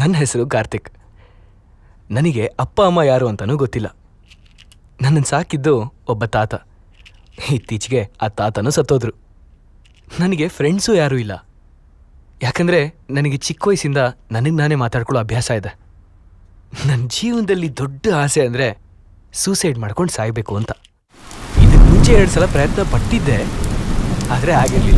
ನನ್ನ ಹೆಸರು ಕಾರ್ತಿಕ್ ನನಗೆ ಅಪ್ಪ ಅಮ್ಮ ಯಾರು ಅಂತಲೂ ಗೊತ್ತಿಲ್ಲ ನನ್ನನ್ನು ಸಾಕಿದ್ದು ಒಬ್ಬ ತಾತ ಇತ್ತೀಚೆಗೆ ಆ ತಾತನೂ ಸತ್ತೋದ್ರು ನನಗೆ ಫ್ರೆಂಡ್ಸು ಯಾರೂ ಇಲ್ಲ ಯಾಕಂದರೆ ನನಗೆ ಚಿಕ್ಕ ವಯಸ್ಸಿಂದ ನನಗೆ ನಾನೇ ಮಾತಾಡ್ಕೊಳ್ಳೋ ಅಭ್ಯಾಸ ಇದೆ ನನ್ನ ಜೀವನದಲ್ಲಿ ದೊಡ್ಡ ಆಸೆ ಅಂದರೆ ಸೂಸೈಡ್ ಮಾಡ್ಕೊಂಡು ಸಾಯಬೇಕು ಅಂತ ಇದಕ್ಕೆ ಮುಂಚೆ ಎರಡು ಸಲ ಪ್ರಯತ್ನ ಪಟ್ಟಿದ್ದೆ ಆದರೆ ಆಗಿರಲಿಲ್ಲ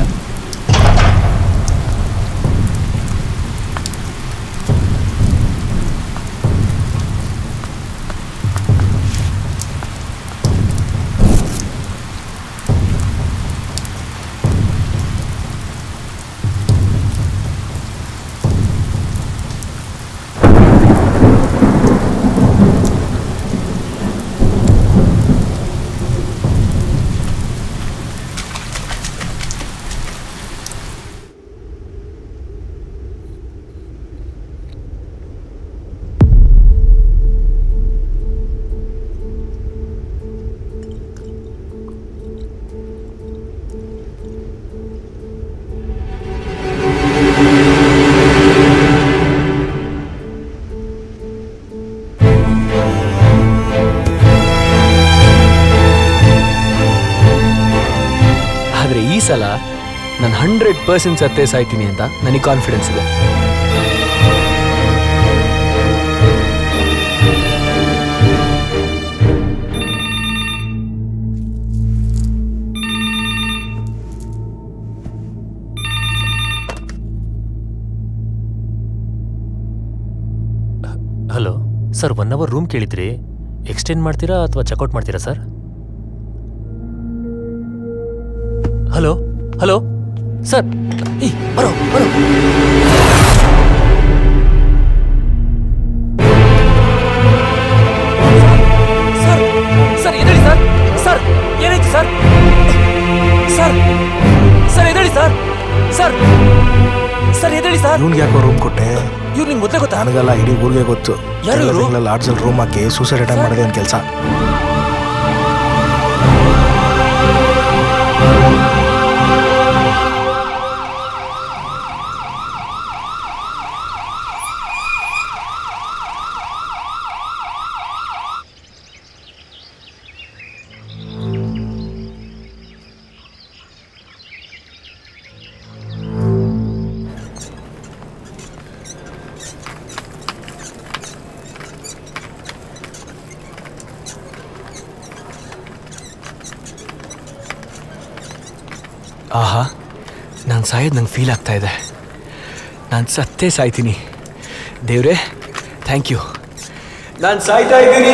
ಆದರೆ ಈ ಸಲ ನಾನು ಹಂಡ್ರೆಡ್ ಪರ್ಸೆಂಟ್ ಸತ್ತೇ ಸಾಯ್ತೀನಿ ಅಂತ ನನಗೆ ಕಾನ್ಫಿಡೆನ್ಸ್ ಇದೆ hello sir one hour room ಕೇಳಿದ್ರಿ ಎಕ್ಸ್ಟೆಂಡ್ ಮಾಡ್ತೀರಾ ಅಥವಾ ಚೆಕ್ಔಟ್ ಮಾಡ್ತೀರಾ ಸರ್ ಹಲೋ ಹಲೋ ಸರ್ ಈ ಬರೋ ಬರೋ ಸರ್ ಸರ್ ಎದ್ದೇಳಿ ಸರ್ ಸರ್ ಏನಾಯ್ತು ಸರ್ ಸರ್ ಸರ್ ಎದ್ದೇಳಿ ಸರ್ ಸರ್ ಸರ್ ಎದ್ದೇಳಿ ಸರ್ ಇವ್ನಿಗೆ ಯಾಕೋ ರೂಮ್ ಕೊಟ್ಟೆ ಇವ್ರು ನಿಮ್ಗೆ ಗೊತ್ತೇ ಗೊತ್ತಾ ನನಗಲ್ಲ ಇಡೀ ಊರಿಗೆ ಗೊತ್ತು ಯಾರು ಇವ್ರು? ಲಾಡ್ಜಲ್ಲಿ ರೂಮ್ ಹಾಕಿ ಸೂಸೈಡ್ ಅಟೆಂಡ್ ಮಾಡೋದೇ ಒಂದು ಕೆಲಸ ಆಹಾ ನಾನು ಸಾಯೋದು ನಂಗೆ ಫೀಲ್ ಆಗ್ತಾ ಇದೆ ನಾನು ಸತ್ತೇ ಸಾಯ್ತೀನಿ ದೇವ್ರೆ ಥ್ಯಾಂಕ್ ಯು ನಾನು ಸಾಯ್ತಾ ಇದ್ದೀನಿ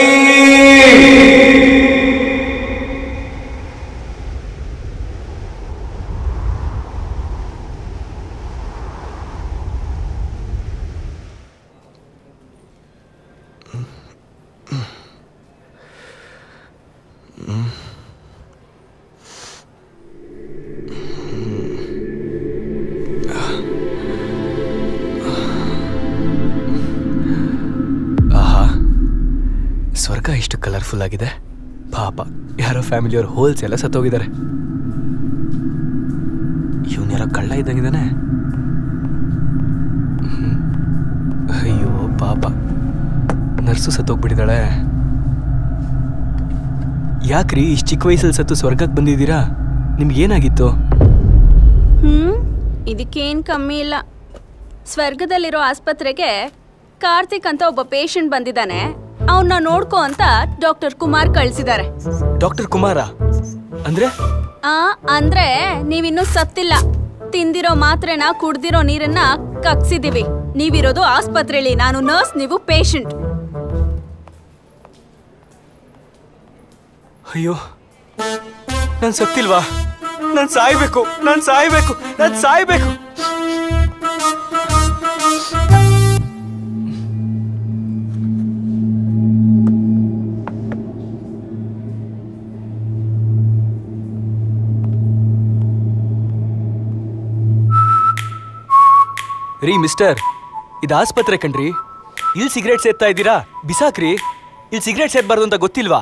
ಆಹಾ ಸ್ವರ್ಗ ಇಷ್ಟು ಕಲರ್ಫುಲ್ ಆಗಿದೆ ಪಾಪ ಯಾರೋ ಫ್ಯಾಮಿಲಿಯವ್ರ ಹೋಲ್ಸ್ ಎಲ್ಲ ಸತ್ತೋಗಿದ್ದಾರೆ ಇವನ್ ಯಾರೋ ಕಳ್ಳ ಇದ್ದಂಗಿದ್ದಾನೆ ಹ್ಮ್. ಅಯ್ಯೋ ಪಾಪ ನರ್ಸು ಸತ್ತೋಗ್ಬಿಟ್ಟಿದ್ದಾಳೆ ಯಾಕ್ರಿ ಇಷ್ಟು ಚಿಕ್ಕ ವಯಸ್ಸಲ್ಲಿ ಸತ್ತು ಸ್ವರ್ಗಕ್ಕೆ ಬಂದಿದ್ದೀರಾ ನಿಮ್ಗೇನಾಗಿತ್ತು ಹ್ಮ್ ಇದಕ್ಕೇನ್ ಕಮ್ಮಿ ಇಲ್ಲ ಸ್ವರ್ಗದಲ್ಲಿರೋ ಆಸ್ಪತ್ರೆಗೆ ಕಾರ್ತಿಕ್ ಅಂತ ಒಬ್ಬ ಪೇಷಂಟ್ ಬಂದಿದ್ದಾನೆ ಅವನ್ನ ನೋಡ್ಕೋ ಅಂತ ಡಾಕ್ಟರ್ ಕುಮಾರ್ ಕಳ್ಸಿದ್ದಾರೆ ಡಾಕ್ಟರ್ ಕುಮಾರ ಅಂದ್ರೆ ಆ ಅಂದ್ರೆ ನೀವಿನ್ನೂ ಸತ್ತಿಲ್ಲ ತಿಂದಿರೋ ಮಾತ್ರೆನ ಕುಡ್ದಿರೋ ನೀರನ್ನ ಕಕ್ಸಿದೀವಿ ನೀವಿರೋದು ಆಸ್ಪತ್ರೆಲಿ ನಾನು ನರ್ಸ್ ನೀವು ಪೇಷಂಟ್ ಅಯ್ಯೋ ನಾನು ಸತ್ತಿಲ್ವಾ ನಾನು ಸಾಯ್ಬೇಕು ನಾನು ಸಾಯ್ಬೇಕು ನಾನು ಸಾಯ್ಬೇಕು ರೀ ಮಿಸ್ಟರ್ ಇದು ಆಸ್ಪತ್ರೆ ಕಣ್ರಿ ಇಲ್ಲಿ ಸಿಗರೇಟ್ ಸೇದ್ತಾ ಇದ್ದೀರಾ ಬಿಸಾಕ್ರಿ ಇಲ್ಲಿ ಸಿಗರೇಟ್ ಸೇದ್ಬಾರ್ದು ಅಂತ ಗೊತ್ತಿಲ್ವಾ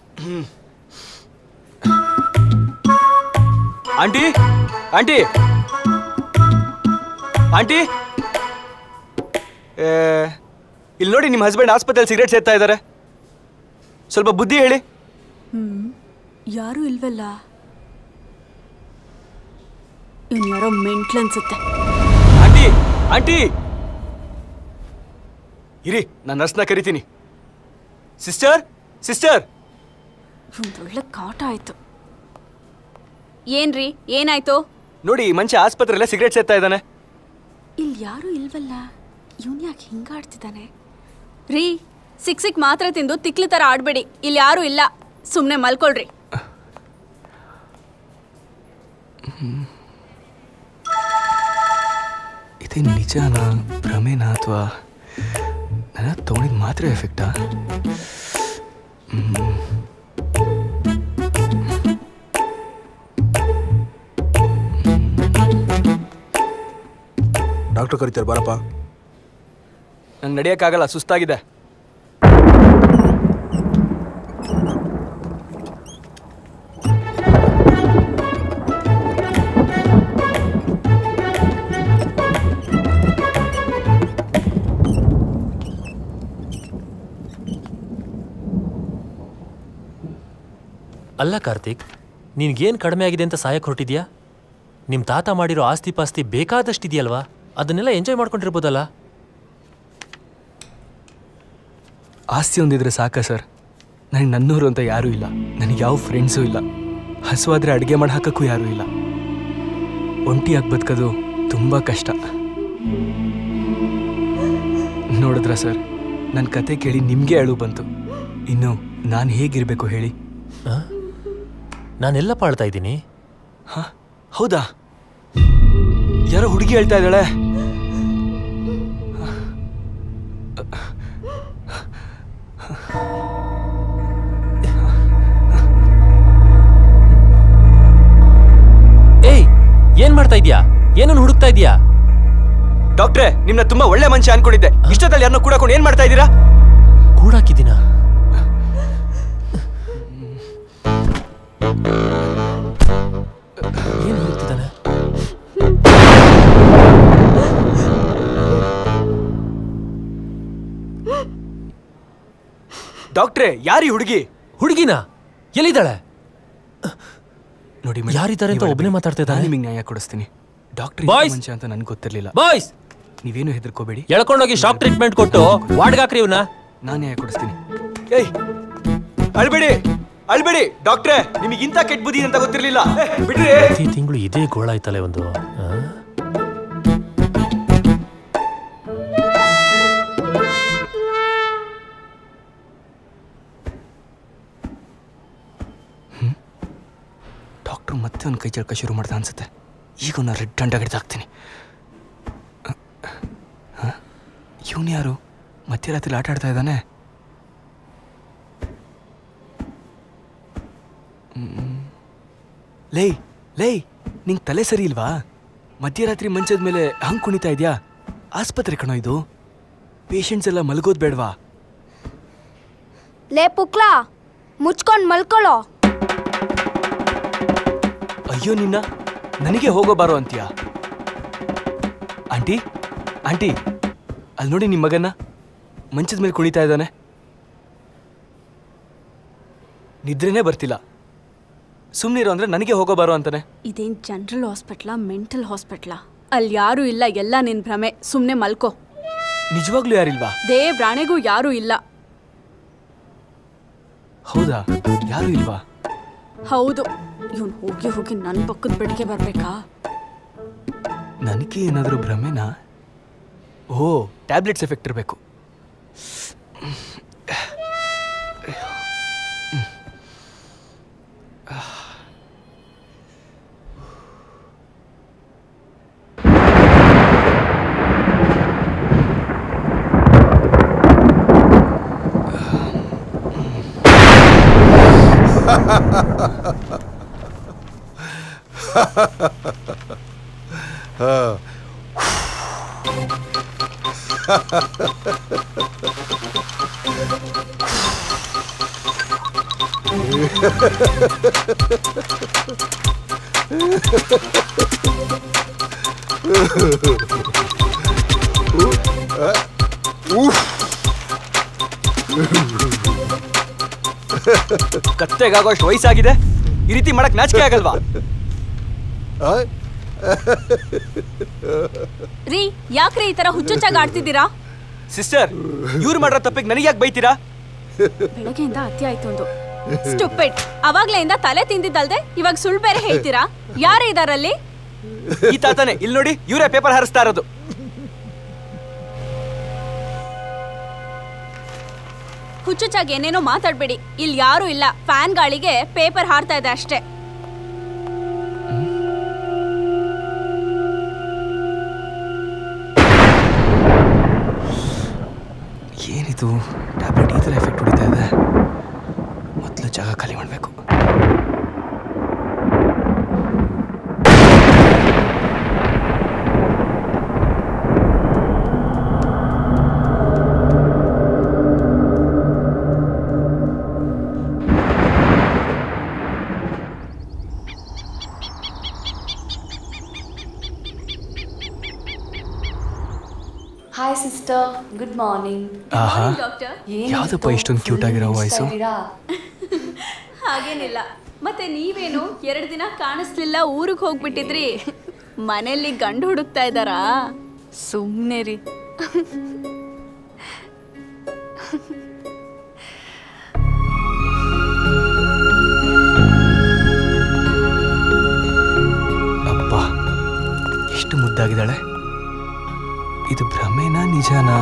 ಆಂಟಿ ಆಂಟಿ ಆಂಟಿ ಏ, ಇಲ್ಲಿ ನೋಡಿ ನಿಮ್ಮ ಹಸ್ಬೆಂಡ್ ಆಸ್ಪತ್ರೆಯಲ್ಲಿ ಸಿಗರೇಟ್ ಸೇರ್ತಾ ಇದ್ದಾರೆ ಸ್ವಲ್ಪ ಬುದ್ಧಿ ಹೇಳಿ ಯಾರೂ ಇಲ್ವಲ್ಲ ಇವ್ನು ಯಾರೋ ಮೆಂಟ್ಲ್ ಅನ್ಸುತ್ತೆ ಆಂಟಿ ಆಂಟಿ ಇರಿ ನಾನು ನರ್ಸ್ನ ಕರಿತೀನಿ ಸಿಸ್ಟರ್ ಸಿಸ್ಟರ್ ಒಂದೊಳ್ಳೆ ಕಾಟ ಆಯ್ತು ಏನ್ರಿ ಏನಾಯ್ತು ನೋಡಿ ಈ ಮನುಷ್ಯ ಆಸ್ಪತ್ರೆಯಲ್ಲೇ ಸಿಗರೇಟ್ ಸೇರ್ತಾ ಇದ್ದಾನೆ ಇಲ್ಲಿ ಯಾರೂ ಇಲ್ವಲ್ಲ ಇವನ್ ಯಾಕೆ ಹಿಂಗಾಡ್ತಿದ್ದಾನೆ ರೀ ಸಿಕ್ ಸಿಕ್ ಮಾತ್ರ ತಿಂದು ತಿಕ್ಲಿ ಥರ ಆಡ್ಬೇಡಿ ಇಲ್ಲಿ ಯಾರೂ ಇಲ್ಲ ಸುಮ್ಮನೆ ಮಲ್ಕೊಳ್ರಿ ಇದೇ ನಿಜನಾ ಭ್ರಮೆನಾ ಅಥವಾ ನನ್ನ ತೊಗೊಂಡಿದ್ದು ಮಾತ್ರ ಎಫೆಕ್ಟಾ ಡಾಕ್ಟರ್ ಕರಿತಾರೆ ಬಾರಪ್ಪ ನಂಗೆ ನಡೆಯೋಕ್ಕಾಗಲ್ಲ ಸುಸ್ತಾಗಿದೆ ಅಲ್ಲ ಕಾರ್ತಿಕ್ ನಿನ್ಗೇನು ಕಡಿಮೆ ಆಗಿದೆ ಅಂತ ಸಾಯಕ್ಕೆ ಹೊರಟಿದ್ಯಾ ನಿಮ್ಮ ತಾತ ಮಾಡಿರೋ ಆಸ್ತಿ ಪಾಸ್ತಿ ಬೇಕಾದಷ್ಟಿದೆಯಲ್ವಾ ಅದನ್ನೆಲ್ಲ ಎಂಜಾಯ್ ಮಾಡ್ಕೊಂಡಿರ್ಬೋದಲ್ಲ ಆಸ್ತಿ ಒಂದಿದ್ರೆ ಸಾಕ ಸರ್ ನನಗೆ ನನ್ನೂರು ಅಂತ ಯಾರೂ ಇಲ್ಲ ನನಗೆ ಯಾವ ಫ್ರೆಂಡ್ಸೂ ಇಲ್ಲ ಹಸುವಾದ್ರೆ ಅಡುಗೆ ಮಾಡಿ ಹಾಕಕ್ಕೂ ಯಾರೂ ಇಲ್ಲ ಒಂಟಿಯಾಗಿ ಬದುಕೋದು ತುಂಬ ಕಷ್ಟ ನೋಡಿದ್ರ ಸರ್ ನನ್ನ ಕತೆ ಕೇಳಿ ನಿಮಗೆ ಅಳು ಬಂತು ಇನ್ನು ನಾನು ಹೇಗಿರಬೇಕು ಹೇಳಿ ನಾನೆಲ್ಲ ಪಾಳ್ತಾ ಇದ್ದೀನಿ ಹಾ ಹೌದಾ ಯಾರೋ ಹುಡುಗಿ ಹೇಳ್ತಾ ಇದ್ದಾಳೆ ಏಯ್ ಏನ್ ಮಾಡ್ತಾ ಇದ್ಯಾ ಏನನ್ನು ಹುಡುಕ್ತಾ ಇದ್ಯಾ ಡಾಕ್ಟ್ರೆ ನಿಮ್ನ ತುಂಬಾ ಒಳ್ಳೆ ಮನುಷ್ಯ ಅನ್ಕೊಂಡಿದ್ದೆ ಇಷ್ಟದಲ್ಲಿ ಯಾರನ್ನ ಕೂಡಕೊಂಡು ಏನ್ ಮಾಡ್ತಾ ಇದ್ದೀರಾ ಕೂಡಾಕಿದ್ದೀನ ಏನ್ ಹುಡುಕ್ತಿದ್ದಾನೆ ಡಾಕ್ಟ್ರೆ ಯಾರಿ ಹುಡುಗಿ ಹುಡುಗಿನ ಎಲ್ಲಿದ್ದಾಳೆ ನೋಡಿ ಯಾರಿದ್ದಾರೆ ಅಂತ ಒಬ್ನೇ ಮಾತಾಡ್ತಾ ಇದ್ದಾನೆ? ನಿಮಗೆ ನ್ಯಾಯ ಕೊಡಿಸ್ತೀನಿ ಡಾಕ್ಟರ್ Boys! ಮನುಷ್ಯ ಅಂತ ನನ್ಗೆ ಗೊತ್ತಿರ್ಲಿಲ್ಲ ಬಾಯ್ಸ್ ನೀವೇನು ಹೆದರ್ಕೋಬೇಡಿ ಎಳ್ಕೊಂಡೋಗಿ ಶಾಕ್ ಟ್ರೀಟ್ಮೆಂಟ್ ಕೊಟ್ಟು ವಾರ್ಡ್ಗಾಕ್ರಿ ಇವನ್ನ ನಾನು ನ್ಯಾಯ ಕೊಡಿಸ್ತೀನಿ ಏಯ್ ಅಳ್ಬೇಡಿ ಅಳ್ಬೇಡಿ ಡಾಕ್ಟ್ರೆ ನಿಮಗೆ ಇಂಥ ಕೆಟ್ಟ ಬುದ್ಧಿ ಅಂತ ಗೊತ್ತಿರ್ಲಿಲ್ಲ ಏ, ಬಿಡ್ರಿ ಪ್ರತಿ ತಿಂಗಳು ಇದೇ ಗೋಳ ಆಯ್ತಲ್ಲ ಒಂದು ಆ? ಡಾಕ್ಟ್ರು ಮತ್ತೆ ಒಂದು ಕೈ ಚಳಕ ಶುರು ಮಾಡ್ತಾ ಅನ್ಸುತ್ತೆ ಈಗ ಒಂದು ರೆಡ್ ದಂಡ ಹಿಡಿದಾಕ್ತೀನಿ ಇವನು ಯಾರು ಮಧ್ಯರಾತ್ರಿ ಆಟ ಆಡ್ತಾ ಇದ್ದಾನೆ ಹ್ಮ್. ಲೇ ಲೇ ನಿಂಗೆ ತಲೆ ಸರಿ ಇಲ್ವಾ ಮಧ್ಯರಾತ್ರಿ ಮಂಚದ ಮೇಲೆ ಹಂಗೆ ಕುಣಿತಾ ಇದೆಯಾ ಆಸ್ಪತ್ರೆ ಕಣೋ ಇದು ಪೇಷಂಟ್ಸ್ ಎಲ್ಲ ಮಲಗೋದು ಬೇಡವಾ ಲೇ ಪುಕ್ಲಾ ಮುಚ್ಕೊಂಡ್ ಮಲ್ಕೊಳ್ಳೋ ಅಯ್ಯೋ ನಿನ್ನ ನನಗೆ ಹೋಗೋ ಬಾರೋ ಅಂತೀಯ ಆಂಟಿ ಆಂಟಿ ಅಲ್ಲಿ ನೋಡಿ ನಿಮ್ಮ ಮಗನ ಮಂಚದ ಮೇಲೆ ಕುಣಿತಾ ಇದ್ದಾನೆ ನಿದ್ರೆನೇ ಬರ್ತಿಲ್ಲ ಸುಮ್ಮನಿರೋ ಅಂದ್ರೆ ನನಗೆ ಹೋಗೋ ಬಾರೋ ಅಂತಾನೆ ಇದೇನ್ ಜನರಲ್ ಹಾಸ್ಪಿಟ್ಲಾ ಮೆಂಟಲ್ ಹಾಸ್ಪಿಟ್ಲಾ ಅಲ್ಲಿ ಯಾರೂ ಇಲ್ಲ ಎಲ್ಲ ನಿನ್ ಭ್ರಮೆ ಸುಮ್ಮನೆ ಮಲ್ಕೋ ನಿಜವಾಗ್ಲೂ ಯಾರಿಲ್ವಾ ದೇವ್ರಾಣೆಗೂ ಯಾರೂ ಇಲ್ಲ ಹೌದಾ ಯಾರು ಇಲ್ವಾ ಹೌದು ಇವನು ಹೋಗಿ ಹೋಗಿ ನನ್ನ ಪಕ್ಕದ ಬೆಡ್ಗೆ ಬರ್ಬೇಕಾ ನನಗೆ ಏನಾದರೂ ಭ್ರಮೆನಾ ಓ ಟ್ಯಾಬ್ಲೆಟ್ಸ್ ಎಫೆಕ್ಟ್ ಇರಬೇಕು ಕತ್ತೆಗಾಗೋಷ್ಟು ವಯಸ್ಸಾಗಿದೆ ಈ ರೀತಿ ಮಾಡಕ್ ನಾಚಿಕೆ ಆಗಲ್ವಾ ರೀ ಯಾಕ್ರಿ ಈ ತರ ಹುಚ್ಚುಚ್ಚಾಗಿ ಆಡ್ತಿದ್ದೀರಾ ಸಿಸ್ಟರ್ ಇವ್ರು ಮಾಡಿರೋ ತಪ್ಪಿಗೆ ನನಗೆ ಯಾಕೆ ಬೈತೀರಾ ಬೆಳಗ್ಗೆಯಿಂದ ಅತಿ ಆಯ್ತು ಒಂದು ಸ್ಟುಪಿಡ್ ಅವಾಗ್ಲೆಯಿಂದ ತಲೆ ತಿಂದಿದ್ದಲ್ದೆ ಇವಾಗ ಸುಳ್ಳು ಬೇರೆ ಹೇಳ್ತೀರಾ ಯಾರು ಇದಾರಲ್ಲಿ ಈ ತಾತನೇ ಇಲ್ಲಿ ನೋಡಿ ಇವರೇ ಪೇಪರ್ ಹಾರಿಸ್ತಾ ಇರೋದು ಹುಚ್ಚುಚ್ಚಾಗಿ ಏನೇನೋ ಮಾತಾಡ್ಬೇಡಿ ಇಲ್ಲಿ ಯಾರು ಇಲ್ಲ ಫ್ಯಾನ್ ಗಾಳಿಗೆ ಪೇಪರ್ ಹಾರ್ತಾ ಇದೆ ಅಷ್ಟೇ ಏನಿದು ಟ್ಯಾಬ್ಲೆಟ್ ಈ ಥರ ಎಫೆಕ್ಟ್ ಹೊಡಿತಾ ಇದೆ ಮೊದಲು ಜಾಗ ಖಾಲಿ ಮಾಡಬೇಕು ಹಾಯ್ ಸಿಸ್ಟರ್ ಗುಡ್ ಮಾರ್ನಿಂಗ್ ಆಹಾ ಡಾಕ್ಟರ್ ಯಾವ್ದಪ್ಪ ಇಷ್ಟೊಂದು ಕ್ಯೂಟ್ ಆಗಿರೋ ವಾಯ್ಸು ಹಾಗೇನಿಲ್ಲ ಮತ್ತೆ ನೀವೇನು ಎರಡು ದಿನ ಕಾಣಿಸ್ಲಿಲ್ಲ ಊರಿಗೆ ಹೋಗ್ಬಿಟ್ಟಿದ್ರಿ ಮನೆಯಲ್ಲಿ ಗಂಡು ಹುಡುಕ್ತಾ ಇದ್ದಾರಾ ಸುಮ್ಮನೆ ರೀ ಅಪ್ಪ ಎಷ್ಟು ಮುದ್ದಾಗಿದ್ದಾಳೆ ಇದು ಭ್ರಮೆನಾ ನಿಜನಾ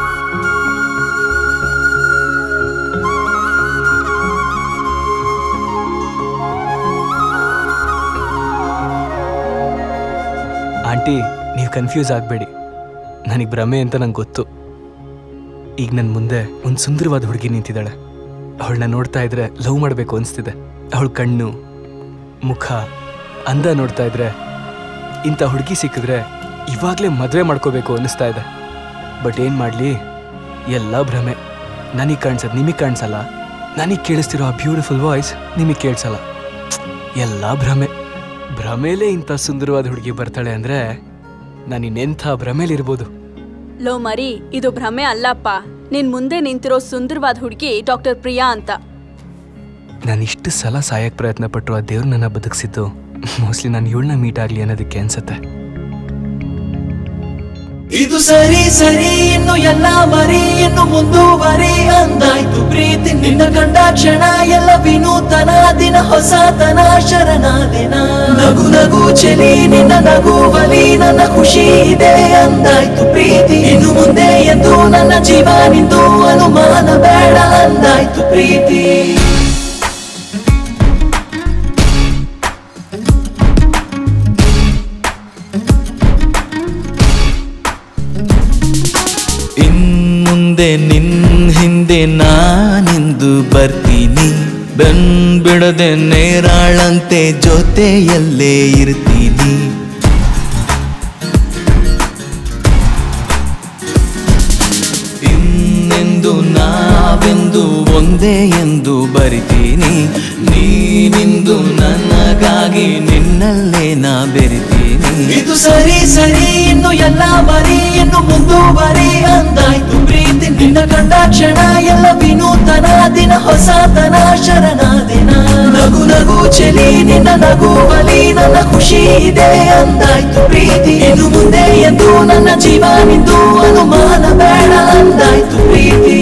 ಆಂಟಿ ನೀವು ಕನ್ಫ್ಯೂಸ್ ಆಗಬೇಡಿ ನನಗೆ ಭ್ರಮೆ ಅಂತ ನಂಗೆ ಗೊತ್ತು ಈಗ ನನ್ನ ಮುಂದೆ ಒಂದು ಸುಂದರವಾದ ಹುಡುಗಿ ನಿಂತಿದ್ದಾಳೆ ಅವಳನ್ನ ನೋಡ್ತಾ ಇದ್ರೆ ಲವ್ ಮಾಡಬೇಕು ಅನಿಸ್ತಿದೆ ಅವಳ ಕಣ್ಣು ಮುಖ ಅಂದ ನೋಡ್ತಾ ಇದ್ರೆ ಇಂಥ ಹುಡುಗಿ ಸಿಕ್ಕಿದ್ರೆ ಇವಾಗಲೇ ಮದುವೆ ಮಾಡ್ಕೋಬೇಕು ಅನ್ನಿಸ್ತಾ ಇದೆ ಬಟ್ ಏನು ಮಾಡಲಿ ಎಲ್ಲ ಭ್ರಮೆ ನನಗೆ ಕಾಣಿಸೋದು ನಿಮಗೆ ಕಾಣಿಸಲ್ಲ ನನಗೆ ಕೇಳಿಸ್ತಿರೋ ಆ ಬ್ಯೂಟಿಫುಲ್ ವಾಯ್ಸ್ ನಿಮಗೆ ಕೇಳಿಸಲ್ಲ ಎಲ್ಲ ಭ್ರಮೆ ಭ್ರಮೇಲೇ ಇಂಥ ಸುಂದರವಾದ ಹುಡುಗಿ ಬರ್ತಾಳೆ ಅಂದರೆ ನಾನು ಇನ್ನೆಂಥ ಭ್ರಮೇಲಿರ್ಬೋದು ಲೋ ಮರಿ ಇದು ಭ್ರಮೆ ಅಲ್ಲಪ್ಪ ನಿನ್ ಮುಂದೆ ನಿಂತಿರೋ ಸುಂದರವಾದ ಹುಡುಗಿ ಡಾಕ್ಟರ್ ಪ್ರಿಯಾ ಅಂತ ನಾನು ಇಷ್ಟು ಸಲ ಸಾಯಕ್ಕೆ ಪ್ರಯತ್ನ ಪಟ್ಟರು ಆ ದೇವ್ರು ನನ್ನ ಬದುಕಿಸಿದ್ದು ಮೋಸ್ಟ್ಲಿ ನಾನು ಇವಳನ್ನ ಮೀಟ್ ಆಗಲಿ ಅನ್ನೋದಕ್ಕೆ ಅನ್ಸುತ್ತೆ ಇದು ಸರಿ ಸರಿ ಇನ್ನು ಎಲ್ಲ ಮರಿ ಇನ್ನು ಮುಂದುವರಿ ಅಂದಾಯ್ತು ಪ್ರೀತಿ ನಿನ್ನ ಕಂಡ ಕ್ಷಣ ಎಲ್ಲ ವಿನೂತನ ದಿನ ಹೊಸತನ ಶರಣಾದಿನ ನಗು ನಗು ಚೆಲಿ ನಿನ್ನ ನಗುವಲಿ ನನ್ನ ಖುಷಿ ಇದೆ ಅಂದಾಯ್ತು ಪ್ರೀತಿ ಇನ್ನು ಮುಂದೆ ಎಂದು ನನ್ನ ಜೀವ ನಿಂದು ಅನುಮಾನ ಬೇಡ ಅಂದಾಯ್ತು ಪ್ರೀತಿ ಇನ್ಮುಂದೆ ನಿನ್ ಹಿಂದೆ ನಾನೆಂದು ಬರ್ತೀನಿ ಬೆನ್ ಬಿಡದೆ ನೇರಾಳಂತೆ ಜೊತೆಯಲ್ಲೇ ಇರ್ತೀನಿ ಇನ್ನೆಂದು ನಾವೆಂದು ಒಂದೇ ಎಂದು ಬರಿತೀನಿ ನೀನಿಂದು ನನಗಾಗಿ ನಿನ್ನಲ್ಲೇ ನಾ ಬೆರಿತೀನಿ ಇದು ಸರಿ ಸರಿ ಇನ್ನು ಎಲ್ಲ ಬರಿ ಇನ್ನು ಮುಂದುವರಿ ಅಂದಾಯ್ತು ಪ್ರೀತಿ ನಿನ್ನ ಕಂಡ ಕ್ಷಣ ಎಲ್ಲ ವಿನೂತನ ದಿನ ಹೊಸತನ ಶರಣಾದಿನ ನಗು ನಗು ಚೆಲಿ ನಿನ್ನ ನಗುವಲಿ ನನ್ನ ಖುಷಿ ಇದೆ ಅಂದಾಯ್ತು ಪ್ರೀತಿ ಇನ್ನು ಮುಂದೆ ಎಂದು ನನ್ನ ಜೀವ ನಿಂದು ಅನುಮಾನ ಬೇಡ ಅಂದಾಯ್ತು ಪ್ರೀತಿ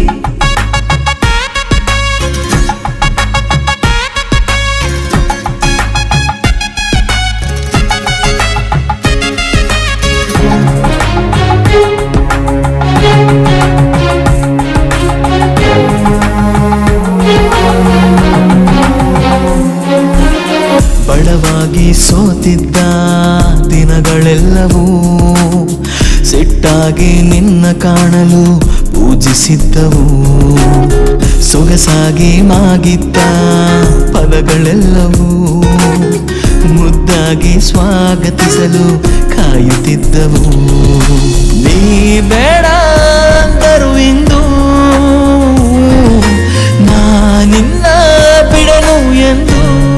ಬಡವಾಗಿ ಸೋತಿದ್ದ ದಿನಗಳೆಲ್ಲವೂ ಸಿಟ್ಟಾಗಿ ನಿನ್ನ ಕಾಣಲು ಪೂಜಿಸಿದ್ದವು ಸೊಗಸಾಗಿ ಮಾಗಿದ್ದ ಪದಗಳೆಲ್ಲವೂ ಮುದ್ದಾಗಿ ಸ್ವಾಗತಿಸಲು ಕಾಯುತ್ತಿದ್ದವು ನೀ ಬೇಡ ಅಂದರು ಇಂದು ನಾನಿನ್ನ ಬಿಡನು ಎಂದು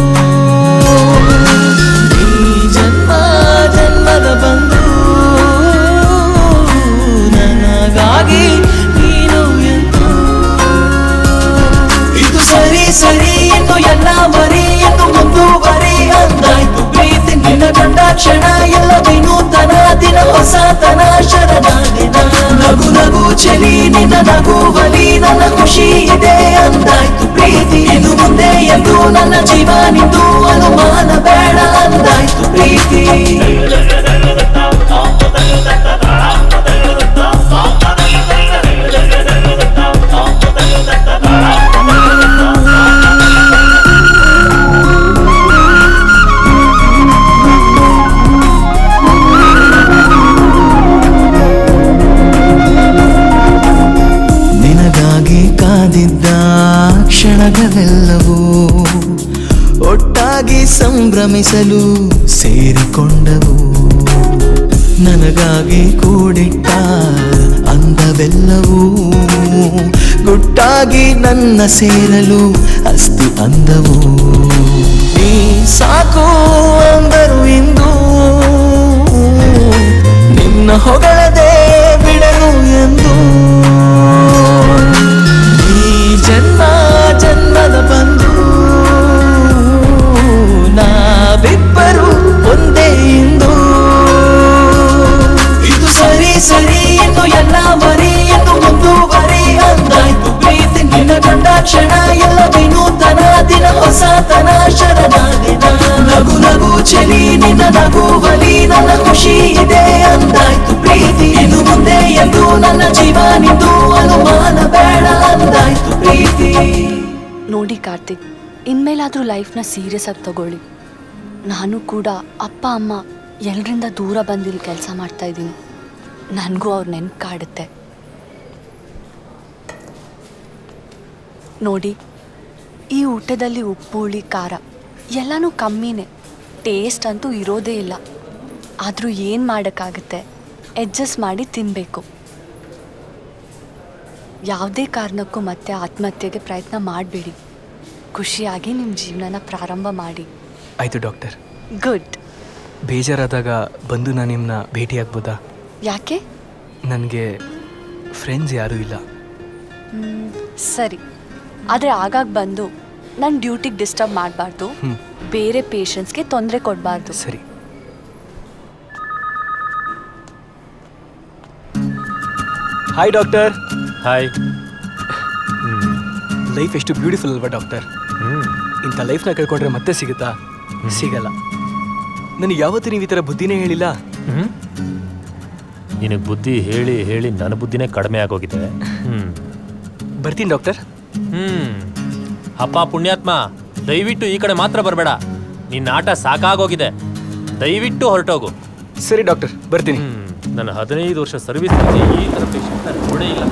ಈ ಜನ್ಮ ಜನ್ಮದ ಬಂದು ನನ್ನ ನನ್ನ ಜೀವ ನಿಂದು ಅನುಮಾನ ಬೇಡ ಅಂದಾಯ್ತು ಪ್ರೀತಿ ನಿನಗಾಗಿ ಕಾದಿದ್ದ ಕ್ಷಣಗಳೆಲ್ಲವೂ ಒಟ್ಟಾಗಿ ಸಂಭ್ರಮಿಸಲು ಸೇರಿಕೊಂಡವು ನನಗಾಗಿ ಕೂಡಿಟ್ಟ ಅಂದವೆಲ್ಲವೂ ಗುಟ್ಟಾಗಿ ನನ್ನ ಸೇರಲು ಅಸ್ತಿ ಅಂದವು ನೀ ಸಾಕು ಅಂದರು ಇಂದು ನಿನ್ನ ಹೊಗಳದೆ ಬಿಡಲು ಎಂದು ಈ ಜನ್ಮ ಜನ್ಮದ ಬಂದು ನಾವಿಬ್ಬರು ಒಂದೇ ಇಂದು ಇದು ಸರಿ ಸರಿ ಎಂದು ಎಲ್ಲ ಮರಿ ಎಂದು ಮುಂದುವರಿ ಅಂದಾಯ್ತು ಪ್ರೀತಿ ನಿನ್ನ ಕಂಡ ಕ್ಷಣ ಎಲ್ಲ ವಿನೂತನ ದಿನ ಹೊಸತನ ಶರಣಾದಿನ ನಗು ನಗು ಚಲಿ ನಿನ್ನ ನಗುವಲಿ ನನ್ನ ಖುಷಿ ಇದೆ ಅಂದಾಯ್ತು ಪ್ರೀತಿ ಇನ್ನು ಮುಂದೆ ಎಂದು ನನ್ನ ಜೀವ ನಿಂದು ಅನುಮಾನ ಬೇಡ ಅಂದಾಯ್ತು ಪ್ರೀತಿ ನೋಡಿ ಕಾರ್ತಿಕ್ ಇನ್ಮೇಲಾದರೂ ಲೈಫ್ನ ಸೀರಿಯಸ್ ಆಗಿ ತಗೊಳ್ಳಿ ನಾನು ಕೂಡ ಅಪ್ಪ ಅಮ್ಮ ಎಲ್ರಿಂದ ದೂರ ಬಂದಿಲ್ಲಿ ಕೆಲಸ ಮಾಡ್ತಾ ಇದ್ದೀನಿ ನನಗೂ ಅವ್ರ ನೆನ್ಪು ಕಾಡುತ್ತೆ ನೋಡಿ ಈ ಊಟದಲ್ಲಿ ಉಪ್ಪು ಹುಳಿ ಖಾರ ಎಲ್ಲನೂ ಕಮ್ಮಿನೇ ಟೇಸ್ಟ್ ಅಂತೂ ಇರೋದೇ ಇಲ್ಲ ಆದರೂ ಏನು ಮಾಡೋಕ್ಕಾಗುತ್ತೆ ಅಡ್ಜಸ್ಟ್ ಮಾಡಿ ತಿನ್ನಬೇಕು ಯಾವುದೇ ಕಾರಣಕ್ಕೂ ಮತ್ತೆ ಆತ್ಮಹತ್ಯೆಗೆ ಪ್ರಯತ್ನ ಮಾಡಬೇಡಿ ಖುಷಿಯಾಗಿ ನಿಮ್ಮ ಜೀವನನ ಪ್ರಾರಂಭ ಮಾಡಿ ಆಯಿತು ಡಾಕ್ಟರ್ ಗುಡ್ ಬೇಜಾರಾದಾಗ ಬಂದು ನಾನು ನಿಮ್ಮನ್ನ ಭೇಟಿಯಾಗ್ಬೋದಾ ಯಾಕೆ ನನಗೆ ಫ್ರೆಂಡ್ಸ್ ಯಾರೂ ಇಲ್ಲ ಮ್, ಸರಿ ಆದರೆ ಆಗಾಗ ಬಂದು ನನ್ನ ಡ್ಯೂಟಿಗೆ ಡಿಸ್ಟರ್ಬ್ ಮಾಡಬಾರ್ದು ಹ್ಮ್. ಬೇರೆ ಪೇಷಂಟ್ಸ್ಗೆ ತೊಂದರೆ ಕೊಡಬಾರ್ದು ಸರಿ ಹಾಯ್ ಡಾಕ್ಟರ್ ಹಾಯ್ ಲೈಫ್ ಎಷ್ಟು ಬ್ಯೂಟಿಫುಲ್ ಅಲ್ವಾ ಡಾಕ್ಟರ್ ಇಂಥ ಲೈಫ್ನ ಕಳ್ಕೊಂಡ್ರೆ ಮತ್ತೆ ಸಿಗುತ್ತಾ ಸಿಗಲ್ಲ ನನಗೆ ಯಾವತ್ತೂ ನೀವು ಈ ಥರ ಬುದ್ಧಿನೇ ಹೇಳಿಲ್ಲ ಹ್ಮ್ ನಿನಗೆ ಬುದ್ಧಿ ಹೇಳಿ ಹೇಳಿ ನನ್ನ ಬುದ್ಧಿನೇ ಕಡಿಮೆ ಆಗೋಗಿದೆ ಹ್ಮ್ ಬರ್ತೀನಿ ಡಾಕ್ಟರ್ ಹ್ಮ್ ಅಪ್ಪ ಪುಣ್ಯಾತ್ಮ ದಯವಿಟ್ಟು ಈ ಕಡೆ ಮಾತ್ರ ಬರಬೇಡ ನಿನ್ನ ಆಟ ಸಾಕಾಗೋಗಿದೆ ದಯವಿಟ್ಟು ಹೊರಟೋಗು ಸರಿ ಡಾಕ್ಟರ್ ಬರ್ತೀನಿ ಹ್ಮ್ ನನ್ನ ಹದಿನೈದು ವರ್ಷ ಸರ್ವಿಸ್ ಈ ಥರ ಪೇಷಂಟ್ ನೋಡೇ ಇಲ್ಲ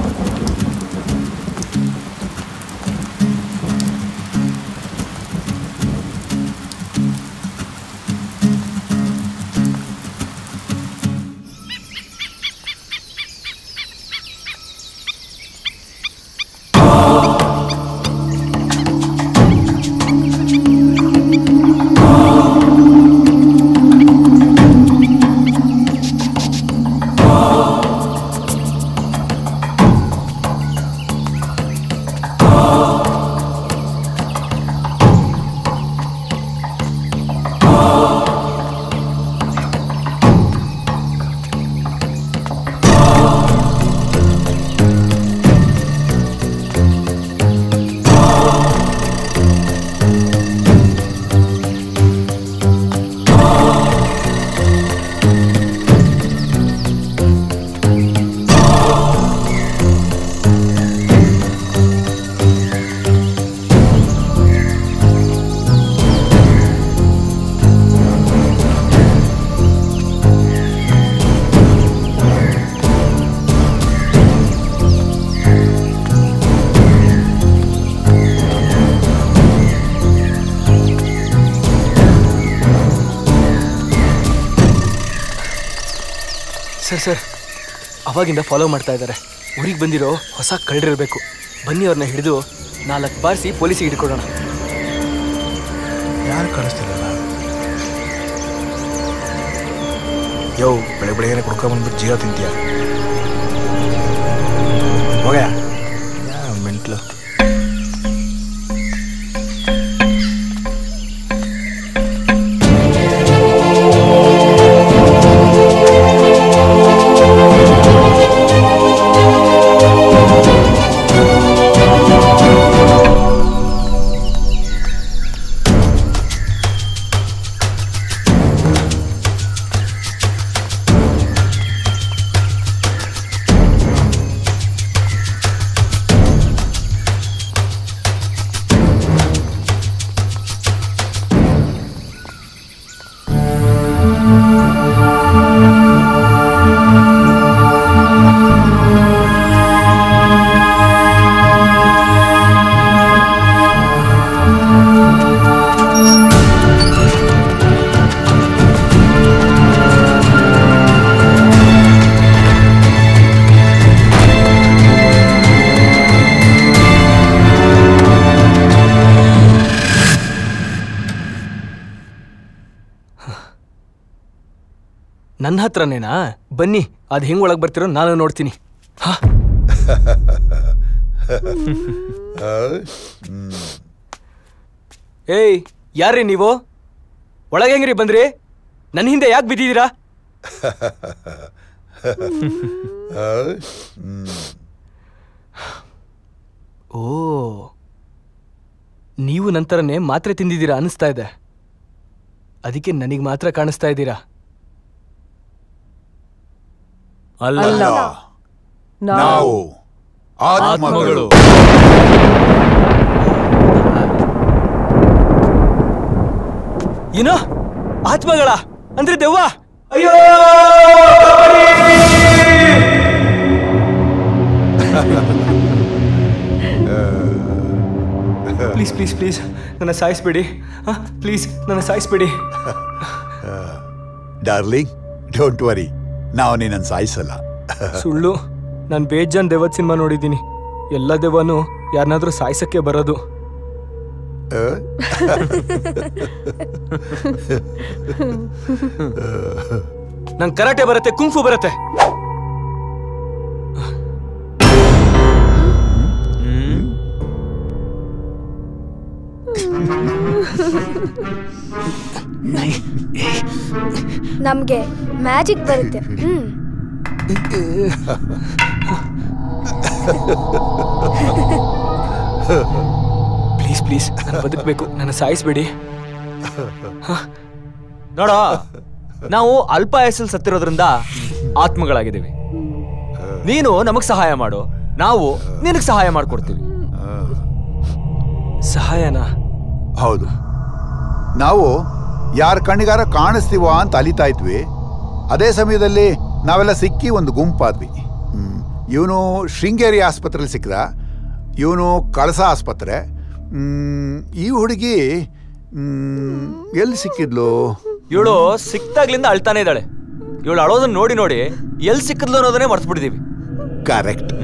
ಸರ್ ಸರ್ ಅವಾಗಿಂದ ಫಾಲೋ ಮಾಡ್ತಾ ಇದ್ದಾರೆ ಊರಿಗೆ ಬಂದಿರೋ ಹೊಸ ಕಳ್ಳರಿರಬೇಕು ಬನ್ನಿ ಅವ್ರನ್ನ ಹಿಡಿದು ನಾಲ್ಕು ಬಾರಿಸಿ ಪೊಲೀಸಿಗೆ ಹಿಡ್ಕೊಡೋಣ ಯಾರು ಕಾಣಿಸ್ತಿಲ್ಲಲ್ಲ ಯೋ ಬೆಳೆ ಬೆಳಗ್ಗೆ ಕುಡ್ಕೊಂಬಂದ್ಬಿಟ್ಟು ಜೀವ ತಿಂತೀಯ ಹೋಗ ಮೆಂಟ್ಲು ನನ್ನ ಹತ್ರನೇನಾ ಬನ್ನಿ ಅದು ಹೆಂಗ್ ಒಳಗೆ ಬರ್ತಿರೋ ನಾನು ನೋಡ್ತೀನಿ ಹಾ ಏಯ್ ಯಾರ್ರಿ ನೀವು ಒಳಗೆ ಹೆಂಗ್ರಿ ಬಂದ್ರಿ ನನ್ನ ಹಿಂದೆ ಯಾಕೆ ಬಿದ್ದಿದ್ದೀರಾ ಓ ನೀವು ನಂತರನೇ ಮಾತ್ರೆ ತಿಂದಿದ್ದೀರಾ ಅನಿಸ್ತಾ ಇದೆ ಅದಕ್ಕೆ ನನಗೆ ಮಾತ್ರ ಕಾಣಿಸ್ತಾ ಇದ್ದೀರಾ ಅಲ್ಲ ನಾವು ಆತ್ಮಗಳು ಏನೋ ಆತ್ಮಗಳ ಅಂದ್ರೆ ದೆವ್ವ ಅಯ್ಯೋ ಪ್ಲೀಸ್ ಪ್ಲೀಸ್ ಪ್ಲೀಸ್ ನನ್ನ ಸಾಯಿಸ್ಬೇಡಿ ಪ್ಲೀಸ್ ನನ್ನ ಸಾಯಿಸ್ಬೇಡಿ ಡಾರ್ಲಿಂಗ್ ಡೋಂಟ್ ವರಿ ನಾವು ನಿನ್ನನ್ನು ಸಾಯಿಸಲ್ಲ ಸುಳ್ಳು ನಾನು ಬೇಜಾನ್ ದೆವ್ವದ ಸಿನಿಮಾ ನೋಡಿದ್ದೀನಿ ಎಲ್ಲ ದೆವ್ವನು ಯಾರನ್ನಾದ್ರೂ ಸಾಯಿಸಕ್ಕೆ ಬರೋದು ನಂಗೆ ಕರಾಟೆ ಬರುತ್ತೆ ಕುಂಫು ಬರುತ್ತೆ ನಮ್ಗೆ ಮ್ಯಾಜಿಕ್ ಬರುತ್ತೆ ಹ್ಮ್ ಪ್ಲೀಸ್ ಪ್ಲೀಸ್ ನಾನು ಬದುಕಬೇಕು ನನ್ನ ಸಾಯಿಸ್ಬೇಡಿ ನೋಡೋ ನಾವು ಅಲ್ಪ ವಯಸ್ಸಲ್ಲಿ ಸತ್ತಿರೋದ್ರಿಂದ ಆತ್ಮಗಳಾಗಿದ್ದೀವಿ ನೀನು ನಮಗ್ ಸಹಾಯ ಮಾಡು ನಾವು ನಿನಗ್ ಸಹಾಯ ಮಾಡ್ಕೊಡ್ತೀವಿ ಸಹಾಯನಾ ಹೌದು ನಾವು ಯಾರ ಕಣ್ಣಿಗಾರ ಕಾಣಿಸ್ತೀವ ಅಂತ ಅಲಿತಾ ಇದ್ವಿ ಅದೇ ಸಮಯದಲ್ಲಿ ನಾವೆಲ್ಲ ಸಿಕ್ಕಿ ಒಂದು ಗುಂಪಾದ್ವಿ ಇವನು ಶೃಂಗೇರಿ ಆಸ್ಪತ್ರೆಯಲ್ಲಿ ಸಿಕ್ಕದ ಇವನು ಕಳಸ ಆಸ್ಪತ್ರೆ ಮ್, ಈ ಹುಡುಗಿ ಮ್, ಎಲ್ಲಿ ಸಿಕ್ಕಿದ್ಲು ಇವಳು ಸಿಕ್ತಾಗ್ಲಿಂದ ಅಳ್ತಾನೆ ಇದ್ದಾಳೆ ಇವಳು ಅಳೋದನ್ನ ನೋಡಿ ನೋಡಿ ಎಲ್ಲಿ ಸಿಕ್ಕದ್ಲು ಅನ್ನೋದನ್ನೇ ಮರ್ತು ಬಿಟ್ಟಿದೀವಿ ಕರೆಕ್ಟ್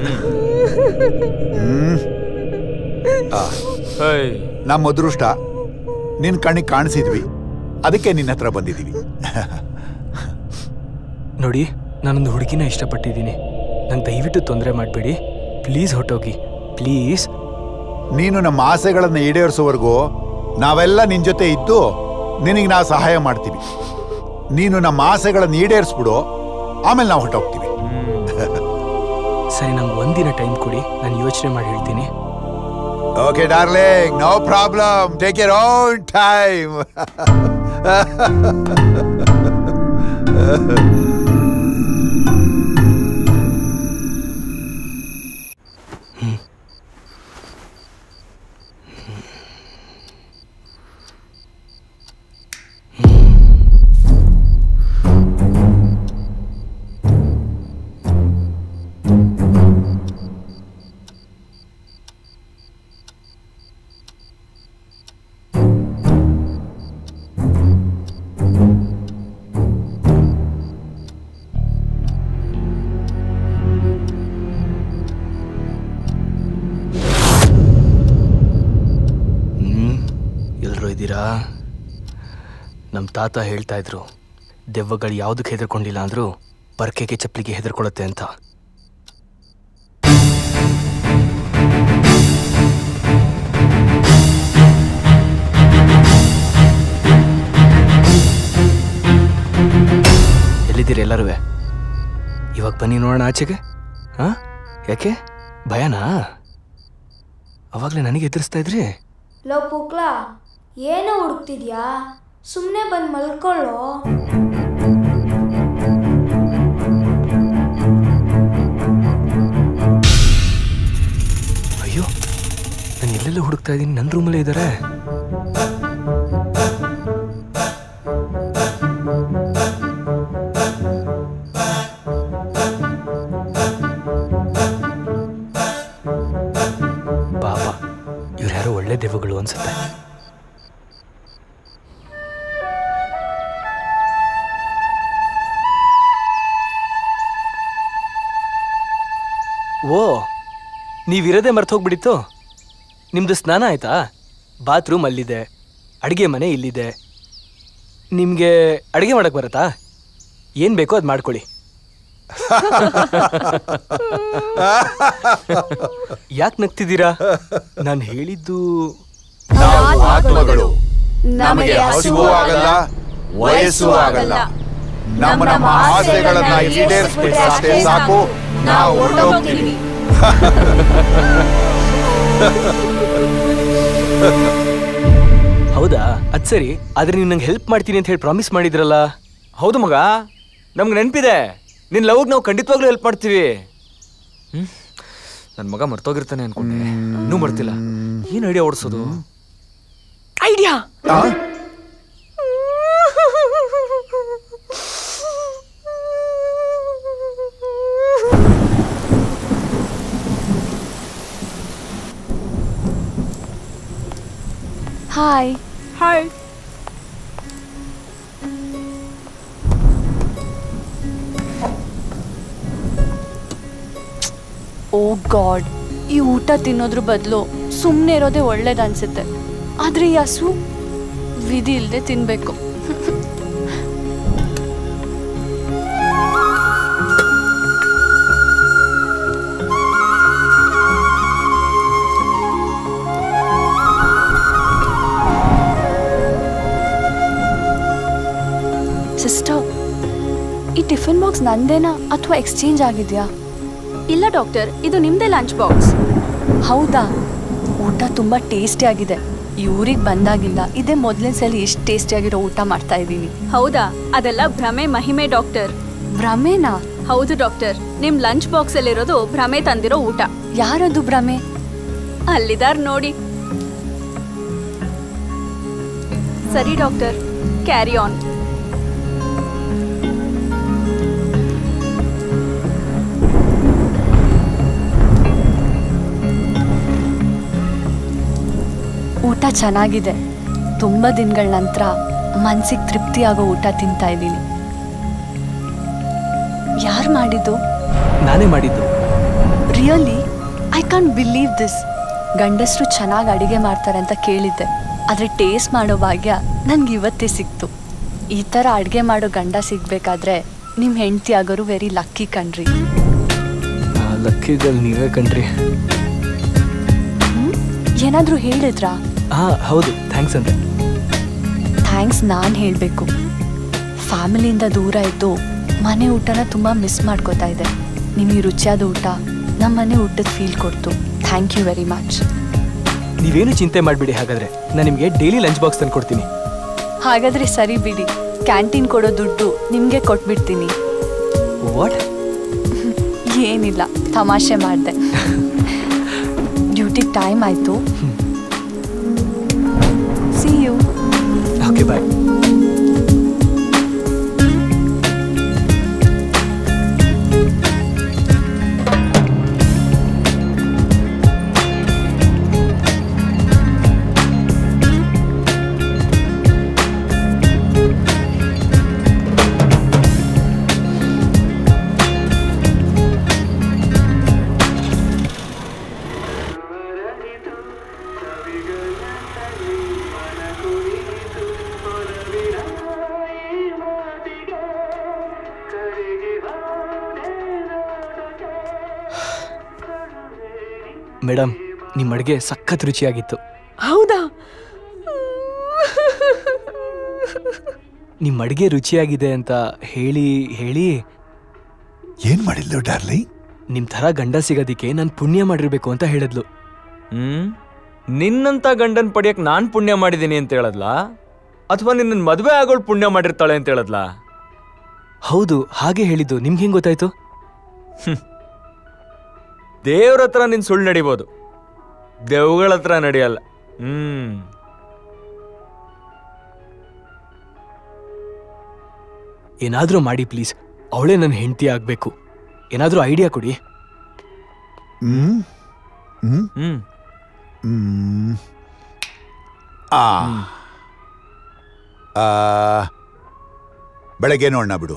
ನಮ್ಮ ಅದೃಷ್ಟ ನಿನ್ನ ಕಣ್ಣಿಗೆ ಕಾಣಿಸಿದ್ವಿ ಅದಕ್ಕೆ ನಿನ್ನ ಹತ್ರ ಬಂದಿದ್ದೀವಿ ನೋಡಿ ನಾನೊಂದು ಹುಡುಗಿನ ಇಷ್ಟಪಟ್ಟಿದ್ದೀನಿ ನಂಗೆ ದಯವಿಟ್ಟು ತೊಂದರೆ ಮಾಡಬೇಡಿ ಪ್ಲೀಸ್ ಹೊಟ್ಟೋಗಿ ಪ್ಲೀಸ್ ನೀನು ನಮ್ಮ ಆಸೆಗಳನ್ನು ಈಡೇರಿಸುವವರೆಗೂ ನಾವೆಲ್ಲ ನಿನ್ನ ಜೊತೆ ಇದ್ದು ನಿನಗೆ ನಾವು ಸಹಾಯ ಮಾಡ್ತೀವಿ ನೀನು ನಮ್ಮ ಆಸೆಗಳನ್ನು ಈಡೇರಿಸ್ಬಿಡು ಆಮೇಲೆ ನಾವು ಹೊರಟೋಗ್ತೀವಿ ಸರಿ ನಂಗೆ ಒಂದಿನ ಟೈಮ್ ಕೊಡಿ ನಾನು ಯೋಚನೆ ಮಾಡಿ ಹೇಳ್ತೀನಿ okay darling no problem take your own time hmm ಎಲ್ಲರೂ ಇದ್ದೀರಾ ನಮ್ಮ ತಾತ ಹೇಳ್ತಾ ಇದ್ರು ದೆವ್ವಗಳು ಯಾವುದಕ್ಕೆ ಹೆದರ್ಕೊಂಡಿಲ್ಲ ಅಂದ್ರು ಪರ್ಕೆಗೆ ಚಪ್ಪಲಿಗೆ ಹೆದರ್ಕೊಳ್ಳುತ್ತೆ ಅಂತ ಎಲ್ಲಿದ್ದೀರಿ ಎಲ್ಲರೂ ಇವಾಗ ಬನ್ನಿ ನೋಡೋಣ ಆಚೆಗೆ ಹಾ ಯಾಕೆ ಭಯನಾ ಅವಾಗಲೇ ನನಗೆ ಎದುರಿಸ್ತಾ ಇದ್ರಿ ಲೋ ಪುಕ್ಲ ಏನೋ ಹುಡುಕ್ತಿದ್ಯಾ ಸುಮ್ಮನೆ ಬಂದು ಮಲ್ಕೊಳ್ಳೋ ಅಯ್ಯೋ ನಾನು ಎಲ್ಲೆಲ್ಲ ಹುಡುಕ್ತಾ ಇದ್ದೀನಿ ನನ್ನ ರೂಮಲ್ಲೇ ಇದ್ದಾರೆ ದೆವ್ವಗಳು ಅನ್ಸುತ್ತೆ ಓ ನೀವಿರದೆ ಮರ್ತು ಹೋಗ್ಬಿಡಿತ್ತು ನಿಮ್ದು ಸ್ನಾನ ಆಯ್ತಾ ಬಾತ್ರೂಮ್ ಅಲ್ಲಿದೆ ಅಡುಗೆ ಮನೆ ಇಲ್ಲಿದೆ ನಿಮಗೆ ಅಡುಗೆ ಮಾಡಕ್ ಬರುತ್ತಾ ಏನು ಬೇಕೋ ಅದು ಮಾಡ್ಕೊಳ್ಳಿ ಯಾಕೆ ನಗ್ತಿದ್ದೀರಾ ನಾನು ಹೇಳಿದ್ದು ನಾವು ಆತ್ಮಗಳು ನಮಗೆ ಹಸಿವು ಆಗಲ್ಲ ವಯಸ್ಸು ಆಗಲ್ಲ ನಮ್ಮ ನಮ್ಮ ಆಸೆಗಳನ್ನ ಈಡೇರಿಸ್ಬಿಟ್ರೆ ಅಷ್ಟೇ ಸಾಕು ನಾವು ಹೊರಟೋಗ್ತೀವಿ ಹೌದಾ ಅದ್ ಸರಿ ಆದ್ರೆ ನೀವು ನಂಗೆ ಹೆಲ್ಪ್ ಮಾಡ್ತೀನಿ ಅಂತ ಹೇಳಿ ಪ್ರಾಮಿಸ್ ಮಾಡಿದ್ರಲ್ಲ ಹೌದು ಮಗ ನಮ್ಗೆ ನೆನಪಿದೆ ನಿನ್ ಲವ್ಗೆ ನಾವು ಖಂಡಿತವಾಗ್ಲೂ ಹೆಲ್ಪ್ ಮಾಡ್ತೀವಿ ಹ್ಮ್ ನನ್ನ ಮಗ ಮರ್ತೋಗಿರ್ತಾನೆ ಅನ್ಕೊಂಡೆ ಇನ್ನೂ ಮರ್ತಿಲ್ಲ ಏನ್ ಐಡಿಯಾ ಓಡಿಸೋದು idea hi hi oh god ಈ ಊಟ ತಿನ್ನೋದ್ರ ಬದಲು ಸುಮ್ಮನೆ ಇರೋದೇ ಒಳ್ಳೇದು ಅನ್ಸುತ್ತೆ ಆದ್ರೆ ಈ ಹಸು ವಿಧಿ ಇಲ್ಲದೆ ತಿನ್ಬೇಕು ಸಿಸ್ಟರ್ ಈ ಟಿಫಿನ್ ಬಾಕ್ಸ್ ನಂದೇನಾ ಅಥವಾ ಎಕ್ಸ್ಚೇಂಜ್ ಆಗಿದೆಯಾ ಇಲ್ಲ ಡಾಕ್ಟರ್ ಇದು ನಿಮ್ದೇ ಲಂಚ್ ಬಾಕ್ಸ್ ಹೌದಾ ಊಟ ತುಂಬ ಟೇಸ್ಟಿ ಆಗಿದೆ ಈ ಊರಿಗೆ ಬಂದಾಗಿಲ್ಲ ಇದೇ ಮೊದಲನೇ ಸಲ ಎಷ್ಟು ಟೇಸ್ಟಿಯಾಗಿರೋ ಊಟ ಮಾಡ್ತಾ ಇದ್ದೀನಿ ಹೌದಾ ಅದೆಲ್ಲ ಭ್ರಮೆ ಮಹಿಮೆ ಡಾಕ್ಟರ್ ಭ್ರಮೆನಾ ಹೌದು ಡಾಕ್ಟರ್ ನಿಮ್ ಲಂಚ್ ಬಾಕ್ಸ್ ಅಲ್ಲಿರೋದು ಭ್ರಮೆ ತಂದಿರೋ ಊಟ ಯಾರದು ಭ್ರಮೆ ಅಲ್ಲಿದಾರ್ ನೋಡಿ ಸರಿ ಡಾಕ್ಟರ್ ಕ್ಯಾರಿ ಆನ್ ಊಟ ಚೆನ್ನಾಗಿದೆ ತುಂಬ ದಿನಗಳ ನಂತರ ಮನ್ಸಿಗೆ ತೃಪ್ತಿ ಆಗೋ ಊಟ ತಿಂತಾ ಇದ್ದೀನಿ ಯಾರು ಮಾಡಿದ್ದು ನಾನೇ ಮಾಡಿದ್ದು really I can't believe this ಗಂಡಸರು ಚೆನ್ನಾಗಿ ಅಡಿಗೆ ಮಾಡ್ತಾರೆ ಅಂತ ಕೇಳಿದ್ದೆ ಆದರೆ ಟೇಸ್ಟ್ ಮಾಡೋ ಭಾಗ್ಯ ನನ್ಗೆ ಇವತ್ತೇ ಸಿಕ್ತು ಈ ಥರ ಅಡುಗೆ ಮಾಡೋ ಗಂಡ ಸಿಗ್ಬೇಕಾದ್ರೆ ನಿಮ್ಮ ಹೆಂಡತಿ ಆಗೋರು ವೆರಿ ಲಕ್ಕಿ ಕಣ್ರಿ ಲಕ್ಕಿಗಲ್ ನೀವೇ ಕಣ್ರಿ ಏನಾದರೂ ಹೇಳಿದ್ರಾ ಹಾ ಹೌದು ಥ್ಯಾಂಕ್ಸ್ ಅಂದೆ ಥ್ಯಾಂಕ್ಸ್ ನಾನು ಹೇಳಬೇಕು ಫ್ಯಾಮಿಲಿಯಿಂದ ದೂರ ಇದ್ದು ಮನೆ ಊಟನ ತುಂಬ ಮಿಸ್ ಮಾಡ್ಕೋತಾ ಇದೆ ನಿಮಗೆ ರುಚಿಯಾದ ಊಟ ನಮ್ಮ ಮನೆ ಊಟದ ಫೀಲ್ ಕೊಡ್ತು ಥ್ಯಾಂಕ್ ಯು ವೆರಿ ಮಚ್ ನೀವೇನು ಚಿಂತೆ ಮಾಡಬೇಡಿ ಹಾಗಾದ್ರೆ ನಾನು ನಿಮಗೆ ಡೈಲಿ ಲಂಚ್ ಬಾಕ್ಸ್ ತಂದು ಕೊಡ್ತೀನಿ ಹಾಗಾದರೆ ಸರಿ ಬಿಡಿ ಕ್ಯಾಂಟೀನ್ ಕೊಡೋ ದುಡ್ಡು ನಿಮಗೆ ಕೊಟ್ಬಿಡ್ತೀನಿ ವಾಟ್ ಏನಿಲ್ಲ ತಮಾಷೆ ಮಾಡಿದೆ ಡ್ಯೂಟಿಗೆ ಟೈಮ್ ಆಯಿತು see you okay bye madam ನಿಮ್ಮ ಅಡುಗೆ ಸಖತ್ ರುಚಿಯಾಗಿತ್ತು ಹೌದಾ ನಿಮ್ಮ ಅಡುಗೆ ರುಚಿಯಾಗಿದೆ ಅಂತ ಹೇಳಿ ಹೇಳಿ ಏನ್ ಮಾಡಿದ್ಲು ಡಾರ್ಲಿಂಗ್ ನಿಮ್ಮ ಥರ ಗಂಡ ಸಿಗೋದಿಕ್ಕೆ ನಾನು ಪುಣ್ಯ ಮಾಡಿರ್ಬೇಕು ಅಂತ ಹೇಳಿದ್ಲು ಹ್ಮ್ ನಿನ್ನಂತ ಗಂಡನ್ ಪಡಿಯಕ್ ನಾನ್ ಪುಣ್ಯ ಮಾಡಿದ್ದೀನಿ ಅಂತ ಹೇಳದ್ಲಾ ಅಥವಾ ನಿನ್ನ ಮದ್ವೆ ಆಗೋಳು ಪುಣ್ಯ ಮಾಡಿರ್ತಾಳೆ ಅಂತ ಹೇಳದ್ಲಾ ಹೌದು ಹಾಗೆ ಹೇಳಿದ್ದು ನಿಮ್ಗೆ ಹೆಂಗ್ ಗೊತ್ತಾಯ್ತು ದೇವ್ರ ಹತ್ರ ನಿನ್ ಸುಳ್ಳು ನಡಿಬೋದು ದೆವ್ಗಳ ಹತ್ರ ನಡೆಯಲ್ಲ ಹ್ಮ್ ಏನಾದರೂ ಮಾಡಿ ಪ್ಲೀಸ್ ಅವಳೇ ನನ್ನ ಹೆಂಡತಿ ಆಗಬೇಕು ಏನಾದರೂ ಐಡಿಯಾ ಕೊಡಿ ಹ್ಮ್ ಹ್ಮ್ ಹ್ಮ್ ಹ್ಮ್ ಆ ಆ, ಬೆಳಗ್ಗೆ ನೋಡೋಣ ಬಿಡು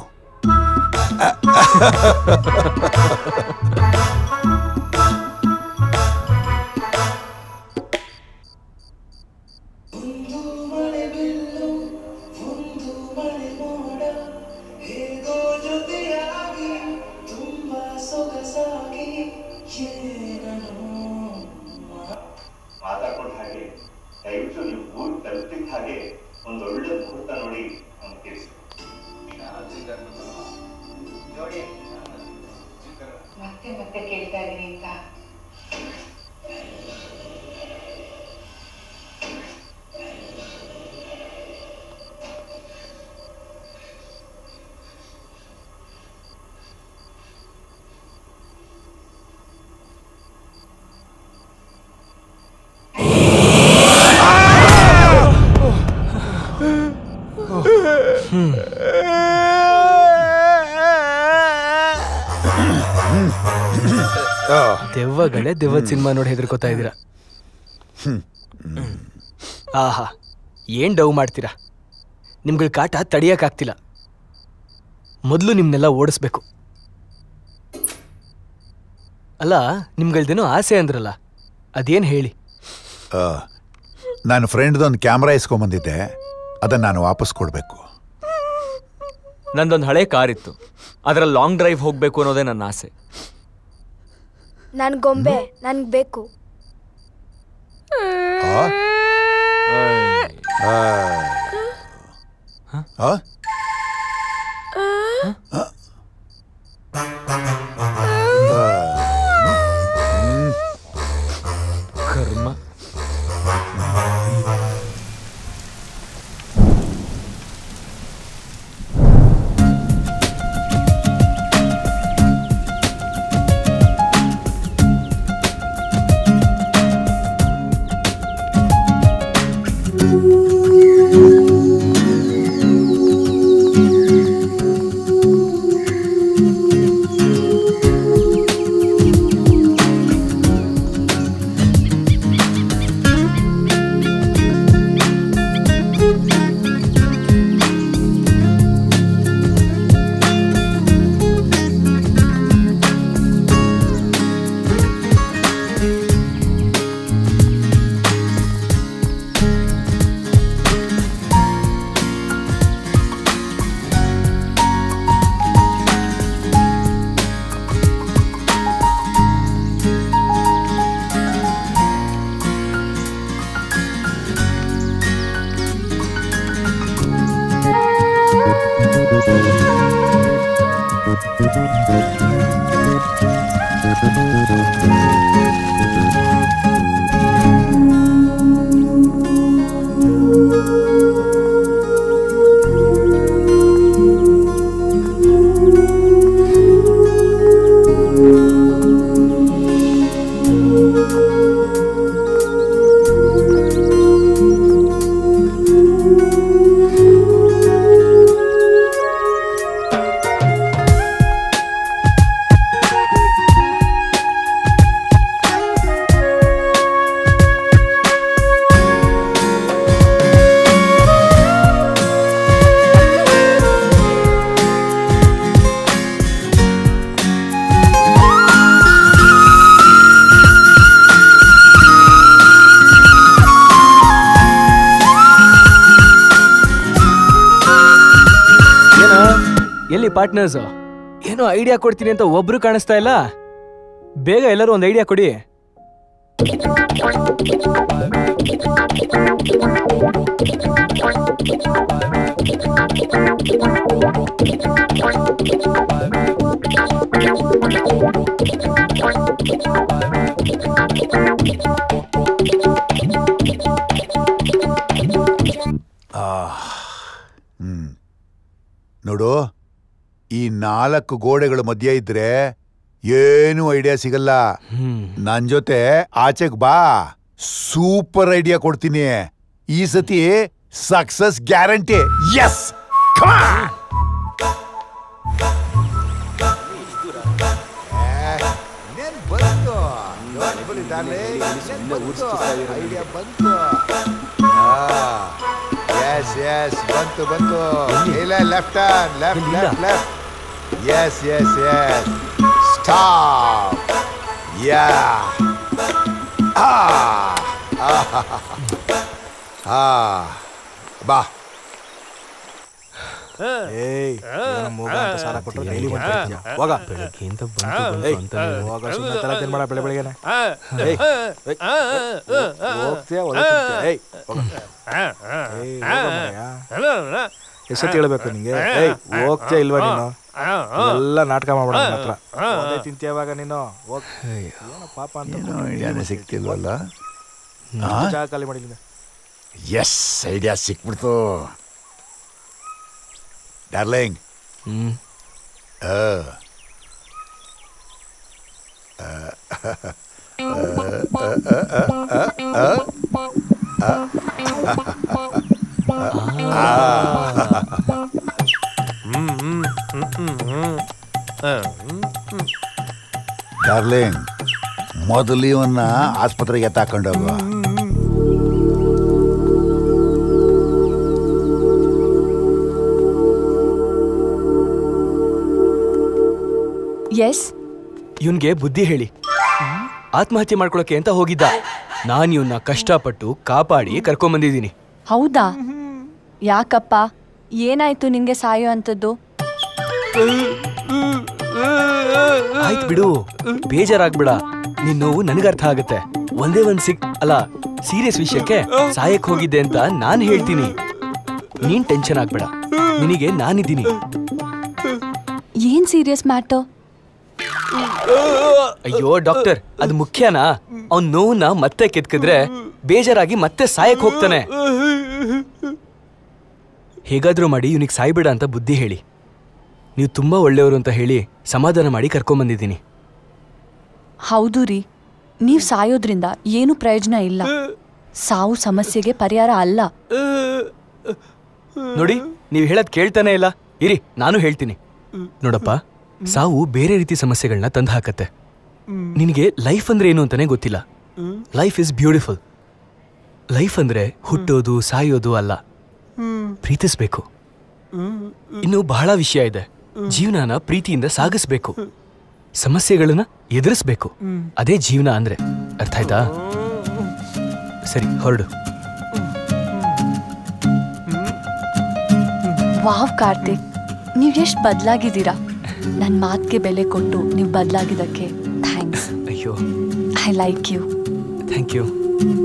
ಮಾತಾಡ್ಕೊಂಡ ಹಾಗೆ ದಯವಿಟ್ಟು ನೀವು ಊರು ತಲುಪಿದ ಹಾಗೆ ಒಂದು ಒಳ್ಳೆ ಮುಹೂರ್ತ ನೋಡಿ ನಮ್ಗೆ ತಿಳಿಸಿ ಮತ್ತೆ ಮತ್ತೆ ಕೇಳ್ತಾ ಇದೀನಿ ಅಂತ ದೆವ್ವಗಳೇ ದೆವ್ವದ ಸಿನಿಮಾ ನೋಡಿ ಹೆದರ್ಕೋತಾ ಇದ್ದೀರಾ ಆಹಾ ಏನ್ ಡವ್ ಮಾಡ್ತೀರಾ ನಿಮ್ಗಳ ಕಾಟ ತಡಿಯಕ್ಕಾಗ್ತಿಲ್ಲ ಮೊದಲು ನಿಮ್ನೆಲ್ಲ ಓಡಿಸ್ಬೇಕು ಅಲ್ಲ ನಿಮ್ಗಳ್ದೇನೋ ಆಸೆ ಅಂದ್ರಲ್ಲ ಅದೇನ್ ಹೇಳಿ ಆ, ನಾನು ಫ್ರೆಂಡ್ದೊಂದು ಕ್ಯಾಮ್ರಾ ಇಸ್ಕೊಂಬಂದಿದ್ದೆ ಅದನ್ನು ನಾನು ವಾಪಸ್ ಕೊಡಬೇಕು ನಂದೊಂದು ಹಳೆ ಕಾರ್ ಇತ್ತು ಅದರಲ್ಲಿ ಲಾಂಗ್ ಡ್ರೈವ್ ಹೋಗ್ಬೇಕು ಅನ್ನೋದೇ ನನ್ನ ಆಸೆ ನನ್ ಗೊಂಬೆ ನನ್ಗೆ ಬೇಕು ಕರ್ಮ ಏನೋ ಎಲ್ಲಿ ಪಾರ್ಟ್ನರ್ಸ್ ಏನೋ ಐಡಿಯಾ ಕೊಡ್ತೀನಿ ಅಂತ ಒಬ್ರು ಕಾಣಿಸ್ತಾ ಇಲ್ಲ ಬೇಗ ಎಲ್ಲರೂ ಒಂದು ಐಡಿಯಾ ಕೊಡಿ ಆ, ಹ್ಮ್ ನೋಡು ಈ ನಾಲ್ಕು ಗೋಡೆಗಳ ಮಧ್ಯೆ ಇದ್ರೆ ಏನು ಐಡಿಯಾ ಸಿಗಲ್ಲ ನನ್ ಜೊತೆ ಆಚೆಗ್ ಬಾ ಸೂಪರ್ ಐಡಿಯಾ ಕೊಡ್ತೀನಿ ಈ ಸತಿ ಸಕ್ಸಸ್ ಗ್ಯಾರಂಟಿ ಎಸ್ ಐಡಿಯಾ ಬಂತು ಎಸ್ ಎಸ್ ಬಂತು ಬಂತು ಇಲ್ಲ left hand left left left yes yes yes stop ಯಾ ಆ ಬಾ ಏಯ್ ಏನೋ ಮೂಗ ಅಂತ ಸಾಲ ಕೊಟ್ರೆ ಡೈಲಿ ಬಂದು ಹೋಗ ಬೆಳಗ್ಗೆಯಿಂದ ಏಯ್, ಹೋಗ ಸುಮ್ಮನೆ ತಲೆ ತಿನ್ ಮಾಡ ಬೆಳೆ ಬೆಳಗ್ಗೆನೆ ಏಯ್, ಏಯ್, ಹೋಗ್ತೀಯಾ ಒಲೆ ತಿಂತೀಯಾ? ಏಯ್ ಹೋಗ. ಏಯ್, ಹೋಗ ಮಾರಾಯ. ಎಷ್ಟೊತ್ತು ಹೇಳ್ಬೇಕು ನಿಂಗೆ ಏಯ್ ಹೋಗ್ತೀಯಾ ಇಲ್ವಾ ನೀನು ಎಲ್ಲ ನಾಟಕ ಮಾಡ್ಬೇಡ ನನ್ನ ಹತ್ರ ಒಲೆ ತಿಂತೀಯವಾಗ ನೀನು ಹೋಗ್ ಏನೋ ಪಾಪ ಅಂತ ಏನೋ ಐಡಿಯಾನೇ ಸಿಗ್ತಿಲ್ವಲ್ಲ ಜಾಗ ಖಾಲಿ ಮಾಡಿದ್ದೀನಿ ಎಸ್ ಐಡಿಯಾ ಸಿಕ್ಬಿಡ್ತು ಡಾರ್ಲಿಂಗ್ ಹ್ಮ್ ಡಾರ್ಲಿಂಗ್ ಮೊದಲು ಇವನ್ನ ಆಸ್ಪತ್ರೆಗೆ ಎತ್ತಾಕೊಂಡೋಗು ಎಸ್ ಇವನ್ಗೆ ಬುದ್ಧಿ ಹೇಳಿ ಆತ್ಮಹತ್ಯೆ ಮಾಡ್ಕೊಳಕ್ಕೆ ಅಂತ ಹೋಗಿದ್ದ ನಾನು ಇವನ್ನ ಕಷ್ಟಪಟ್ಟು ಕಾಪಾಡಿ ಕರ್ಕೊಂಬಂದಿದ್ದೀನಿ ಹೌದಾ ಯಾಕಪ್ಪ ಏನಾಯ್ತು ನಿಂಗೆ ಸಾಯೋ ಅಂಥದ್ದು ಆಯ್ತು ಬಿಡು ಬೇಜಾರಾಗ್ಬೇಡ ನಿನ್ ನೋವು ನನಗೆ ಅರ್ಥ ಆಗುತ್ತೆ ಒಂದೇ ಒಂದ್ ಸಿಕ್ ಅಲ್ಲ ಸೀರಿಯಸ್ ವಿಷಯಕ್ಕೆ ಸಾಯಕ್ ಹೋಗಿದ್ದೆ ಅಂತ ನಾನ್ ಹೇಳ್ತೀನಿ ನೀನ್ ಟೆನ್ಷನ್ ಆಗ್ಬೇಡ ನಿನಗೆ ನಾನಿದ್ದೀನಿ ಏನ್ ಸೀರಿಯಸ್ ಮ್ಯಾಟರ್ ಅಯ್ಯೋ ಡಾಕ್ಟರ್ ಅದು ಮುಖ್ಯನಾ ಅವ್ನ್ ನೋವನ್ನ ಮತ್ತೆ ಕೆತ್ಕಿದ್ರೆ ಬೇಜಾರಾಗಿ ಮತ್ತೆ ಸಾಯಕ್ ಹೋಗ್ತಾನೆ ಹೇಗಾದ್ರೂ ಮಾಡಿ ಇವನಿಗೆ ಸಾಯ್ಬೇಡ ಅಂತ ಬುದ್ಧಿ ಹೇಳಿ ನೀವು ತುಂಬಾ ಒಳ್ಳೆಯವರು ಅಂತ ಹೇಳಿ ಸಮಾಧಾನ ಮಾಡಿ ಕರ್ಕೊಂಬಂದಿದ್ದೀನಿ ಹೌದು ರೀ ನೀವ್ ಸಾಯೋದ್ರಿಂದ ಏನು ಪ್ರಯೋಜನ ಇಲ್ಲ ಸಾವು ಸಮಸ್ಯೆಗೆ ಪರಿಹಾರ ಅಲ್ಲ ನೋಡಿ ನೀವು ಹೇಳದ್ ಕೇಳ್ತಾನೆ ಇಲ್ಲ ಇರಿ ನಾನು ಹೇಳ್ತೀನಿ ನೋಡಪ್ಪ ಸಾವು ಬೇರೆ ರೀತಿ ಸಮಸ್ಯೆಗಳನ್ನ ತಂದು ಹಾಕತ್ತೆ ನಿನಗೆ ಲೈಫ್ ಅಂದ್ರೆ ಏನು ಅಂತಾನೆ ಗೊತ್ತಿಲ್ಲ ಲೈಫ್ ಇಸ್ ಬ್ಯೂಟಿಫುಲ್ ಲೈಫ್ ಅಂದ್ರೆ ಹುಟ್ಟೋದು ಸಾಯೋದು ಅಲ್ಲ ಪ್ರೀತಿಸ್ಬೇಕು ಇನ್ನು ಬಹಳ ವಿಷಯ ಇದೆ ಜೀವನನ ಪ್ರೀತಿಯಿಂದ ಸಾಗಿಸ್ಬೇಕು ಸಮಸ್ಯೆಗಳನ್ನ ಎದುರಿಸ್ಬೇಕು ಅದೇ ಜೀವನ ಅಂದ್ರೆ ಅರ್ಥ ಆಯ್ತಾ ಸರಿ ಹೊರಡು ವಾವ್ ಕಾರ್ತಿಕ್ ನೀವ್ ಎಷ್ಟ್ ಬದ್ಲಾಗಿದ್ದೀರಾ ನನ್ ಮಾತ್ಗೆ ಬೆಲೆ ಕೊಟ್ಟು ನೀವ್ ಬದ್ಲಾಗಿದ್ದಕ್ಕೆ ಥ್ಯಾಂಕ್ಸ್ ಅಯ್ಯೋ I like you thank you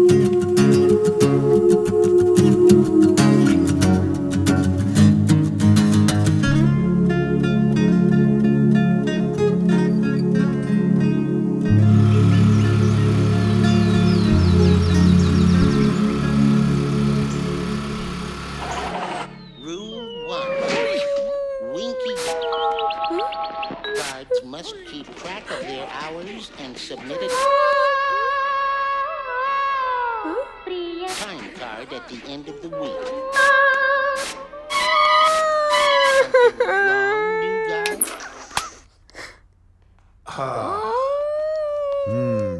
Rule one. Winky guards must keep track of their hours and submit a time card at the end of the week. Something wrong, new guy? ಹ್ಮ್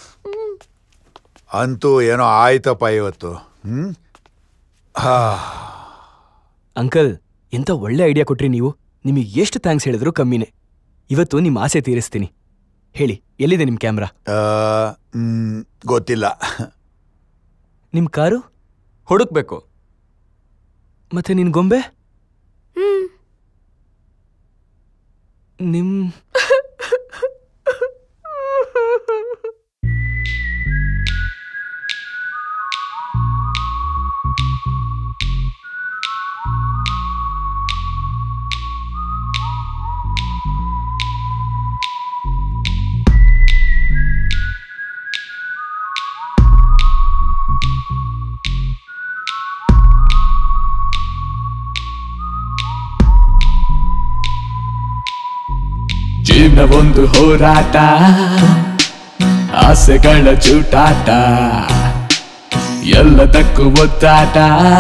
ಅಂತೂ ಏನೋ ಆಯ್ತಪ್ಪ ಇವತ್ತು ಹ್ಮ್ ಹಾ uncle ಎಂತ ಒಳ್ಳೆ idea ಕೊಟ್ರಿ ನೀವು ನಿಮಗೆ ಎಷ್ಟು ಥ್ಯಾಂಕ್ಸ್ ಹೇಳಿದ್ರು ಕಮ್ಮಿನೇ ಇವತ್ತು ನಿಮ್ಮ ಆಸೆ ತೀರಿಸ್ತೀನಿ ಹೇಳಿ ಎಲ್ಲಿದೆ ನಿಮ್ಮ ಕ್ಯಾಮ್ರಾ ಆ, ಹ್ಮ್, ಗೊತ್ತಿಲ್ಲ ನಿಮ್ಮ ಕಾರು ಹುಡುಕ್ಬೇಕು ಮತ್ತೆ ನಿನ್ ಗೊಂಬೆ ನಿಮ್ ಜೀವನ ಒಂದು ಹೋರಾಟ ಆಸೆಗಳ ಚೂಟಾಟ ಎಲ್ಲದಕ್ಕೂ ಒತ್ತಾಟ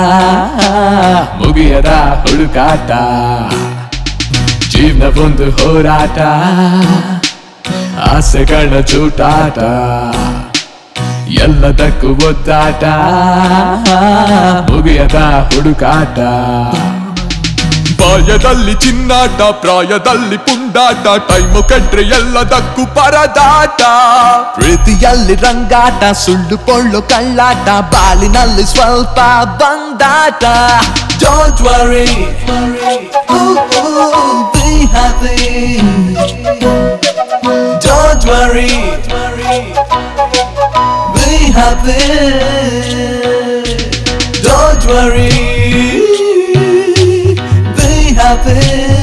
ಮುಗಿಯದ ಹುಡುಕಾಟ ಜೀವನ ಒಂದು ಹೋರಾಟ ಆಸೆಗಳ ಚೂಟಾಟ ಎಲ್ಲದಕ್ಕೂ ಒದ್ದಾಟ ಮುಗಿಯದ ಹುಡುಕಾಟ ಬಾಯದಲ್ಲಿ ಚಿನ್ನಾಟ ಪ್ರಾಯದಲ್ಲಿ ಪುಂಡಾಟ ಟೈಮು ಕೆಟ್ರೆ ಎಲ್ಲದಕ್ಕೂ ಪರದಾಟ ಪ್ರೀತಿಯಲ್ಲಿ ರಂಗಾಟ ಸುಳ್ಳು ಕೊಳ್ಳು ಕಳ್ಳಾಟ ಬಾಲಿನಲ್ಲಿ ಸ್ವಲ್ಪ ಬಂದಾಟ Don't worry, ooh, ooh, be happy. Don't worry, be happy. Don't worry, be happy.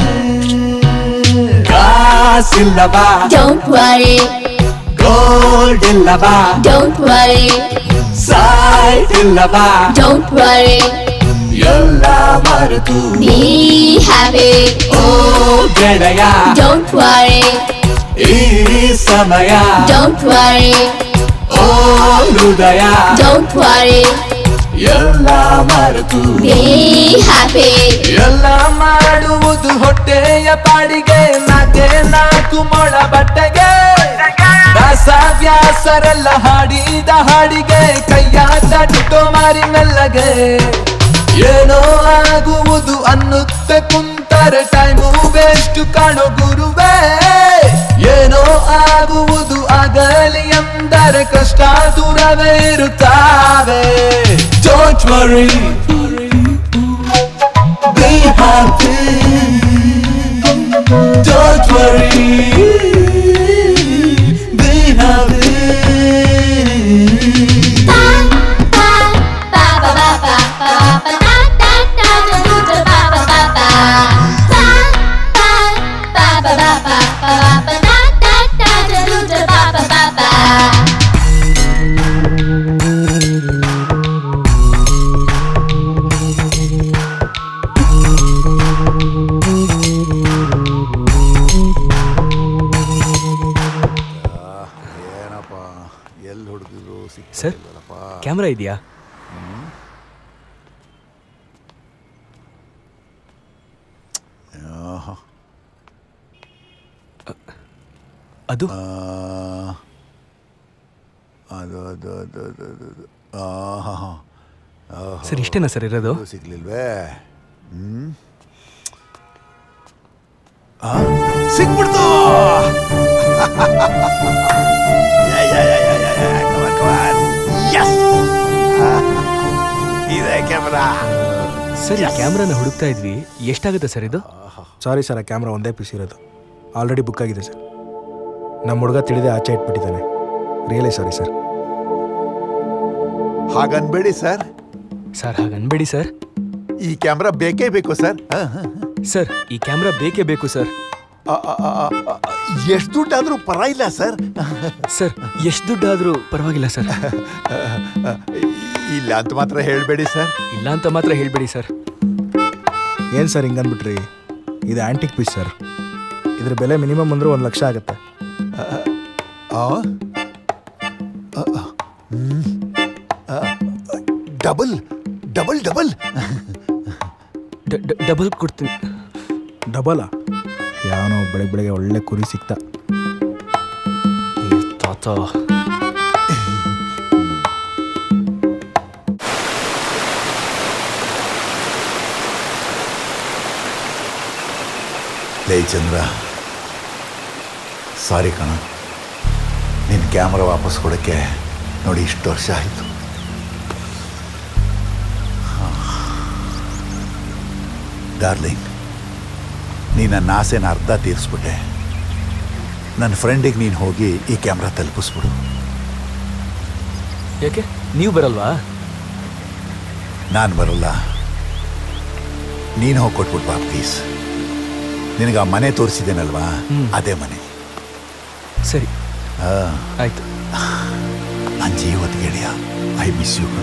ಕಾಸಿಲ್ಲವಾ Don't worry, ಗೋಲ್ಡ್ ಇಲ್ಲವಾ don't worry, ಸೈಟ್ ಇಲ್ಲವಾ don't worry. ಎಲ್ಲ ಮರೆತು Be happy, ಓ ಗೆಳೆಯ don't worry, ಈ ಸಮಯ don't worry, ಓ ಹೃದಯ don't worry. ಎಲ್ಲ ಮರೆತು Be happy, ಎಲ್ಲ ಮಾಡುವುದು ಹೊಟ್ಟೆಯ ಪಾಡಿಗೆ ನಾಕೆ ನಾಲ್ಕು ಮೊಳ ಬಟ್ಟೆಗೆ ವ್ಯಾಸರೆಲ್ಲ ಹಾಡಿದ ಹಾಡಿಗೆ ಕೈಯ ತಟ್ಟು ಮಾರಿ ಮೆಲ್ಲಗೆ ಏನೋ ಆಗುವುದು ಅನ್ನುತ್ತೆ ಕುಂತರೆ ಟೈಮು ವೇಸ್ಟ್ ಕಾಣೋ ಗುರುವೇ ಏನೋ ಆಗುವುದು ಆಗಲಿ ಎಂದರೆ ಕಷ್ಟ ದೂರವೇ ಇರುತ್ತಾವೆ Don't worry Be happy Don't worry Be happy ಏನಪ್ಪ ಎಲ್ಲಿ ಹುಡುಗಿದ್ರು ಸರ್ ಕ್ಯಾಮ್ರಾ ಇದೆಯಾ ಅದು ಅದು ಅದು ಅದು ಅದು ಅದು ಅದು. ಆಹಾ. ಆಹಾ. ಸರ್ ಇಷ್ಟೇನಾ ಸರ್ ಇರೋದು ಅದು ಸಿಗ್ಲಿಲ್ವೇ ಹ್ಮ್ ಆ, ಸಿಕ್ಬಿಡ್ತು yeah, yeah, yeah, yeah, yeah, yeah. Come on, come on. Yes! ಇದೆ ಕ್ಯಾಮ್ರಾ ಸರ್ ಈ ಕ್ಯಾಮ್ರಾನ ಹುಡುಕ್ತಾ ಇದ್ವಿ ಎಷ್ಟಾಗುತ್ತೆ ಸರ್ ಇದು ಸಾರಿ ಸರ್ ಆ ಕ್ಯಾಮ್ರಾ ಒಂದೇ ಪೀಸ್ ಇರೋದು ಆಲ್ರೆಡಿ ಬುಕ್ ಆಗಿದೆ ಸರ್ ನಮ್ಮ ಹುಡುಗ ತಿಳಿದೇ ಆಚೆ ಇಟ್ಬಿಟ್ಟಿದ್ದಾನೆ ರಿಯಲಿ ಸಾರಿ ಸರ್ ಹಾಗನ್ಬೇಡಿ ಸರ್ ಸರ್ ಹಾಗನ್ಬೇಡಿ ಸರ್ ಈ ಕ್ಯಾಮ್ರಾ ಬೇಕೇ ಬೇಕು ಸರ್ ಸರ್ ಈ ಕ್ಯಾಮ್ರಾ ಬೇಕೇ ಬೇಕು ಸರ್ ಎಷ್ಟು ದುಡ್ಡಾದ್ರೂ ಪರವಾಗಿಲ್ಲ ಸರ್ ಸರ್ ಎಷ್ಟು ದುಡ್ಡಾದ್ರೂ ಪರವಾಗಿಲ್ಲ ಸರ್ ಇಲ್ಲ ಅಂತ ಮಾತ್ರ ಹೇಳಬೇಡಿ ಸರ್ ಇಲ್ಲ ಅಂತ ಮಾತ್ರ ಹೇಳ್ಬೇಡಿ ಸರ್ ಏನು ಸರ್ ಹಿಂಗನ್ಬಿಟ್ರಿ ಇದು ಆ್ಯಂಟಿಕ್ ಪೀಸ್ ಸರ್ ಇದ್ರ ಬೆಲೆ ಮಿನಿಮಮ್ ಅಂದ್ರೆ ಒಂದು ಲಕ್ಷ ಆಗುತ್ತೆ ಡಬಲ್ ಡಬಲ್ ಡಬಲ್ ಡಬಲ್ ಕೊಡ್ತೀನಿ ಡಬಲಾ ಯಾವನೋ ಬೆಳಗ್ಗೆ ಬೆಳಗ್ಗೆ ಒಳ್ಳೆ ಕುರಿ ಸಿಕ್ತ ತಾತ ಲೇ ಚಂದ್ರ ಸಾರಿ ಕಣ ನಿನ್ನ ಕ್ಯಾಮ್ರಾ ವಾಪಸ್ ಕೊಡೋಕ್ಕೆ ನೋಡಿ ಇಷ್ಟು ವರ್ಷ ಆಯಿತು ಡಾರ್ಲಿಂಗ್ ನೀ ನನ್ನ ಆಸೆನ ಅರ್ಧ ತೀರಿಸ್ಬಿಟ್ಟೆ ನನ್ನ ಫ್ರೆಂಡಿಗೆ ನೀನು ಹೋಗಿ ಈ ಕ್ಯಾಮ್ರಾ ತಲುಪಿಸ್ಬಿಡು ಯಾಕೆ ನೀವು ಬರಲ್ವಾ ನಾನು ಬರಲ್ಲ ನೀನು ಹೋಗಿ ಕೊಟ್ಬಿಟ್ಟು ಬಾ ಪ್ಲೀಸ್ ನಿನಗೆ ಆ ಮನೆ ತೋರಿಸಿದ್ದೇನಲ್ವಾ ಅದೇ ಮನೆ ಸರಿ ಆ, ಆಯ್ತು ನನ್ನ ಜೀವದ ಗೆಳೆಯ ಐ ಮಿಸ್ ಯು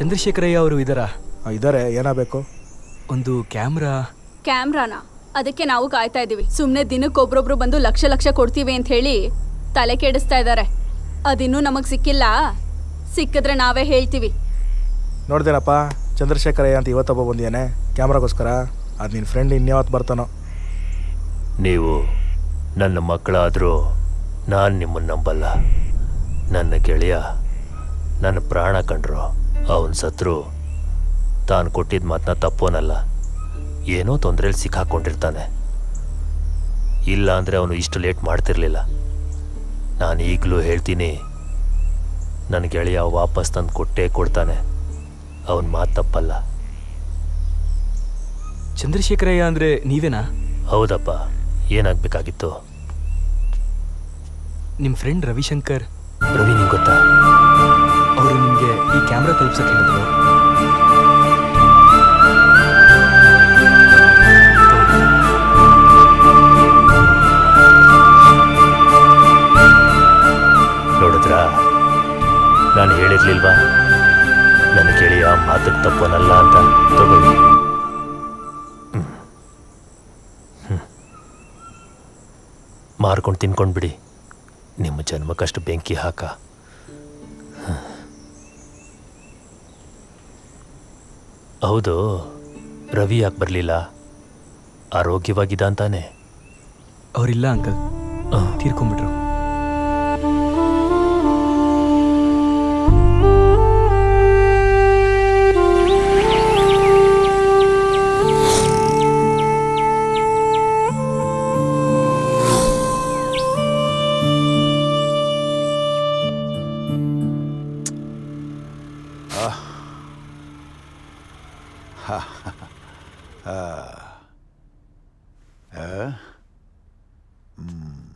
ಚಂದ್ರಶೇಖರಯ್ಯ ಅವರು ಇದ್ದಾರಾ ಇದ್ದಾರೆ ಏನಾಗಬೇಕು ಒಂದು ಕ್ಯಾಮ್ರಾ ಕ್ಯಾಮ್ರಾನ ಅದಕ್ಕೆ ನಾವು ಕಾಯ್ತಾ ಇದೀವಿ ಸುಮ್ಮನೆ ದಿನಕ್ಕೊಬ್ರೊಬ್ರು ಬಂದು ಲಕ್ಷ ಲಕ್ಷ ಕೊಡ್ತೀವಿ ಅಂತ ಹೇಳಿ ತಲೆ ಕೆಡಿಸ್ತಾ ಇದ್ದಾರೆ ಅದಿನ್ನೂ ನಮಗೆ ಸಿಕ್ಕಿಲ್ಲ ಸಿಕ್ಕಿದ್ರೆ ನಾವೇ ಹೇಳ್ತೀವಿ ನೋಡ್ದೇನಪ್ಪ ಚಂದ್ರಶೇಖರಯ್ಯ ಅಂತ ಇವತ್ತೊಬ್ಬ ಬಂದಿಯಾನೆ ಕ್ಯಾಮ್ರಾಗೋಸ್ಕರ ಅದು ನಿನ್ನ ಫ್ರೆಂಡ್ ಇನ್ಯಾವತ್ತು ಬರ್ತಾನೋ ನೀವು ನನ್ನ ಮಕ್ಕಳಾದರೂ ನಾನು ನಿಮ್ಮನ್ನು ನಂಬಲ್ಲ ನನ್ನ ಗೆಳೆಯ ನನ್ನ ಪ್ರಾಣ ಕಂಡ್ರು ಅವನ ಸತ್ರು ತಾನು ಕೊಟ್ಟಿದ್ದ ಮಾತನ್ನ ತಪ್ಪೋನಲ್ಲ ಏನೋ ತೊಂದರೆಯಲ್ಲಿ ಸಿಕ್ಕಾಕೊಂಡಿರ್ತಾನೆ ಇಲ್ಲ ಅಂದರೆ ಅವನು ಇಷ್ಟು ಲೇಟ್ ಮಾಡ್ತಿರ್ಲಿಲ್ಲ ನಾನು ಈಗಲೂ ಹೇಳ್ತೀನಿ ನನ್ನ ಗೆಳೆಯ ವಾಪಸ್ ತಂದು ಕೊಟ್ಟೇ ಕೊಡ್ತಾನೆ ಅವನ ಮಾತು ತಪ್ಪಲ್ಲ ಚಂದ್ರಶೇಖರಯ್ಯ ಅಂದ್ರೆ ನೀವೇನಾ ಹೌದಪ್ಪ ಏನಾಗಬೇಕಾಗಿತ್ತು ನಿಮ್ಮ ಫ್ರೆಂಡ್ ರವಿಶಂಕರ್ ರವಿ ನಿಂಗೆ ಗೊತ್ತಾ ಅವರು ನಿಮಗೆ ಈ ಕ್ಯಾಮ್ರಾ ತಲುಪ್ಸಕ್ಕೆ ಹೇಳಿದ್ರು ನೋಡಿದ್ರಾ ನಾನು ಹೇಳಿರ್ಲಿಲ್ವಾ ನನ್ನ ಗೆಳೆಯ ಮಾತಕ್ಕೆ ತಪ್ಪನಲ್ಲ ಅಂತ ತಗೊಳ್ಳಿ ಹ್ಮ್. ಹ್ಮ್. ಮಾರ್ಕೊಂಡು ತಿನ್ಕೊಂಡ್ಬಿಡಿ ನಿಮ್ಮ ಜನ್ಮಕ್ಕಷ್ಟು ಬೆಂಕಿ ಹಾಕ ಹ್ಮ್. ಹೌದು ರವಿ ಯಾಕೆ ಬರಲಿಲ್ಲ ಆರೋಗ್ಯವಾಗಿದ್ದ ಅಂತಾನೆ ಅವರಿಲ್ಲ ಅಂಕಲ್ ತೀರ್ಕೊಂಡ್ಬಿಟ್ರು ಹಾ. ಆ. ಆ? ಹ್ಮ್.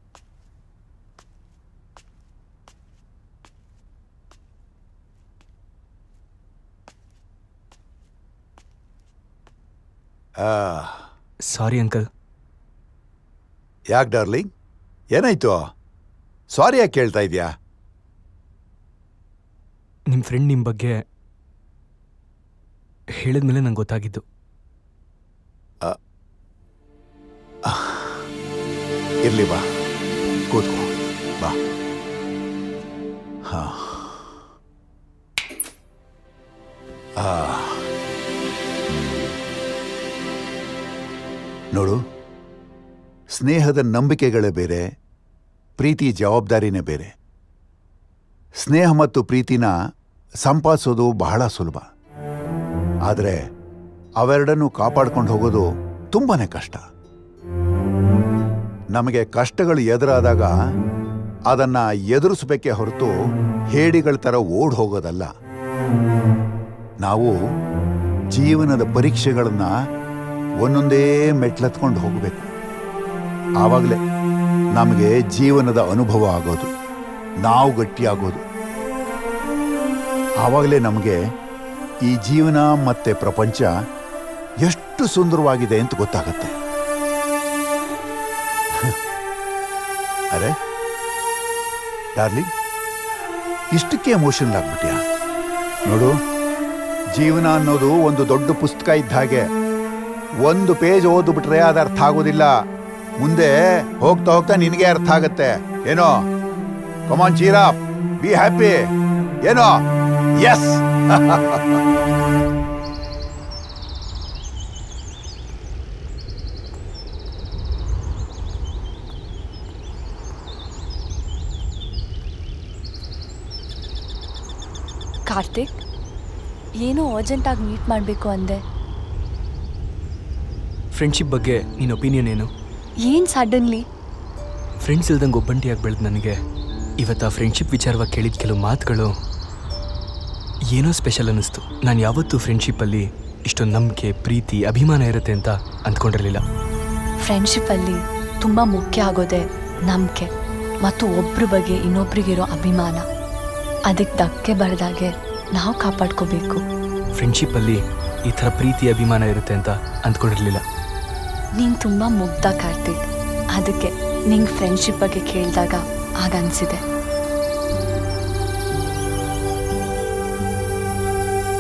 ಆ. ಸಾರಿ ಅಂಕಲ್ ಯಾಕೆ ಡಾರ್ಲಿಂಗ್ ಏನಾಯ್ತು ಸಾರಿ ಯಾಕೆ ಕೇಳ್ತಾ ಇದೆಯಾ ನಿಮ್ಮ ಫ್ರೆಂಡ್ ನಿಮ್ಮ ಬಗ್ಗೆ ಹೇಳಿದ್ಮೇಲೆ ನಂಗೆ ಗೊತ್ತಾಗಿದ್ದು ಇರ್ಲಿ ಬಾ ಕೂತ್ಕೋ ಬಾ ಹಾ ಆ. ನೋಡು ಸ್ನೇಹದ ನಂಬಿಕೆಗಳೇ ಬೇರೆ ಪ್ರೀತಿ ಜವಾಬ್ದಾರಿನೇ ಬೇರೆ ಸ್ನೇಹ ಮತ್ತು ಪ್ರೀತಿನ ಸಂಪಾದಿಸೋದು ಬಹಳ ಸುಲಭ ಆದರೆ ಅವೆರಡನ್ನು ಕಾಪಾಡ್ಕೊಂಡು ಹೋಗೋದು ತುಂಬಾನೇ ಕಷ್ಟ ನಮಗೆ ಕಷ್ಟಗಳು ಎದುರಾದಾಗ ಅದನ್ನ ಎದುರಿಸಬೇಕೇ ಹೊರತು ಹೇಡಿಗಳ ಥರ ಓಡ್ ಹೋಗೋದಲ್ಲ ನಾವು ಜೀವನದ ಪರೀಕ್ಷೆಗಳನ್ನ ಒಂದೊಂದೇ ಮೆಟ್ಲತ್ಕೊಂಡು ಹೋಗಬೇಕು ಆವಾಗಲೇ ನಮಗೆ ಜೀವನದ ಅನುಭವ ಆಗೋದು ನಾವು ಗಟ್ಟಿಯಾಗೋದು ಆವಾಗಲೇ ನಮಗೆ ಈ ಜೀವನ ಮತ್ತೆ ಪ್ರಪಂಚ ಎಷ್ಟು ಸುಂದರವಾಗಿದೆ ಅಂತ ಗೊತ್ತಾಗತ್ತೆ ಅರೆ ಡಾರ್ಲಿಂಗ್ ಇಷ್ಟಕ್ಕೆ ಎಮೋಷನಲ್ ಆಗ್ಬಿಟ್ಯಾ ನೋಡು ಜೀವನ ಅನ್ನೋದು ಒಂದು ದೊಡ್ಡ ಪುಸ್ತಕ ಇದ್ದ ಹಾಗೆ ಒಂದು ಪೇಜ್ ಓದ್ಬಿಟ್ರೆ ಅದು ಅರ್ಥ ಆಗೋದಿಲ್ಲ ಮುಂದೆ ಹೋಗ್ತಾ ಹೋಗ್ತಾ ನಿನಗೆ ಅರ್ಥ ಆಗತ್ತೆ ಏನೋ ಕಮಾನ್ ಚೀರಾ ಬಿ ಹ್ಯಾಪಿ ಏನೋ ಎಸ್ ಕಾರ್ತಿಕ್ ಏನೋ ಅರ್ಜೆಂಟಾಗಿ ಮೀಟ್ ಮಾಡಬೇಕು ಅಂದೆ ಫ್ರೆಂಡ್ಶಿಪ್ ಬಗ್ಗೆ ನಿನ್ನ ಒಪಿನಿಯನ್ ಏನು ಏನು ಸಡನ್ಲಿ ಫ್ರೆಂಡ್ಸ್ ಇಲ್ದಂಗೆ ಒಬ್ಬಂಟಿಯಾಗಿ ಬೆಳೆದು ನನಗೆ ಇವತ್ತು ಆ ಫ್ರೆಂಡ್ಶಿಪ್ ವಿಚಾರವಾಗಿ ಕೇಳಿದ ಕೆಲವು ಮಾತುಗಳು ಏನೋ ಸ್ಪೆಷಲ್ ಅನ್ನಿಸ್ತು ನಾನು ಯಾವತ್ತೂ ಫ್ರೆಂಡ್ಶಿಪ್ಪಲ್ಲಿ ಇಷ್ಟೊಂದು ನಂಬಿಕೆ ಪ್ರೀತಿ ಅಭಿಮಾನ ಇರುತ್ತೆ ಅಂತ ಅಂದ್ಕೊಂಡಿರಲಿಲ್ಲ ಫ್ರೆಂಡ್ಶಿಪ್ಪಲ್ಲಿ ತುಂಬ ಮುಖ್ಯ ಆಗೋದೆ ನಂಬಿಕೆ ಮತ್ತು ಒಬ್ರ ಬಗ್ಗೆ ಇನ್ನೊಬ್ರಿಗಿರೋ ಅಭಿಮಾನ ಅದಕ್ಕೆ ಧಕ್ಕೆ ಬರದಾಗೆ ನಾವು ಕಾಪಾಡ್ಕೋಬೇಕು ಫ್ರೆಂಡ್ಶಿಪ್ಪಲ್ಲಿ ಈ ಥರ ಪ್ರೀತಿ ಅಭಿಮಾನ ಇರುತ್ತೆ ಅಂತ ಅಂದ್ಕೊಂಡಿರಲಿಲ್ಲ ನೀನು ತುಂಬ ಮುಗ್ಧ ಕಾರ್ತಿಕ್ ಅದಕ್ಕೆ ನಿಂಗೆ ಫ್ರೆಂಡ್ಶಿಪ್ ಬಗ್ಗೆ ಕೇಳಿದಾಗ ಆಗ ಅನಿಸಿದೆ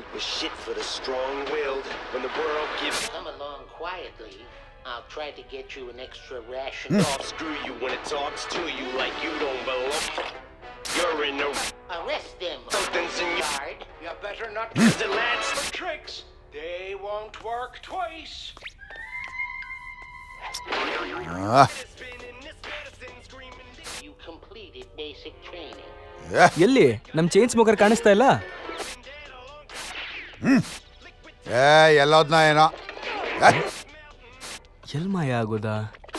is shit for the strong-willed. When the world gives Come along quietly. I'll try to get you an extra ration. off, screw you when it talks to you like you don't belong. You're in the Arrest them. something's in your Guard. You better not use the lads for tricks. They won't work twice. ಆ, You completed basic training. ಏ, ಎಲ್ಲಿ ನಮ್ chain smoker ಕಾಣಿಸ್ತಾ ಇಲ್ಲ ಏ ಎಲ್ಲೋದ್ನ ಏನೋ ಏ, L ಮಾಯ ಆಗೋದಾ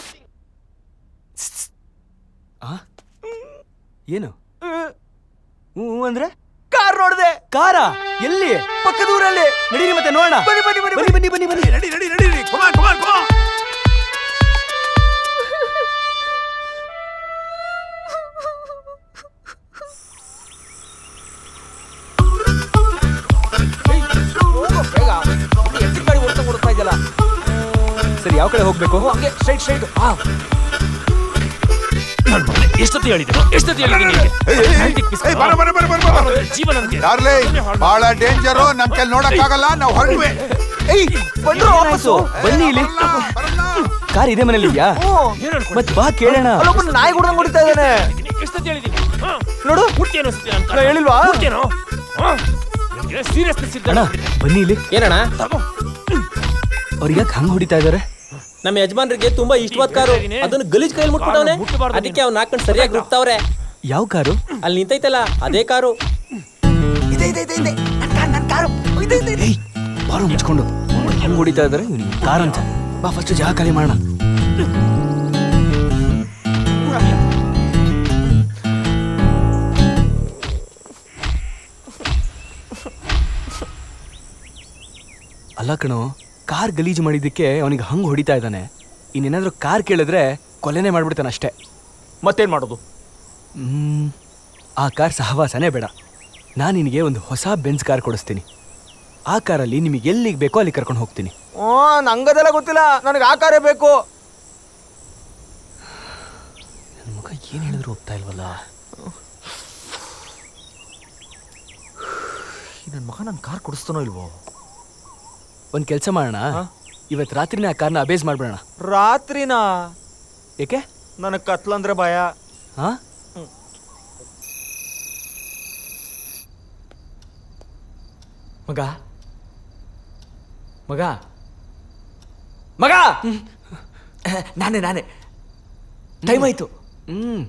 ಆ? ಏನು ಹ್ಞೂ ಅಂದ್ರೆ ಕಾರ್ ನೋಡ್ದೆ ಕಾರ ಎಲ್ಲಿ ಪಕ್ಕದ ಊರಲ್ಲಿ ನಡೀರಿ ಮತ್ತೆ ನೋಡೋಣ ಬನ್ನಿ ಬನ್ನಿ ಬನ್ನಿ ಬನ್ನಿ ಬನ್ನಿ ಬನ್ನಿ ನಡಿ ನಡಿ ನಡಿ come on, come on, come on. ಸರಿ ಯಾವ ಕಡೆ ಹೋಗ್ಬೇಕು ಹಂಗೆ ಸ್ಟ್ರೈಟ್ ಸ್ಟ್ರೈಟ್ ಎಷ್ಟೊತ್ತಿ ಹೇಳಿದ್ರು ಎಷ್ಟೊತ್ತಿ ಹೇಳಿದ್ದೀನಿ ನಿನಗೆ? Romantic piece. ಏಯ್, ಬರ, ಬರ, ಬರ, ಬರ, ಬರ. ಜೀವನ ನನಗೆ. ಯಾರ್ಲೇ ಬಹಳ ಡೇಂಜರು ನಮ್ ಕೈಲಿ ನೋಡಕ್ಕಾಗಲ್ಲ ನಾವು ಹೊರಡ್ವೆ ಏಯ್ ಬಂದ್ರು ವಾಪಸ್ಸು ಬನ್ನಿ ಇಲ್ಲಿ ಕಾರ್ ಇದೇ ಮನೇಲಿ ಇದೆಯಾ ಮತ್ ಬಾ ಕೇಳೋಣ ಅಲ್ಲೊಬ್ಬ ನಾಯಿ ಗುಡ್ದಂಗ್ ಹೊಡಿತಾ ಇದ್ದಾನೆ ಎಷ್ಟೊತ್ತಿ ಹೇಳಿದ್ದೀನಿ ಹಾ? ನೋಡು ಹುಡ್ಕೇನು ಅನ್ಸುತ್ತೆ ನನ್ ನಾ ಹೇಳಿಲ್ವಾ? ಹುಡ್ಕೇನು? ಹಾ? ನಿಮ್ಗೆ seriousness ಇದ್ದ ಅಣ್ಣ ಬನ್ನಿ ಇಲ್ಲಿ ಏನಣ್ಣ ಅವ್ರಿಗೆ ಯಾಕೆ ಹಂಗ್ ಹೊಡಿತಾ ಇದಾರೆ ನಮ್ಮ ಯಜಮಾನ್ರಿಗೆ ತುಂಬಾ ಇಷ್ಟವಾದ ಕಾರು ಅದನ್ನು ಗಲೀಜ್ ಕೈಲಿ ಮುಟ್ಬಿಟ್ಟವನೆ ಅದಕ್ಕೆ ಅವ್ನ ಹಾಕೊಂಡು ಸರಿಯಾಗಿ ರುಬ್ತಾವ್ರೆ ಯಾವ ಕಾರು ಅಲ್ಲಿ ನಿಂತೈತಲ್ಲ ಅದೇ ಕಾರು ಏಯ್ ಬಾರೋ ಮುಚ್ಕೊಂಡು ಹೆಂಗ್ ಹೊಡಿತಾ ಇದಾರೆ ಇವ್ನಿಗೆ ಕಾರ್ ಅಂತ ಬಾ ಫಸ್ಟ್ ಜಾಗ ಖಾಲಿ ಮಾಡೋಣ ಅಲ್ಲ ಕಣೋ ಕಾರ್ ಗಲೀಜು ಮಾಡಿದ್ದಕ್ಕೆ ಅವನಿಗೆ ಹಂಗ್ ಹೊಡಿತಾ ಇದ್ದಾನೆ ಇನ್ನೇನಾದ್ರೂ ಕಾರ್ ಕೇಳಿದ್ರೆ ಕೊಲೆನೇ ಮಾಡ್ಬಿಡ್ತಾನೆ ಅಷ್ಟೇ ಮತ್ತೇನ್ ಮಾಡೋದು ಹ್ಮ್, ಆ ಕಾರ್ ಸಹವಾಸನೇ ಬೇಡ ನಾನು ನಿನಗೆ ಒಂದು ಹೊಸ ಬೆನ್ಸ್ ಕಾರ್ ಕೊಡಿಸ್ತೀನಿ ಆ ಕಾರಲ್ಲಿ ನಿಮಗೆ ಎಲ್ಲಿಗೆ ಬೇಕೋ ಅಲ್ಲಿ ಕರ್ಕೊಂಡು ಹೋಗ್ತೀನಿ ಓ ನಂಗದೆಲ್ಲ ಗೊತ್ತಿಲ್ಲ ನನಗೆ ಆ ಕಾರೇ ಬೇಕು ನನ್ನ ಮಗ ಏನು ಹೇಳಿದ್ರು ಹೋಗ್ತಾ ಇಲ್ವಲ್ಲ ನನ್ನ ಮಗ ನನ್ನ ಕಾರ್ ಕೊಡಿಸ್ತಾನೋ ಇಲ್ವೋ ಒಂದು ಕೆಲಸ ಮಾಡೋಣ ಇವತ್ತು ರಾತ್ರಿನೇ ಆ ಕಾರ್ನ ಅಬೇಸ್ ಮಾಡ್ಬಿಡೋಣ ರಾತ್ರಿನಾ ಏಕೆ ನನಗೆ ಕತ್ಲಂದ್ರೆ ಭಯ ಹಾ ಮಗ ಮಗ ಮಗ ನಾನೇ ನಾನೇ ಟೈಮ್ ಆಯ್ತು ಹ್ಮ್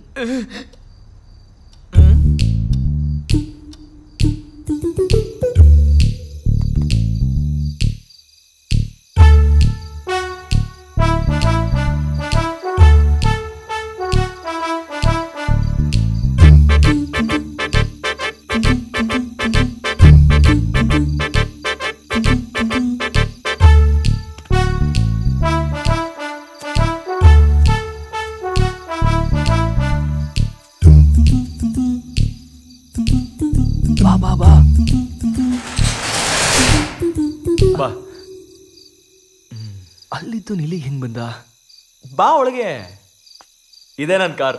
ಬಾ ಬಾ ಬಾ ಬಾ ಅಲ್ಲಿದ್ದು ನಿಲ್ಲಿಗೆ ಹೆಂಗ್ ಬಂದ ಬಾ ಒಳಗೆ ಇದೇ ನನ್ನ ಕಾರ್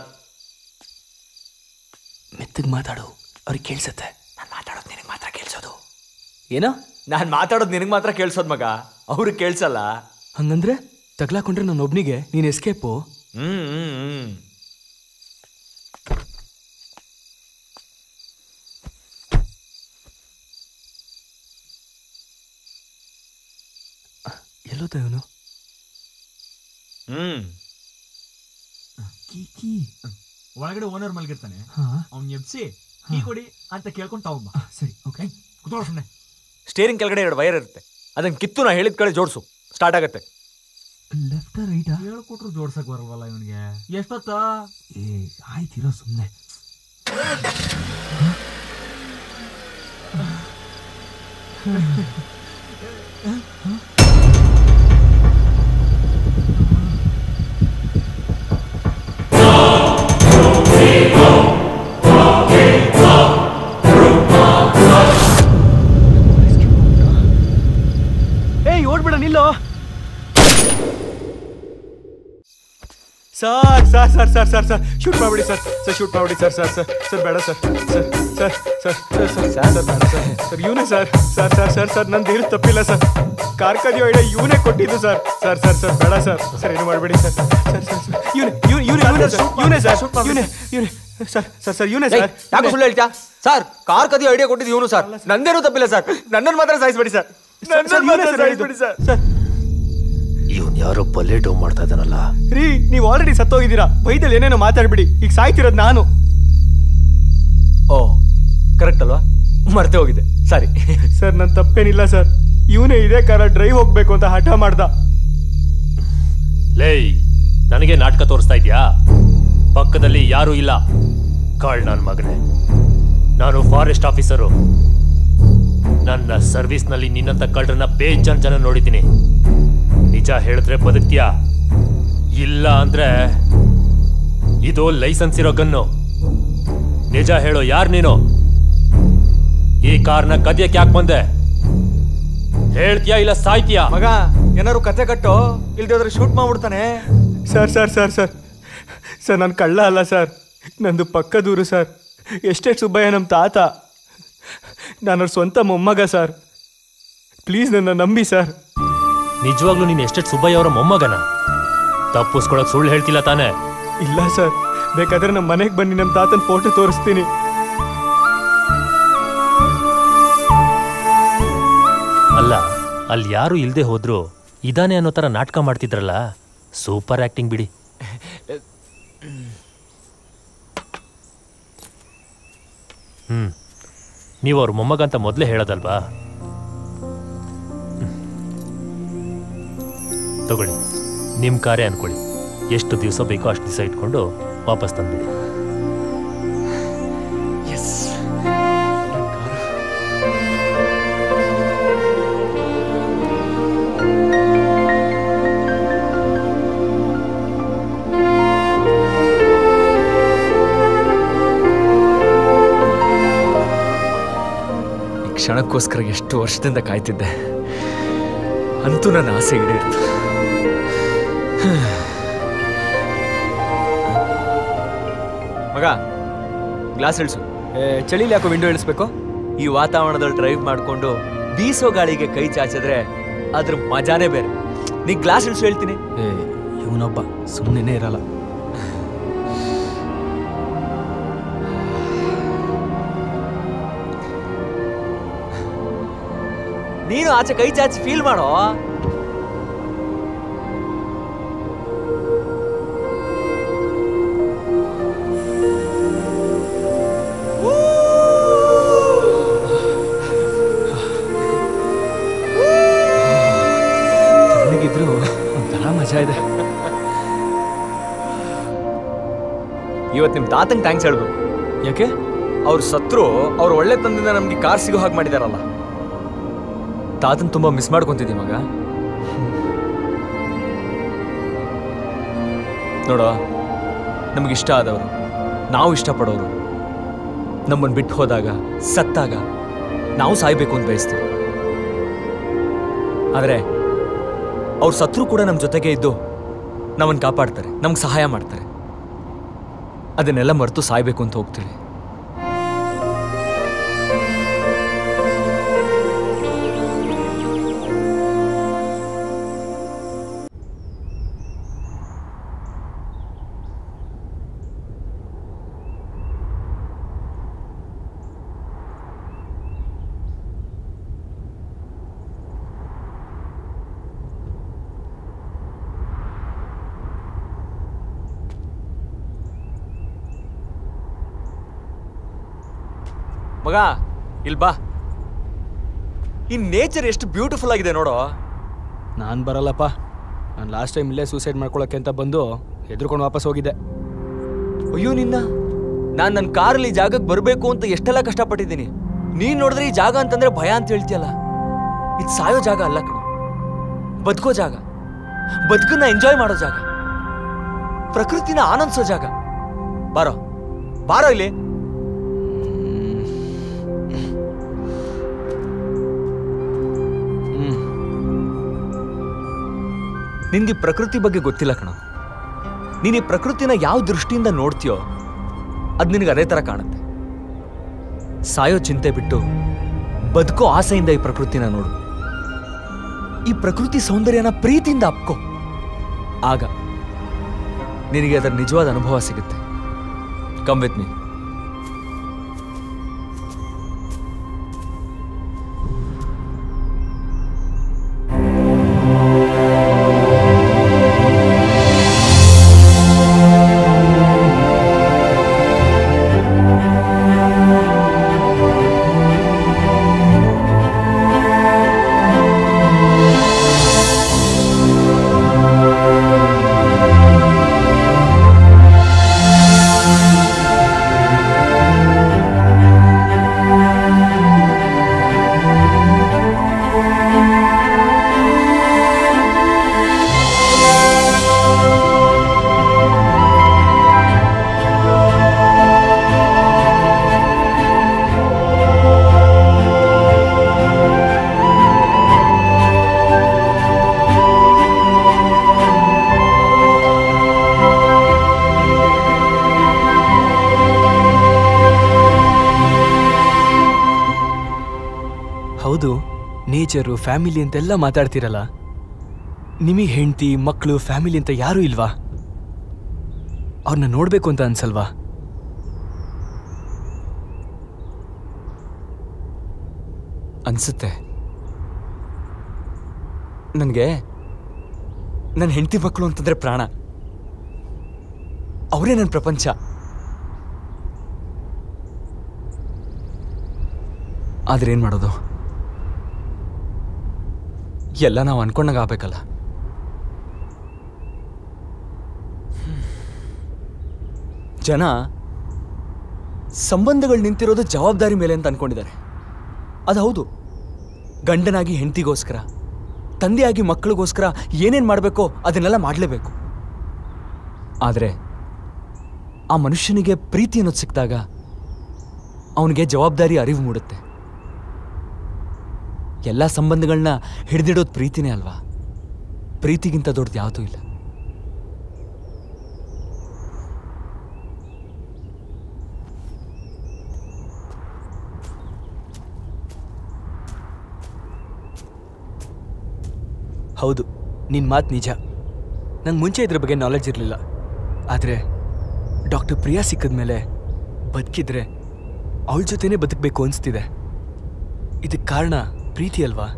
ಮೆತ್ತಗ್ ಮಾತಾಡು ಅವ್ರಿಗೆ ಕೇಳಿಸತ್ತೆ ನಾನು ಮಾತಾಡೋದು ನಿನಗೆ ಮಾತ್ರ ಕೇಳಿಸೋದು ಏನೋ ನಾನು ಮಾತಾಡೋದು ನಿನಗೆ ಮಾತ್ರ ಕೇಳಿಸೋದು ಮಗ ಅವ್ರಿಗೆ ಕೇಳಿಸಲ್ಲ ಹಂಗಂದ್ರೆ ತಗ್ಲಾಕೊಂಡ್ರೆ ನನ್ನ ಒಬ್ನಿಗೆ ನೀನ್ ಎಸ್ಕೇಪು ಹ್ಮ್ ಹ್ಮ್ ಹ್ಮ್ ಎಲ್ಲೋದ ಇವನು ಹ್ಮ್ ಕೀ ಒಳಗಡೆ ಓನರ್ ಮಲಗಿರ್ತಾನೆ ಅವ್ನ್ ಎಬ್ಸಿ ಕೀ ಕೊಡಿ ಅಂತ ಕೇಳ್ಕೊಂಡು ತಗೊಂಬ ಸರಿ ಓಕೆ ಕುತ್ಕೊಳ್ಳೋ ಸುಮ್ಮನೆ ಸ್ಟೇರಿಂಗ್ ಕೆಳಗಡೆ ಎರಡು ವೈರ್ ಇರುತ್ತೆ ಅದನ್ನ ಕಿತ್ತು ನಾ ಹೇಳಿದ ಕಡೆ ಜೋಡಿಸು ಸ್ಟಾರ್ಟ್ ಆಗತ್ತೆ ಲೆಫ್ಟ್ ರೈಟ್ ಹೇಳ್ಕೊಟ್ರು ಜೋಡ್ಸಕ್ ಬರಲ್ವಲ್ಲ ಇವನ್ಗೆ ಎಷ್ಟೊತ್ತ ಏ ಆಯ್ತಿರೋ ಸುಮ್ಮನೆ ಏಯ್ ಓಡ್ಬೇಡ ನಿಲ್ಲೋ sir sir sir sir sir sir shoot ಮಾಡ್ಬಿಡಿ ಸರ್ ಸರ್ ಶೂಟ್ ಮಾಡ್ಬಿಡಿ ಸರ್ ಸರ್ ಸರ್ ಸರ್ ಬೇಡ sir sir sir sir sir sir sir sir ಬೇಡ ಸರ್ ಸರ್ ಇವನೇ sir sir sir sir sir ನಂದು ಏನು ತಪ್ಪಿಲ್ಲ ಸರ್ ಕಾರ್ಕದಿಯೋ ಐಡಿಯಾ ಇವನೇ ಕೊಟ್ಟಿದ್ದು ಸರ್ ಸರ್ ಸರ್ ಸರ್ ಬೇಡ ಸರ್ ಸರ್ ಏನು ಮಾಡಬೇಡಿ ಸರ್ ಸರ್ ಸರ್ ಸರ್ ಇವನೇ ಇವನೇ ಇವನೇ ಸರ್ ಇವನೇ ಸರ್ ಇವನೇ ಇವನೇ ಸರ್ ಸರ್ ಸರ್ ಇವನೇ ಸರ್ ಯಾಕೆ ಸುಳ್ಳು ಹೇಳ್ತೀಯಾ ಸರ್ ಕಾರ್ ಕದಿಯೋ ಐಡಿಯಾ ಕೊಟ್ಟಿದ್ದು ಇವನು ಸರ್ ನಂದೇನು ತಪ್ಪಿಲ್ಲ ಸರ್ ನನ್ನನ್ನು ಮಾತ್ರ ಸಾಯಿಸ್ಬೇಡಿ ಸರ್ ನನ್ನನ್ನು ಮಾತ್ರ ಸಾಯಿಸ್ಬೇಡಿ ಸರ್ ಸರ್ ಇವನ್ ಯಾರೋ ಪಲ್ಲೆ ಡೌ ಮಾಡ್ತಾ ಇದ್ದಾನಲ್ಲ ರೀ ನೀವು ಆಲ್ರೆಡಿ ಸತ್ತೋಗಿದ್ದೀರಾ ಬೈದಲ್ಲಿ ಏನೇನೋ ಮಾತಾಡ್ಬಿಡಿ ಈಗ ಸಾಯ್ತಿರೋದು ನಾನು ಓ ಕರೆಕ್ಟ್ ಅಲ್ವಾ ಮರ್ತೆ ಹೋಗಿದೆ ಸಾರಿ ಸರ್ ನನ್ನ ತಪ್ಪೇನಿಲ್ಲ ಸರ್ ಇವನೇ ಇದೇ ಕಾರ ಡ್ರೈವ್ ಹೋಗ್ಬೇಕು ಅಂತ ಹಠ ಮಾಡ್ದ ಲೇಯ್ ನನಗೆ ನಾಟಕ ತೋರಿಸ್ತಾ ಇದ್ಯಾ ಪಕ್ಕದಲ್ಲಿ ಯಾರೂ ಇಲ್ಲ ಕಾಳ್ ನನ್ನ ಮಗನೇ ನಾನು ಫಾರೆಸ್ಟ್ ಆಫೀಸರು ನನ್ನ ಸರ್ವಿಸ್ನಲ್ಲಿ ನಿನ್ನಂತ ಕಳ್ಳರನ್ನ ಬೇಜಾನ್ ಜನ ನೋಡಿದ್ದೀನಿ ನಿಜ ಹೇಳಿದ್ರೆ ಬದುಕ್ತೀಯಾ ಇಲ್ಲ ಅಂದ್ರೆ ಇದು ಲೈಸೆನ್ಸ್ ಇರೋ ಗನ್ನು ನಿಜ ಹೇಳೋ ಯಾರು ನೀನು ಈ ಕಾರ್ನ ಕದಿಯಕ್ಕೆ ಯಾಕೆ ಬಂದೆ ಹೇಳ್ತೀಯಾ ಇಲ್ಲ ಸಾಯ್ತೀಯಾ ಮಗ ಏನಾರು ಕತೆ ಕಟ್ಟು ಇಲ್ದೇ ಹೋದ್ರೆ ಶೂಟ್ ಮಾಡ್ಬಿಡ್ತಾನೆ sir sir sir sir sir ನಾನು ಕಳ್ಳ ಅಲ್ಲ ಸರ್ ನಂದು ಪಕ್ಕದೂರು ಸರ್ ಎಷ್ಟೇ ಸುಬ್ಬಯ್ಯ ನಮ್ಮ ತಾತ ನಾನು ಅವ್ರ ಸ್ವಂತ ಮೊಮ್ಮಗ ಸರ್ ಪ್ಲೀಸ್ ನನ್ನ ನಂಬಿ ಸರ್ ನಿಜವಾಗ್ಲೂ ನೀನು ಎಷ್ಟೆಷ್ಟು ಸುಬ್ಬಯ್ಯ ಅವರ ಮೊಮ್ಮಗನ ತಪ್ಪಿಸ್ಕೊಳಕ್ ಸುಳ್ಳು ಹೇಳ್ತಿಲ್ಲ ತಾನೇ ಇಲ್ಲ ಸರ್ ಬೇಕಾದ್ರೆ ನಮ್ಮ ಮನೆಗೆ ಬನ್ನಿ ನಮ್ಮ ತಾತನ ಫೋಟೋ ತೋರಿಸ್ತೀನಿ ಅಲ್ಲ ಅಲ್ಲಿ ಯಾರು ಇಲ್ದೆ ಹೋದ್ರು ಇದಾನೆ ಅನ್ನೋ ತರ ನಾಟಕ ಮಾಡ್ತಿದ್ರಲ್ಲ ಸೂಪರ್ ಆಕ್ಟಿಂಗ್ ಬಿಡಿ ಹ್ಮ್ ನೀವು ಅವ್ರ ಮೊಮ್ಮಗ ಅಂತ ಮೊದಲೇ ಹೇಳೋದಲ್ವಾ ಹ್ಮ್. ತಗೊಳ್ಳಿ ನಿಮ್ಮ ಕಾರ್ಯ ಅನ್ಕೊಳ್ಳಿ ಎಷ್ಟು ದಿವಸ ಬೇಕೋ ಅಷ್ಟು ದಿವಸ ಇಟ್ಕೊಂಡು ವಾಪಸ್ ತಂದ್ಬಿಡಿ ಈ ಕ್ಷಣಕ್ಕೋಸ್ಕರ ಎಷ್ಟು ವರ್ಷದಿಂದ ಕಾಯ್ತಿದ್ದೆ ಅಂತೂ ನನ್ನ ಆಸೆ ಈಡೇರಿತು ಮಗ ಗ್ಲಾಸ್ ಇಳಿಸು ಚಳಿಲಿ ಯಾಕೋ ವಿಂಡೋ ಇಳಿಸ್ಬೇಕು ಈ ವಾತಾವರಣದಲ್ಲಿ ಡ್ರೈವ್ ಮಾಡಿಕೊಂಡು ಬೀಸೋ ಗಾಳಿಗೆ ಕೈ ಚಾಚಿದ್ರೆ ಅದ್ರ ಮಜಾನೇ ಬೇರೆ ನೀ ಗ್ಲಾಸ್ ಇಳಿಸು ಹೇಳ್ತೀನಿ ಏ ಇವನೊಬ್ಬ ಸುಮ್ಮನೆ ಇರಲ್ಲ ನೀನು ಆಚೆ ಕೈ ಚಾಚಿ ಫೀಲ್ ಮಾಡೋ ತಣ್ಣಗಿದ್ರು ಒಂಥರ ಮಜಾ ಇದೆ ಇವತ್ತು ನಿಮ್ಮ ತಾತಂಗೆ ಥ್ಯಾಂಕ್ಸ್ ಹೇಳ್ಬೇಕು ಯಾಕೆ ಅವ್ರು ಸತ್ರು ಅವ್ರು ಒಳ್ಳೆ ತಂದಿಂದ ನಮ್ಗೆ ಕಾರ್ ಸಿಗೋ ಹಾಗೆ ಮಾಡಿದಾರಲ್ಲ ತಾತನ್ ತುಂಬಾ ಮಿಸ್ ಮಾಡ್ಕೊಂತಿದ್ದಿ ಮಗ ನೋಡೋ ನಮಗಿಷ್ಟ ಆದವರು ನಾವು ಇಷ್ಟಪಡೋರು ನಮ್ಮನ್ನು ಬಿಟ್ಟು ಹೋದಾಗ ಸತ್ತಾಗ ನಾವು ಸಾಯ್ಬೇಕು ಅಂತ ಬಯಸ್ತೀವಿ ಆದರೆ ಅವ್ರು ಸತ್ರು ಕೂಡ ನಮ್ಮ ಜೊತೆಗೆ ಇದ್ದು ನಮ್ಮನ್ನು ಕಾಪಾಡ್ತಾರೆ ನಮ್ಗೆ ಸಹಾಯ ಮಾಡ್ತಾರೆ ಅದನ್ನೆಲ್ಲ ಮರೆತು ಸಾಯ್ಬೇಕು ಅಂತ ಹೋಗ್ತೀವಿ ಮಗ ಇಲ್ ಬಾ ಈ ನೇಚರ್ ಎಷ್ಟು ಬ್ಯೂಟಿಫುಲ್ ಆಗಿದೆ ನೋಡೋ ನಾನು ಬರಲ್ಲಪ್ಪ ನಾನು ಲಾಸ್ಟ್ ಟೈಮ್ ಇಲ್ಲೇ ಸೂಸೈಡ್ ಮಾಡ್ಕೊಳ್ಳೋಕ್ಕೆ ಅಂತ ಬಂದು ಹೆದರ್ಕೊಂಡು ವಾಪಸ್ ಹೋಗಿದ್ದೆ ಅಯ್ಯೋ ನಿನ್ನ ನಾನು ನನ್ನ ಕಾರಲ್ಲಿ ಈ ಜಾಗಕ್ಕೆ ಬರಬೇಕು ಅಂತ ಎಷ್ಟೆಲ್ಲ ಕಷ್ಟಪಟ್ಟಿದ್ದೀನಿ ನೀನ್ ನೋಡಿದ್ರೆ ಈ ಜಾಗ ಅಂತಂದ್ರೆ ಭಯ ಅಂತ ಹೇಳ್ತೀಯಲ್ಲ ಇದು ಸಾಯೋ ಜಾಗ ಅಲ್ಲ ಕಣ ಬದುಕೋ ಜಾಗ ಬದುಕನ್ನ ಎಂಜಾಯ್ ಮಾಡೋ ಜಾಗ ಪ್ರಕೃತಿನ ಆನಂದಿಸೋ ಜಾಗ ಬಾರೋ ಬಾರೋ ಇಲ್ಲಿ ನಿನ್ಗೆ ಪ್ರಕೃತಿ ಬಗ್ಗೆ ಗೊತ್ತಿಲ್ಲ ಕಣ ನೀನು ಈ ಪ್ರಕೃತಿನ ಯಾವ ದೃಷ್ಟಿಯಿಂದ ನೋಡ್ತೀಯೋ ಅದು ನಿನಗೆ ಅದೇ ಥರ ಕಾಣುತ್ತೆ ಸಾಯೋ ಚಿಂತೆ ಬಿಟ್ಟು ಬದುಕೋ ಆಸೆಯಿಂದ ಈ ಪ್ರಕೃತಿನ ನೋಡು ಈ ಪ್ರಕೃತಿ ಸೌಂದರ್ಯನ ಪ್ರೀತಿಯಿಂದ ಅಪ್ಕೋ ಆಗ ನಿನಗೆ ಅದರ ನಿಜವಾದ ಅನುಭವ ಸಿಗುತ್ತೆ ಕಮ್ ವಿತ್ ಮೀ ಹೌದು ನೇಚರು ಫ್ಯಾಮಿಲಿ ಅಂತೆಲ್ಲ ಮಾತಾಡ್ತಿರಲ್ಲ ನಿಮಗೆ ಹೆಂಡತಿ ಮಕ್ಕಳು ಫ್ಯಾಮಿಲಿ ಅಂತ ಯಾರೂ ಇಲ್ವಾ ಅವ್ರನ್ನ ನೋಡಬೇಕು ಅಂತ ಅನ್ಸಲ್ವಾ ಅನ್ಸುತ್ತೆ ನನಗೆ ನನ್ನ ಹೆಂಡತಿ ಮಕ್ಕಳು ಅಂತಂದ್ರೆ ಪ್ರಾಣ ಅವರೇ ನನ್ನ ಪ್ರಪಂಚ ಆದ್ರೆ ಏನ್ ಮಾಡೋದು ಎಲ್ಲ ನಾವು ಅನ್ಕೊಂಡಾಗ ಆಗ್ಬೇಕಲ್ಲ ಜನ ಸಂಬಂಧಗಳು ನಿಂತಿರೋದು ಜವಾಬ್ದಾರಿ ಮೇಲೆ ಅಂತ ಅನ್ಕೊಂಡಿದ್ದಾರೆ ಅದು ಹೌದು ಗಂಡನಾಗಿ ಹೆಂಡತಿಗೋಸ್ಕರ ತಂದೆಯಾಗಿ ಮಕ್ಕಳಿಗೋಸ್ಕರ ಏನೇನು ಮಾಡಬೇಕೋ ಅದನ್ನೆಲ್ಲ ಮಾಡಲೇಬೇಕು ಆದರೆ ಆ ಮನುಷ್ಯನಿಗೆ ಪ್ರೀತಿ ಅನ್ನೋದು ಸಿಕ್ಕಿದಾಗ ಅವನಿಗೆ ಜವಾಬ್ದಾರಿ ಅರಿವು ಮೂಡುತ್ತೆ ಎಲ್ಲ ಸಂಬಂಧಗಳನ್ನ ಹಿಡಿದಿಡೋದು ಪ್ರೀತಿನೇ ಅಲ್ವಾ ಪ್ರೀತಿಗಿಂತ ದೊಡ್ಡದು ಯಾವುದೂ ಇಲ್ಲ ಹೌದು ನಿನ್ನ ಮಾತು ನಿಜ ನಂಗೆ ಮುಂಚೆ ಇದ್ರ ಬಗ್ಗೆ ನಾಲೆಡ್ಜ್ ಇರಲಿಲ್ಲ ಆದರೆ ಡಾಕ್ಟರ್ ಪ್ರಿಯಾ ಸಿಕ್ಕಿದ್ಮೇಲೆ ಬದುಕಿದ್ರೆ ಅವಳ ಜೊತೆನೇ ಬದುಕಬೇಕು ಅನಿಸ್ತಿದೆ ಇದಕ್ಕೆ ಕಾರಣ ಪ್ರೀತಿ ಅಲ್ವಾ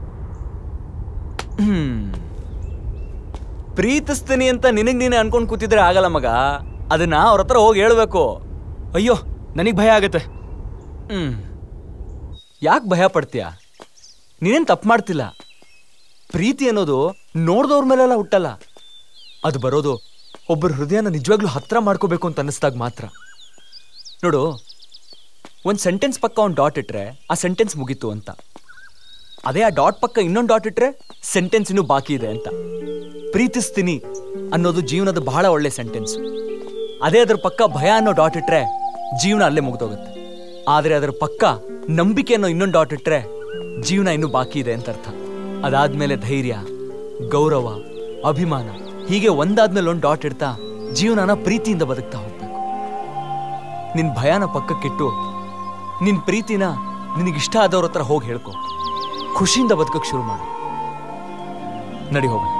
ಹ್ಮ್ ಪ್ರೀತಿಸ್ತೀನಿ ಅಂತ ನಿನಗ್ ನೀನೆ ಅನ್ಕೊಂಡ್ ಕೂತಿದ್ರೆ ಆಗಲ್ಲ ಮಗ ಅದನ್ನ ಅವ್ರ ಹತ್ರ ಹೋಗಿ ಹೇಳ್ಬೇಕು ಅಯ್ಯೋ ನನಗೆ ಭಯ ಆಗತ್ತೆ ಹ್ಮ್ ಯಾಕೆ ಭಯ ಪಡ್ತೀಯ ನೀನೇನ್ ತಪ್ಪು ಮಾಡ್ತಿಲ್ಲ ಪ್ರೀತಿ ಅನ್ನೋದು ನೋಡ್ದವ್ರ ಮೇಲೆಲ್ಲ ಹುಟ್ಟಲ್ಲ ಅದು ಬರೋದು ಒಬ್ಬರ ಹೃದಯನ ನಿಜವಾಗ್ಲೂ ಹತ್ರ ಮಾಡ್ಕೋಬೇಕು ಅಂತ ಅನ್ನಿಸ್ದಾಗ ಮಾತ್ರ ನೋಡು ಒಂದು ಸೆಂಟೆನ್ಸ್ ಪಕ್ಕ ಒಂದು ಡಾಟ್ ಇಟ್ರೆ ಆ ಸೆಂಟೆನ್ಸ್ ಮುಗೀತು ಅಂತ ಅದೇ ಆ ಡಾಟ್ ಪಕ್ಕ ಇನ್ನೊಂದು ಡಾಟ್ ಇಟ್ರೆ ಸೆಂಟೆನ್ಸ್ ಇನ್ನೂ ಬಾಕಿ ಇದೆ ಅಂತ ಪ್ರೀತಿಸ್ತೀನಿ ಅನ್ನೋದು ಜೀವನದ ಬಹಳ ಒಳ್ಳೆ ಸೆಂಟೆನ್ಸ್ ಅದೇ ಅದ್ರ ಪಕ್ಕ ಭಯ ಅನ್ನೋ ಡಾಟ್ ಇಟ್ರೆ ಜೀವನ ಅಲ್ಲೇ ಮುಗ್ದೋಗುತ್ತೆ ಆದರೆ ಅದರ ಪಕ್ಕ ನಂಬಿಕೆ ಅನ್ನೋ ಇನ್ನೊಂದು ಡಾಟ್ ಇಟ್ರೆ ಜೀವನ ಇನ್ನೂ ಬಾಕಿ ಇದೆ ಅಂತ ಅರ್ಥ ಅದಾದ್ಮೇಲೆ ಧೈರ್ಯ ಗೌರವ ಅಭಿಮಾನ ಹೀಗೆ ಒಂದಾದ್ಮೇಲೆ ಒಂದು ಡಾಟ್ ಇಡ್ತಾ ಜೀವನನ ಪ್ರೀತಿಯಿಂದ ಬದುಕ್ತಾ ಹೋಗ್ಬೇಕು ನಿನ್ ಭಯನ ಪಕ್ಕಕ್ಕಿಟ್ಟು ನಿನ್ ಪ್ರೀತಿನ ನಿನಗಿಷ್ಟ ಆದವ್ರ ಹತ್ರ ಹೋಗಿ ಹೇಳ್ಕೊ ಖುಷಿಯಿಂದ ಬದುಕಕ್ ಶುರು ಮಾಡು ನಡಿ ಹೋಗೋಣ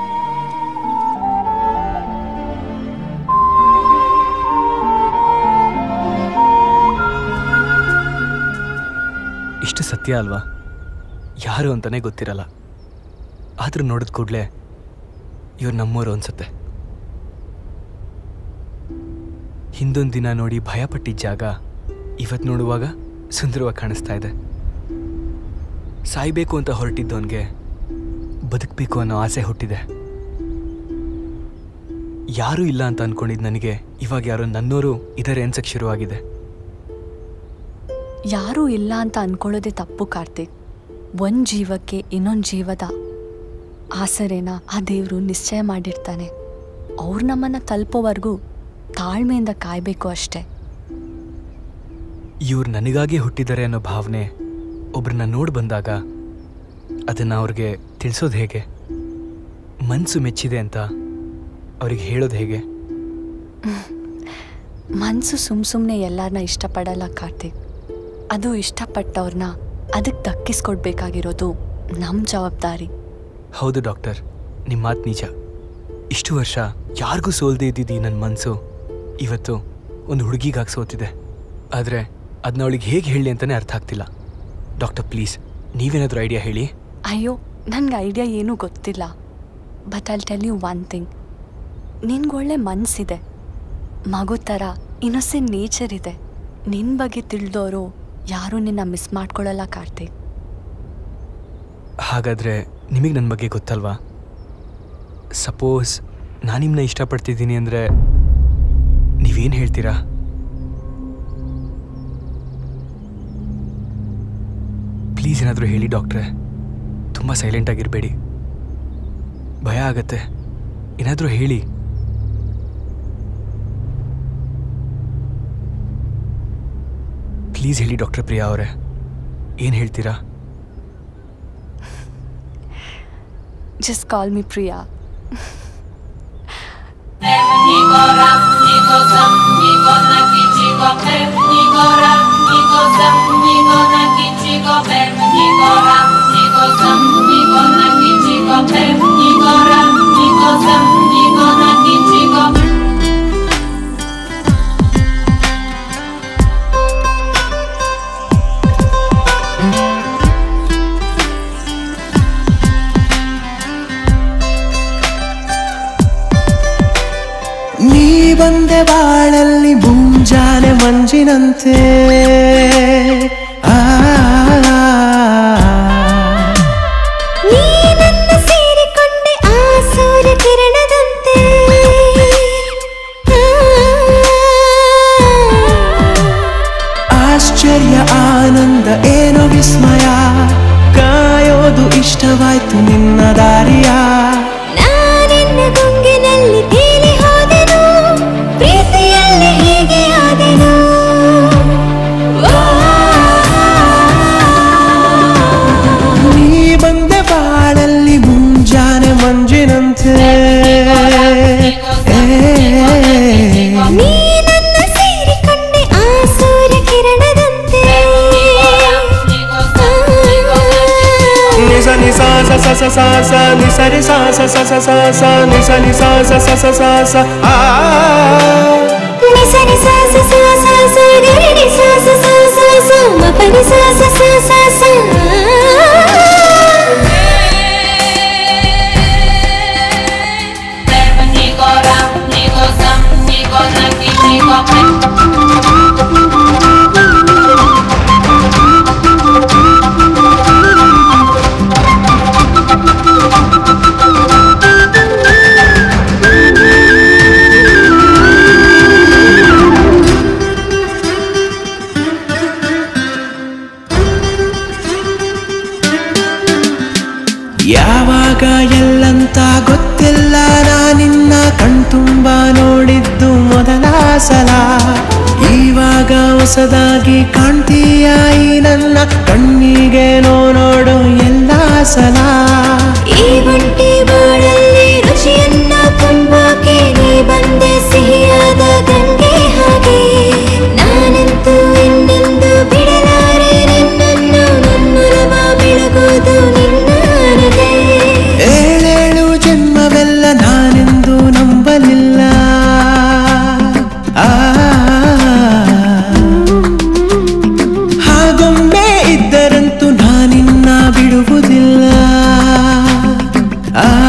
ಇಷ್ಟು ಸತ್ಯ ಅಲ್ವಾ ಯಾರು ಅಂತಾನೆ ಗೊತ್ತಿರಲ್ಲ ಆದ್ರೂ ನೋಡಿದ ಕೂಡಲೇ ಇವ್ರು ನಮ್ಮೂರು ಅನ್ಸುತ್ತೆ ಹಿಂದೊಂದು ದಿನ ನೋಡಿ ಭಯಪಟ್ಟಿದ್ದ ಜಾಗ ಇವತ್ತು ನೋಡುವಾಗ ಸುಂದರವಾಗಿ ಕಾಣಿಸ್ತಾ ಇದೆ ಸಾಯ್ಬೇಕು ಅಂತ ಹೊರಟಿದ್ದವನಿಗೆ ಬದುಕಬೇಕು ಅನ್ನೋ ಆಸೆ ಹುಟ್ಟಿದೆ ಯಾರೂ ಇಲ್ಲ ಅಂತ ಅನ್ಕೊಂಡಿದ್ದು ನನಗೆ ಇವಾಗ ಯಾರೋ ನನ್ನೋರು ಇದ್ದಾರೆ ಅನ್ಸಕ್ಕೆ ಶುರುವಾಗಿದೆ ಯಾರೂ ಇಲ್ಲ ಅಂತ ಅನ್ಕೊಳ್ಳೋದೇ ತಪ್ಪು ಕಾರ್ತಿಕ್ ಒಂದು ಜೀವಕ್ಕೆ ಇನ್ನೊಂದು ಜೀವದ ಆಸರೆನ ಆ ದೇವರು ನಿಶ್ಚಯ ಮಾಡಿರ್ತಾನೆ ಅವ್ರು ನಮ್ಮನ್ನು ತಲುಪೋವರೆಗೂ ತಾಳ್ಮೆಯಿಂದ ಕಾಯಬೇಕು ಅಷ್ಟೇ ಇವ್ರು ನನಗಾಗಿ ಹುಟ್ಟಿದ್ದಾರೆ ಅನ್ನೋ ಭಾವನೆ ಒಬ್ರನ್ನ ನೋಡಿ ಬಂದಾಗ ಅದನ್ನು ಅವ್ರಿಗೆ ತಿಳಿಸೋದು ಹೇಗೆ ಮನಸ್ಸು ಮೆಚ್ಚಿದೆ ಅಂತ ಅವ್ರಿಗೆ ಹೇಳೋದು ಹೇಗೆ ಮನಸ್ಸು ಸುಮ್ ಸುಮ್ಮನೆ ಎಲ್ಲರನ್ನ ಇಷ್ಟಪಡಲ್ಲ ಕಾರ್ತಿಕ್ ಅದು ಇಷ್ಟಪಟ್ಟವ್ರನ್ನ ಅದಕ್ಕೆ ದಕ್ಕಿಸ್ಕೊಡ್ಬೇಕಾಗಿರೋದು ನಮ್ಮ ಜವಾಬ್ದಾರಿ ಹೌದು ಡಾಕ್ಟರ್ ನಿಮ್ಮ ಮಾತು ನಿಜ ಇಷ್ಟು ವರ್ಷ ಯಾರಿಗೂ ಸೋಲ್ದೇ ಇದ್ದಿದ್ದು ನನ್ನ ಮನಸ್ಸು ಇವತ್ತು ಒಂದು ಹುಡುಗಿಗಾಗಿ ಸೋತಿದೆ ಆದರೆ ಅದನ್ನ ಅವಳಿಗೆ ಹೇಗೆ ಹೇಳಿ ಅಂತಲೇ ಅರ್ಥ ಆಗ್ತಿಲ್ಲ ಡಾಕ್ಟರ್ ಪ್ಲೀಸ್ ನೀವೇನಾದರೂ ಐಡಿಯಾ ಹೇಳಿ ಅಯ್ಯೋ ನನಗೆ ಐಡಿಯಾ ಏನೂ ಗೊತ್ತಿಲ್ಲ but I'll tell you one thing ನಿನ್ಗೊಳ್ಳೆ ಮನಸ್ಸಿದೆ ಮಗು ಥರ ಇನ್ನೊಸೆಂಟ್ ನೇಚರ್ ಇದೆ ನಿನ್ನ ಬಗ್ಗೆ ತಿಳಿದವರು ಯಾರೂ ನಿನ್ನ ಮಿಸ್ ಮಾಡ್ಕೊಳ್ಳಲ್ಲ ಕಾರ್ತಿಕ್ ಹಾಗಾದರೆ ನಿಮಗೆ ನನ್ನ ಬಗ್ಗೆ ಗೊತ್ತಲ್ವಾ ಸಪೋಸ್ ನಾನು ನಿಮ್ಮನ್ನ ಇಷ್ಟಪಡ್ತಿದ್ದೀನಿ ಅಂದರೆ ನೀವೇನು ಹೇಳ್ತೀರಾ ಪ್ಲೀಸ್ ಏನಾದರೂ ಹೇಳಿ ಡಾಕ್ಟ್ರೆ ತುಂಬ ಸೈಲೆಂಟ್ ಆಗಿರಬೇಡಿ ಭಯ ಆಗತ್ತೆ ಏನಾದರೂ ಹೇಳಿ ಪ್ಲೀಸ್ ಹೇಳಿ ಡಾಕ್ಟರ್ ಪ್ರಿಯಾ ಅವರೇ ಏನು ಹೇಳ್ತೀರಾ ಜಸ್ಟ್ ಕಾಲ್ ಮಿ ಪ್ರಿಯಾ ನೀ ಬಂದೆ ಬಾಳಲ್ಲಿ ಮುಂಜಾನೆ ಮಂಜಿನಂತೆ ಆ ನೀ ನನ್ನ ಸೇರಿಕೊಂಡೆ ಆ ಸೂರ್ಯ ಕಿರಣದಂತೆ ಆಶ್ಚರ್ಯ ಆನಂದ ಏನೋ ವಿಸ್ಮಯ ಕಾಯೋದು ಇಷ್ಟವಾಯ್ತು ನಿನ್ನ ದಾರಿಯ ನಾನೆನ್ನ ಗುಂಗಿನಲ್ಲಿ ತೇಲಿ ಹೋದೆನು ಪ್ರೀತಿಯಲ್ಲಿ ಹೀಗೆ ಆದೆನು ನೀ ಬಂದೆ ಬಾಳಲ್ಲಿ ಮುಂಜಾನೆ ಮಂಜಿನಂತೆ ನೀ ನನ್ನ ಸೇರಿಕೊಂಡೆ ಆ ಸೂರ್ಯ ಕಿರಣದಂತೆ ನಿಸ ನಿಸ ಸ ಸ ಸ ಸ ಸ ನಿಸ ರಿ ಸ ಸ ಸ ಸ ಸ ಸ ನಿಸ ನಿ ಸ ಸ ಸ ಸ ಸ ಸ ಆ ನಿಸ ನಿ ಸ ಸ ಸ ಸ ಸ ಗ ರಿ ನಿ ಸ ಸ ಸ ಸ ಸ ಮ ಪ ನಿ ಸ ಸ ಸ ಸ ಸ ಯಾವಾಗ ಎಲ್ಲಂತ ಗೊತ್ತಿಲ್ಲ ನಾನಿನ್ನ ಕಣ್ತುಂಬ ನೋಡಿದ್ದು ಮೊದಲ ಸಲ ಇವಾಗ ಹೊಸದಾಗಿ ಕಾಣ್ತೀಯ ಈ ನನ್ನ ಕಣ್ಣಿಗೇನೋ ನೋಡು ಎಲ್ಲ ಸಲ ಈ ಒಂಟಿ ಬಾಳಲ್ಲಿ ರುಚಿಯನ್ನ ತುಂಬಾಕೆ ನೀ ಬಂದೆ ಸಿಹಿಯಾದ ಗಂಗೆ ಹಾಗೆ ನಾನಂತೂ ಇನ್ನೆಂದು ಬಿಡಲಾರೆ ನಿನ್ನನ್ನು ನನ್ನೊಲವ ಬೆಳಗೋದು ನಿನ್ನದೇ ಏಳೇಳು ಜನ್ಮವೆಲ್ಲ ನಾನೆಂದು ನಂಬಲಿಲ್ಲ ಆ ಹಾಗೊಮ್ಮೆ ಇದ್ದರಂತೂ ನಾನಿನ್ನ ಬಿಡುವುದಿಲ್ಲ ಆ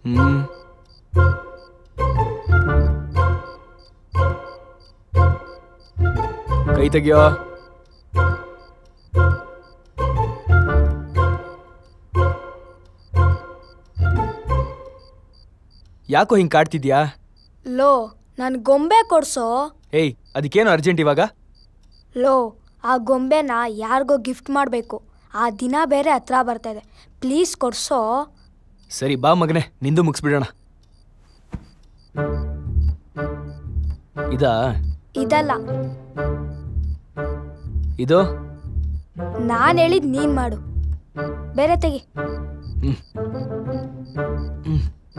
ಹ್ಮ್ ಕೈ ತೆಗಿಯೋ ಯಾಕೋ ಹಿಂಗ್ ಕಾಡ್ತಿದ್ಯಾ ಲೋ ನನ್ ಗೊಂಬೆ ಕೊಡ್ಸೋ ಏಯ್ ಅದಕ್ಕೇನು ಅರ್ಜೆಂಟ್ ಇವಾಗ ಲೋ ಆ ಗೊಂಬೆನ ಯಾರಿಗೋ ಗಿಫ್ಟ್ ಮಾಡಬೇಕು ಆ ದಿನ ಬೇರೆ ಹತ್ರ ಬರ್ತಾ ಇದೆ ಪ್ಲೀಸ್ ಕೊಡ್ಸೋ ಸರಿ ಬಾ ಮಗನೆ ನಿಂದು ಮುಗಿಸ್ಬಿಡೋಣ ಇದಾ ಇದಲ್ಲ ಇದು ನಾನು ಹೇಳಿದ್ ನೀನ್ ಮಾಡು ಬೇರೆ ತೆಗಿ ಹ್ಮ್. ಹ್ಮ್.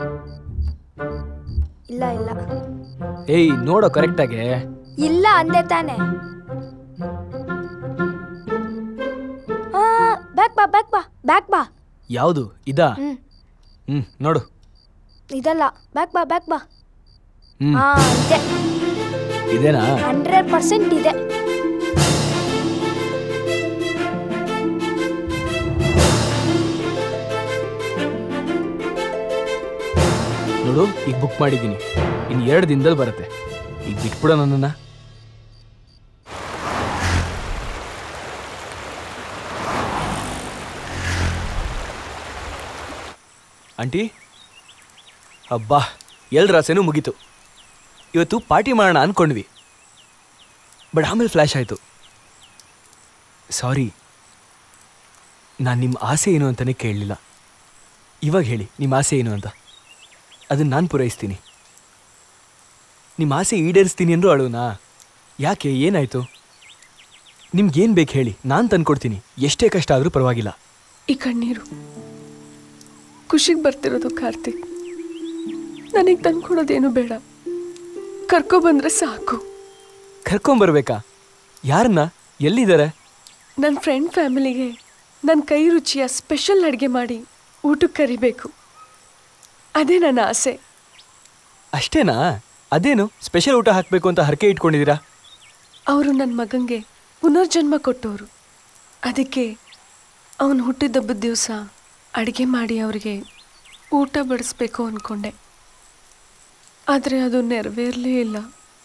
ಇಲ್ಲ ಇಲ್ಲ ಏಯ್ ನೋಡೋ ಕರೆಕ್ಟಾಗೆ ಇಲ್ಲ ಅಂದೆ ತಾನೆ ಬ್ಯಾಕ್ ಬಾ ಬ್ಯಾಕ್ ಬಾ ಬ್ಯಾಕ್ ಬಾ ಯಾವುದು ಇದಾ ಹ್ಮ್ ಹ್ಮ್ ನೋಡು ಇದಲ್ಲ ಬ್ಯಾಕ್ ಬಾ ಬ್ಯಾಕ್ ಬಾ ಹ್ಮ್ ಹಾ ಇದೆ ಇದೇನಾ ಹಂಡ್ರೆಡ್ ಪರ್ಸೆಂಟ್ ಇದೆ ನೋಡು ಈಗ ಬುಕ್ ಮಾಡಿದ್ದೀನಿ ಇನ್ನು ಎರಡು ದಿನದಲ್ಲಿ ಬರುತ್ತೆ ಈಗ ಬಿಟ್ಬಿಡೋ ನನ್ನನ್ನು ಆಂಟಿ ಅಬ್ಬಾ ಎಲ್ರ ಆಸೆನೂ ಮುಗೀತು ಇವತ್ತು ಪಾರ್ಟಿ ಮಾಡೋಣ ಅಂದ್ಕೊಂಡ್ವಿ ಬಟ್ ಆಮೇಲೆ ಫ್ಲ್ಯಾಶ್ ಆಯಿತು ಸಾರಿ ನಾನು ನಿಮ್ಮ ಆಸೆ ಏನು ಅಂತಲೇ ಕೇಳಲಿಲ್ಲ ಇವಾಗ ಹೇಳಿ ನಿಮ್ಮ ಆಸೆ ಏನು ಅಂತ ಅದನ್ನು ನಾನು ಪೂರೈಸ್ತೀನಿ ನಿಮ್ಮ ಆಸೆ ಈಡೇರಿಸ್ತೀನಿ ಅಂದರೂ ಅಳುನಾ ಯಾಕೆ ಏನಾಯಿತು ನಿಮ್ಗೇನು ಬೇಕು ಹೇಳಿ ನಾನು ತಂದ್ಕೊಡ್ತೀನಿ ಎಷ್ಟೇ ಕಷ್ಟ ಆದರೂ ಪರವಾಗಿಲ್ಲ ಈ ಕಣ್ಣೀರು ಖುಷಿಗೆ ಬರ್ತಿರೋದು ಕಾರ್ತಿಕ್ ನನಗೆ ತಂದ್ಕೊಡೋದೇನು ಬೇಡ ಕರ್ಕೊ ಬಂದ್ರೆ ಸಾಕು ಕರ್ಕೊಂಬರ್ಬೇಕಾ ಯಾರನ್ನ ಎಲ್ಲಿದ್ದಾರೆ ನನ್ನ ಫ್ರೆಂಡ್ ಫ್ಯಾಮಿಲಿಗೆ ನನ್ನ ಕೈ ರುಚಿಯ ಸ್ಪೆಷಲ್ ಅಡುಗೆ ಮಾಡಿ ಊಟಕ್ಕೆ ಕರಿಬೇಕು ಅದೇ ನನ್ನ ಆಸೆ ಅಷ್ಟೇನಾ ಅದೇನು ಸ್ಪೆಷಲ್ ಊಟ ಹಾಕಬೇಕು ಅಂತ ಹರಕೆ ಇಟ್ಕೊಂಡಿದ್ದೀರಾ ಅವರು ನನ್ನ ಮಗಂಗೆ ಪುನರ್ಜನ್ಮ ಕೊಟ್ಟವರು ಅದಕ್ಕೆ ಅವನು ಹುಟ್ಟಿದಬ್ಬದ ದಿವಸ ಅಡುಗೆ ಮಾಡಿ ಅವರಿಗೆ ಊಟ ಬಡಿಸ್ಬೇಕು ಅಂದ್ಕೊಂಡೆ ಆದರೆ ಅದು ನೆರವೇರಲೇ ಇಲ್ಲ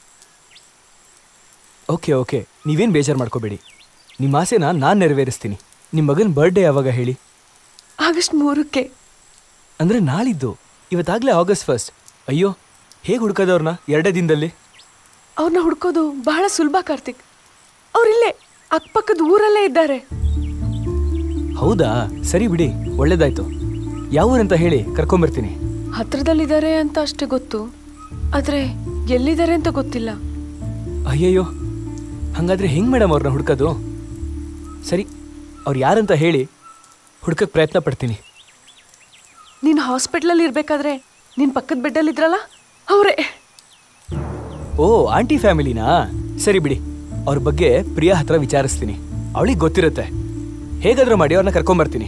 ಓಕೆ ಓಕೆ ನೀವೇನು ಬೇಜಾರು ಮಾಡ್ಕೋಬೇಡಿ ನಿಮ್ಮ ಆಸೆನ ನಾನು ನೆರವೇರಿಸ್ತೀನಿ ನಿಮ್ಮ ಮಗನ ಬರ್ಡೇ ಯಾವಾಗ ಹೇಳಿ ಆಗಸ್ಟ್ ಮೂರಕ್ಕೆ ಅಂದರೆ ನಾಳಿದ್ದು ಇವತ್ತಾಗಲೇ ಆಗಸ್ಟ್ ಫಸ್ಟ್ ಅಯ್ಯೋ ಹೇಗೆ ಹುಡ್ಕೋದವ್ರನ್ನ ಎರಡೇ ದಿನದಲ್ಲಿ ಅವ್ರನ್ನ ಹುಡ್ಕೋದು ಬಹಳ ಸುಲಭ ಕಾರ್ತಿಕ್ ಅವರಿಲ್ಲೇ ಅಕ್ಕಪಕ್ಕದ ಊರಲ್ಲೇ ಇದ್ದಾರೆ ಹೌದಾ ಸರಿ ಬಿಡಿ ಒಳ್ಳೇದಾಯ್ತು ಯಾವ ಊರಂತ ಹೇಳಿ ಕರ್ಕೊಂಬರ್ತೀನಿ ಹತ್ರದಲ್ಲಿದ್ದಾರೆ ಅಂತ ಅಷ್ಟೇ ಗೊತ್ತು ಆದರೆ ಎಲ್ಲಿದ್ದಾರೆ ಅಂತ ಗೊತ್ತಿಲ್ಲ ಅಯ್ಯಯ್ಯೋ ಹಾಗಾದ್ರೆ ಹೆಂಗೆ ಮೇಡಮ್ ಅವ್ರನ್ನ ಹುಡ್ಕೋದು ಸರಿ ಅವ್ರು ಯಾರಂತ ಹೇಳಿ ಹುಡ್ಕಕ್ಕೆ ಪ್ರಯತ್ನ ಪಡ್ತೀನಿ ನೀನು ಹಾಸ್ಪಿಟ್ಲಲ್ಲಿ ಇರಬೇಕಾದ್ರೆ ನಿನ್ನ ಪಕ್ಕದ ಬೆಡ್ಡಲ್ಲಿ ಇದ್ರಲ್ಲ ಅವರೇ ಓ ಆಂಟಿ ಫ್ಯಾಮಿಲಿನಾ ಸರಿ ಬಿಡಿ ಅವ್ರ ಬಗ್ಗೆ ಪ್ರಿಯಾ ಹತ್ರ ವಿಚಾರಿಸ್ತೀನಿ ಅವಳಿಗೆ ಗೊತ್ತಿರುತ್ತೆ ಹೇಗಾದ್ರೂ ಮಾಡಿ ಅವ್ರನ್ನ ಕರ್ಕೊಂಬರ್ತೀನಿ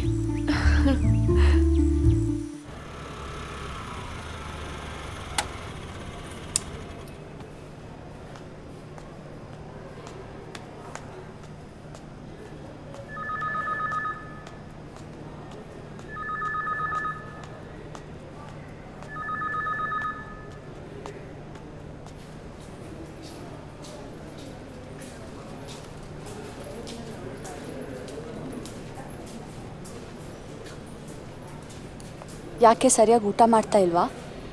ಯಾಕೆ ಸರಿಯಾಗಿ ಊಟ ಮಾಡ್ತಾ ಇಲ್ವಾ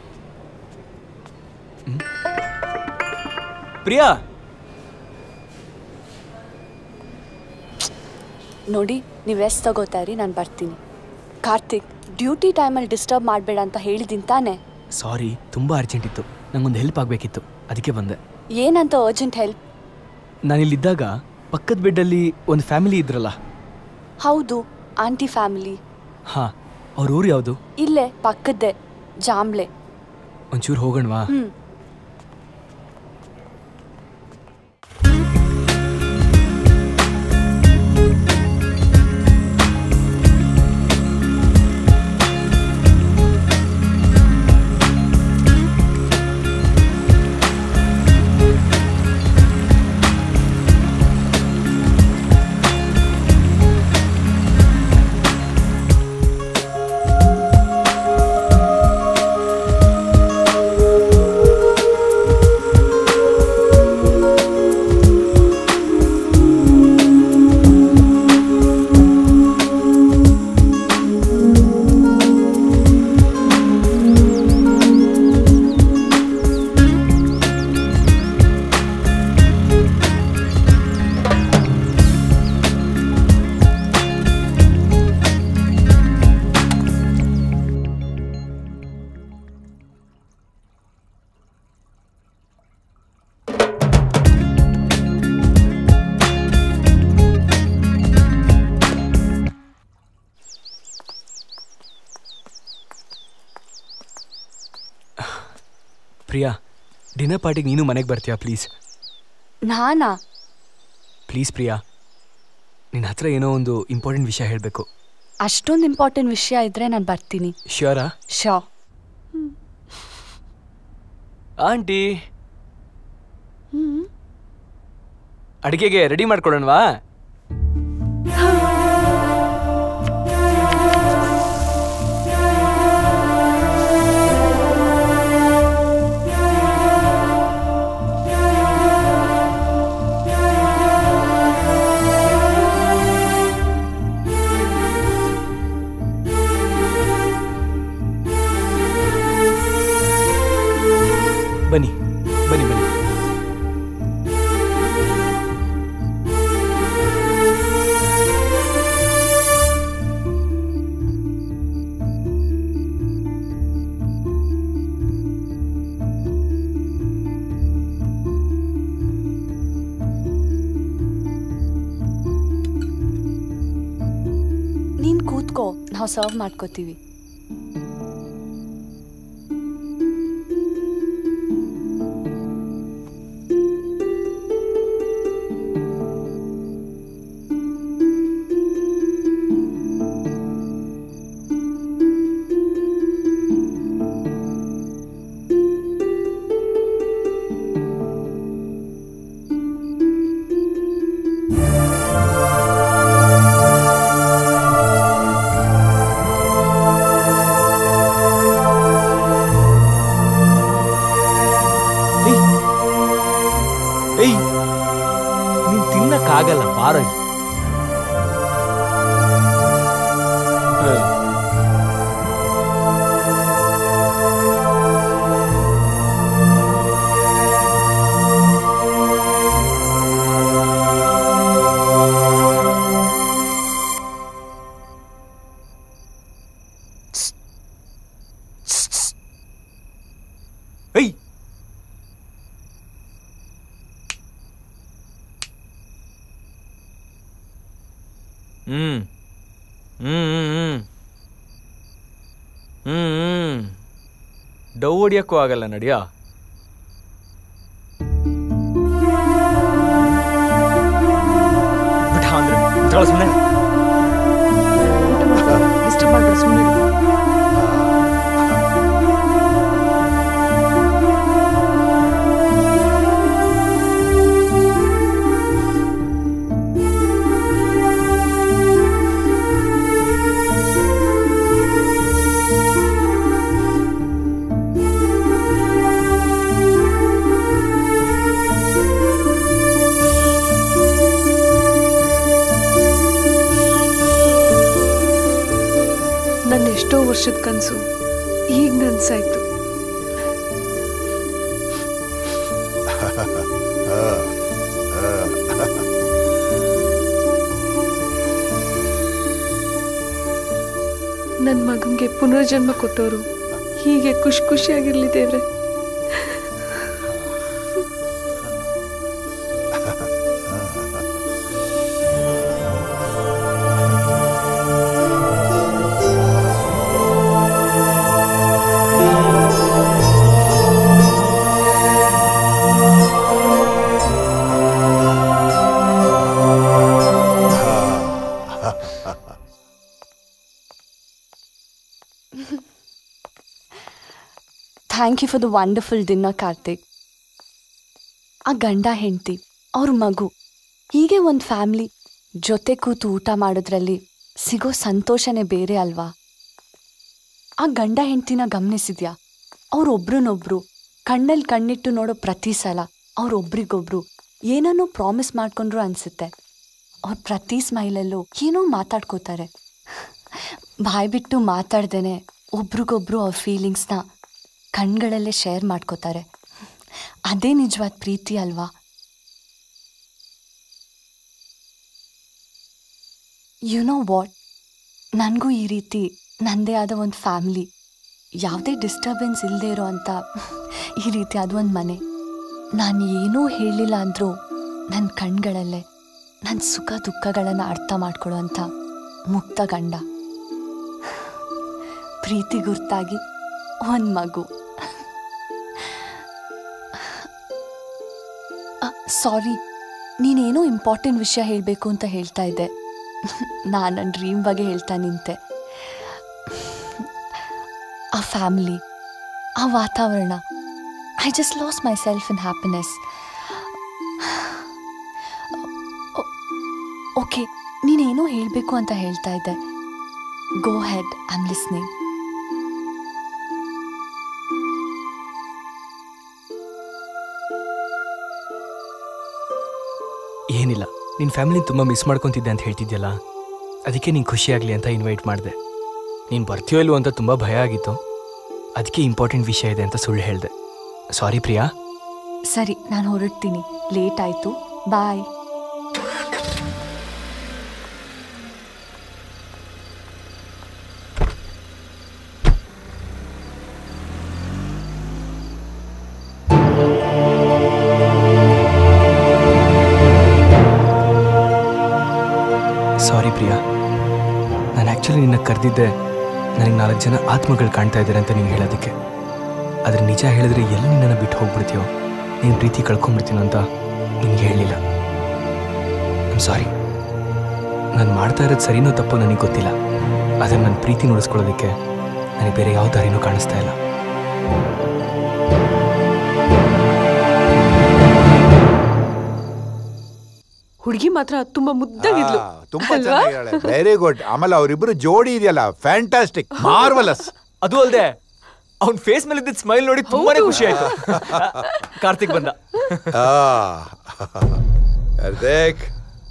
ಪ್ರಿಯಾ ನೋಡಿ ನೀವು ರೆಸ್ಟ್ ತಗೋತಾ ಇರಿ ನಾನು ಬರ್ತೀನಿ ಕಾರ್ತಿಕ್ ಡ್ಯೂಟಿ ಟೈಮಲ್ಲಿ ಡಿಸ್ಟರ್ಬ್ ಮಾಡಬೇಡ ಅಂತ ಹೇಳಿದ್ದೀನಿ ತಾನೆ ಸಾರಿ ತುಂಬ ಅರ್ಜೆಂಟ್ ಇತ್ತು ನಂಗೊಂದು ಹೆಲ್ಪ್ ಆಗಬೇಕಿತ್ತು ಅದಕ್ಕೆ ಬಂದೆ ಏನಂತ ಅರ್ಜೆಂಟ್ ಹೆಲ್ಪ್ ನಾನಿಲ್ಲಿದ್ದಾಗ ಪಕ್ಕದ ಬೆಡ್ಡಲ್ಲಿ ಒಂದು ಫ್ಯಾಮಿಲಿ ಇದ್ರಲ್ಲ ಹೌದು ಆಂಟಿ ಫ್ಯಾಮಿಲಿ ಹಾಂ ಅವ್ರ ಊರು ಯಾವುದು ಇಲ್ಲೇ ಪಕ್ಕದ್ದೇ ಜಾಮ್ಲೆ ಒಂಚೂರು ಹೋಗೋಣವಾ ಹ್ಮ್ ಆ ಪ್ರಿಯಾ ಡಿನ್ನರ್ ಪಾರ್ಟಿಗೆ ನೀನು ಮನೆಗೆ ಬರ್ತೀಯಾ ಪ್ಲೀಸ್ ನಾನಾ ಪ್ಲೀಸ್ ಪ್ರಿಯಾ ನಿನ್ನ ಹತ್ರ ಏನೋ ಒಂದು ಇಂಪಾರ್ಟೆಂಟ್ ವಿಷಯ ಹೇಳಬೇಕು ಅಷ್ಟೊಂದು ಇಂಪಾರ್ಟೆಂಟ್ ವಿಷಯ ಇದ್ರೆ ನಾನು ಬರ್ತೀನಿ ಶ್ಯೂರಾ ಶೋ ಆಂಟಿ ಅಡುಗೆಗೆ ರೆಡಿ ಮಾಡ್ಕೊಡೋಣವಾ ಬನ್ನಿ ಬನ್ನಿ ಬನ್ನಿ ನೀನ್ ಕೂತ್ಕೋ ನಾವು ಸರ್ವ್ ಮಾಡ್ಕೋತೀವಿ ಏಯ್ ನೀನ್ ತಿನ್ನಕ್ಕಾಗಲ್ಲ ಬಾರೋ ಇಲ್ಲಿ. ಏಯ್. ಏಯ್ ಹ್ಮ್ ಹ್ಮ್ ಹ್ಮ್ ಹ್ಮ್ ಹ್ಮ್ ಹ್ಮ್ ಡವ್ ಹೊಡಿಯಕ್ಕೂ ಆಗಲ್ಲ ನಡಿಯ ಬಿಟ್ಟ ಅಂದ್ರೆ ತಗೊಳ ಸುಮ್ಮನೆ ಡಿಸ್ಟರ್ಬ್ ಮಾಡ್ಬೇಡ ಸುಮ್ಮನೆ ನನ್ನ ಎಷ್ಟೋ ವರ್ಷದ ಕನಸು ಈಗ ನನ್ಸಾಯ್ತು ನನ್ನ ಮಗಂಗೆ ಪುನರ್ಜನ್ಮ ಕೊಟ್ಟವರು ಹೀಗೆ ಖುಷಿ ಖುಷಿಯಾಗಿರ್ಲಿ ದೇವ್ರೆ thank you for the wonderful dinner Karthik ಆ ಗಂಡ ಹೆಂಡತಿ ಅವ್ರ ಮಗು ಹೀಗೆ ಒಂದು ಫ್ಯಾಮ್ಲಿ ಜೊತೆ ಕೂತು ಊಟ ಮಾಡೋದ್ರಲ್ಲಿ ಸಿಗೋ ಸಂತೋಷನೇ ಬೇರೆ ಅಲ್ವಾ ಆ ಗಂಡ ಹೆಂಡ್ತಿನ ಗಮನಿಸಿದ್ಯಾ ಅವ್ರೊಬ್ರನ್ನೊಬ್ರು ಕಣ್ಣಲ್ಲಿ ಕಣ್ಣಿಟ್ಟು ನೋಡೋ ಪ್ರತಿ ಸಲ ಅವ್ರೊಬ್ರಿಗೊಬ್ರು ಏನನ್ನೋ ಪ್ರಾಮಿಸ್ ಮಾಡ್ಕೊಂಡ್ರು ಅನ್ಸುತ್ತೆ ಅವ್ರ ಪ್ರತಿ ಸ್ಮೈಲಲ್ಲೂ ಏನೋ ಮಾತಾಡ್ಕೋತಾರೆ ಬಾಯ್ ಬಿಟ್ಟು ಮಾತಾಡ್ದೇನೆ ಒಬ್ರಿಗೊಬ್ರು ಅವ್ರ ಫೀಲಿಂಗ್ಸ್ನ ಕಣ್ಗಳಲ್ಲೇ ಶೇರ್ ಮಾಡ್ಕೋತಾರೆ ಅದೇ ನಿಜವಾದ ಪ್ರೀತಿ ಅಲ್ವಾ ಯು ನೋ ವಾಟ್ ನನಗೂ ಈ ರೀತಿ ನನ್ನದೇ ಆದ ಒಂದು ಫ್ಯಾಮ್ಲಿ ಯಾವುದೇ ಡಿಸ್ಟರ್ಬೆನ್ಸ್ ಇಲ್ಲದೆ ಇರೋ ಅಂಥ ಈ ರೀತಿ ಆದ ಒಂದು ಮನೆ ನಾನು ಏನೂ ಹೇಳಿಲ್ಲ ಅಂದರೂ ನನ್ನ ಕಣ್ಗಳಲ್ಲೇ ನನ್ನ ಸುಖ ದುಃಖಗಳನ್ನು ಅರ್ಥ ಮಾಡ್ಕೊಳ್ಳೋ ಅಂಥ ಮುಕ್ತ ಗಂಡ ಪ್ರೀತಿ ಗುರ್ತಾಗಿ ಒಂದು ಮಗು ಸಾರಿ ನೀನೇನೋ ಇಂಪಾರ್ಟೆಂಟ್ ವಿಷಯ ಹೇಳಬೇಕು ಅಂತ ಹೇಳ್ತಾ ಇದ್ದೆ ನಾನು ನನ್ನ ಡ್ರೀಮ್ ಬಗ್ಗೆ ಹೇಳ್ತಾ ನಿಂತೆ ಆ ಫ್ಯಾಮಿಲಿ ಆ ವಾತಾವರಣ I just lost myself in happiness okay ನೀನೇನೋ ಹೇಳಬೇಕು ಅಂತ ಹೇಳ್ತಾ ಇದ್ದೆ go ahead I am listening ಏನಿಲ್ಲ ನಿನ್ನ ಫ್ಯಾಮಿಲಿನ ತುಂಬ ಮಿಸ್ ಮಾಡ್ಕೊತಿದ್ದೆ ಅಂತ ಹೇಳ್ತಿದ್ಯಲ್ಲ ಅದಕ್ಕೆ ನೀನು ಖುಷಿಯಾಗಲಿ ಅಂತ ಇನ್ವೈಟ್ ಮಾಡಿದೆ ನೀನು ಬರ್ತೀಯೋ ಇಲ್ವೋ ಅಂತ ತುಂಬ ಭಯ ಆಗಿತ್ತು ಅದಕ್ಕೆ ಇಂಪಾರ್ಟೆಂಟ್ ವಿಷಯ ಇದೆ ಅಂತ ಸುಳ್ಳು ಹೇಳಿದೆ ಸಾರಿ ಪ್ರಿಯಾ ಸರಿ ನಾನು ಹೊರಡ್ತೀನಿ ಲೇಟ್ ಆಯಿತು ಬಾಯ್ ಸಾರಿ ಪ್ರಿಯಾ ನಾನು ಆ್ಯಕ್ಚುಲಿ ನಿನ್ನ ಕರೆದಿದ್ದೆ ನನಗೆ ನಾಲ್ಕು ಜನ ಆತ್ಮಗಳು ಕಾಣ್ತಾ ಇದ್ದಾರೆ ಅಂತ ನೀನು ಹೇಳೋದಕ್ಕೆ ಆದರೆ ನಿಜ ಹೇಳಿದ್ರೆ ಎಲ್ಲಿ ನಿನ್ನನ್ನು ಬಿಟ್ಟು ಹೋಗ್ಬಿಡ್ತೀಯೋ ನೀನು ಪ್ರೀತಿ ಕಳ್ಕೊಂಡ್ಬಿಡ್ತೀನೋ ಅಂತ ನಿನಗೆ ಹೇಳಿಲ್ಲ ಐಮ್ ಸಾರಿ ನಾನು ಮಾಡ್ತಾ ಇರೋದು ಸರಿನೋ ತಪ್ಪೋ ನನಗೆ ಗೊತ್ತಿಲ್ಲ ಆದರೆ ನನ್ನ ಪ್ರೀತಿ ನುಡಿಸ್ಕೊಳ್ಳೋದಕ್ಕೆ ನನಗೆ ಬೇರೆ ಯಾವ ದಾರಿನೂ ಕಾಣಿಸ್ತಾ ಇಲ್ಲ ಹುಡುಗಿ ಮಾತ್ರ ತುಂಬಾ ಮುದ್ದಾಗಿದ್ಲು ತುಂಬಾ ಅಲ್ವಾ? ಚೆನ್ನಾಗಿದ್ದಾಳೆ ವೆರಿ ಗುಡ್ ಆಮೇಲೆ ಅವರಿಬ್ರು ಜೋಡಿ ಇದೆಯಲ್ಲ ಫ್ಯಾಂಟಾಸ್ಟಿಕ್ ಮಾರ್ವಲಸ್ ಅದು ಅಲ್ದೆ ಅವ್ನ ಫೇಸ್ ಮೇಲೆ ಇದ್ದಿದ್ದ ಸ್ಮೈಲ್ ನೋಡಿ ತುಂಬಾನೇ ಖುಷಿ ಆಯ್ತು ಕಾರ್ತಿಕ್ ಬಂದ ಕಾರ್ತಿಕ್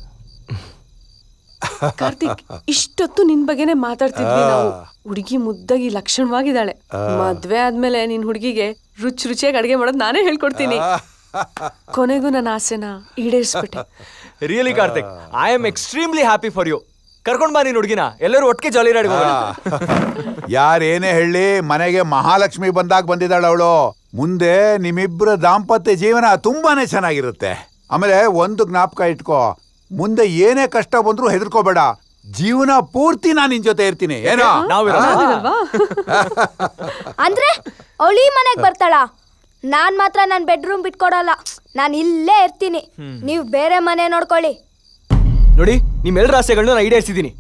ಕಾರ್ತಿಕ್ ಇಷ್ಟೊತ್ತು ನಿನ್ ಬಗ್ಗೆನೆ ಮಾತಾಡ್ತಿದ್ವಿ ಆ. ನಾವು ಹುಡುಗಿ ಮುದ್ದಾಗಿ ಲಕ್ಷಣವಾಗಿದ್ದಾಳೆ ಆ. ಮದ್ವೆ ಆದ್ಮೇಲೆ ನಿನ್ ಹುಡುಗಿಗೆ ರುಚಿ ರುಚಿಯಾಗಿ ಅಡ್ಗೆ ಮಾಡೋದ್ ನಾನೇ ಹೇಳ್ಕೊಡ್ತೀನಿ ಕೊನೆಗೂ ನನ್ನ ಆಸೆನ ಈಡೇರಿಸ್ಬಿಟ್ಟೆ really Karthik I am extremely happy for you ಕರ್ಕೊಂಡ್ ಬಾ ನೀನ್ ಹುಡುಗಿನ ಎಲ್ಲರೂ ಒಟ್ಟಿಗೆ ಜಾಲಿ ರಾಡಿ ಹೋಗೋಣ ಯಾರೇನೇ ಹೇಳಿ ಮನೆಗೆ ಮಹಾಲಕ್ಷ್ಮಿ ಬಂದಾಗ ಬಂದಿದ್ದಾಳೆ ಅವಳು ಮುಂದೆ ನಿಮ್ಮಿಬ್ಬರ ದಾಂಪತ್ಯ ಜೀವನ ತುಂಬಾನೇ ಚೆನ್ನಾಗಿರುತ್ತೆ ಆಮೇಲೆ ಒಂದು ಜ್ಞಾಪಕ ಇಟ್ಕೋ ಮುಂದೆ ಏನೇ ಕಷ್ಟ ಬಂದ್ರೂ ಹೆದರ್ಕೋಬೇಡ ಜೀವನ ಪೂರ್ತಿ ನಾನು ನಿನ್ ಜೊತೆ ಇರ್ತೀನಿ ಏನೋ ಅಂದ್ರೆ ಅವಳು ಈ ಮನೆಗೆ ಬರ್ತಾಳ ನಾನ್ ಮಾತ್ರ ನನ್ನ ಬೆಡ್ರೂಮ್ ಬಿಟ್ಕೊಡಲ್ಲ ನಾನು ಇಲ್ಲೇ ಇರ್ತೀನಿ ನೀವು ಬೇರೆ ಮನೆ ನೋಡ್ಕೊಳ್ಳಿ ನೋಡಿ ನಿಮ್ಮೆಲ್ಲರ ಆಸೆಗಳನ್ನ ನಾನು ಈಡೇರಿಸಿದ್ದೀನಿ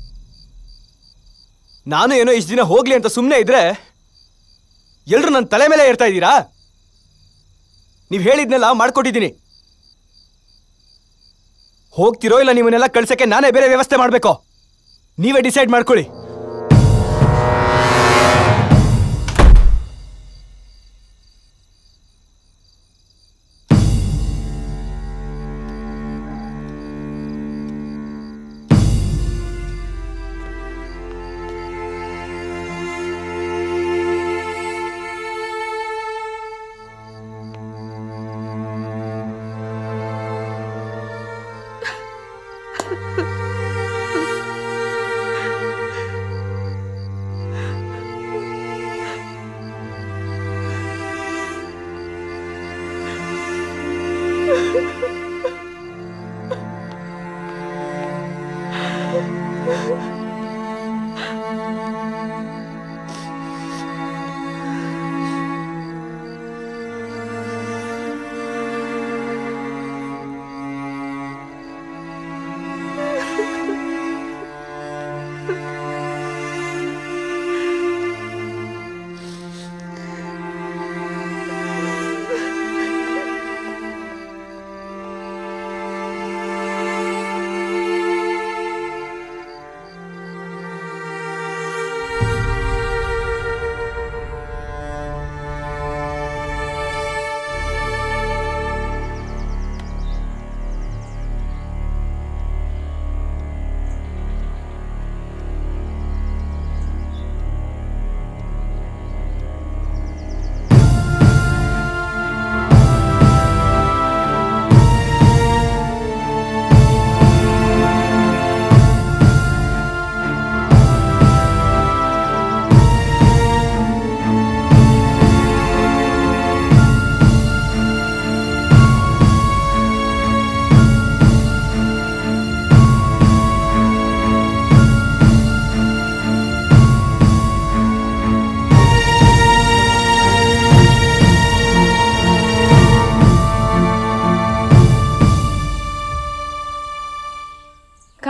ನಾನು ಏನೋ ಇಷ್ಟು ದಿನ ಹೋಗ್ಲಿ ಅಂತ ಸುಮ್ಮನೆ ಇದ್ರೆ ಎಲ್ರು ನನ್ನ ತಲೆ ಮೇಲೆ ಇರ್ತಾ ಇದ್ದೀರಾ ನೀವು ಹೇಳಿದ್ನೆಲ್ಲ ಮಾಡ್ಕೊಟ್ಟಿದ್ದೀನಿ ಹೋಗ್ತಿರೋ ಇಲ್ಲ ನಿಮ್ಮನ್ನೆಲ್ಲ ಕಳ್ಸಕ್ಕೆ ನಾನೇ ಬೇರೆ ವ್ಯವಸ್ಥೆ ಮಾಡಬೇಕೋ ನೀವೇ ಡಿಸೈಡ್ ಮಾಡ್ಕೊಳ್ಳಿ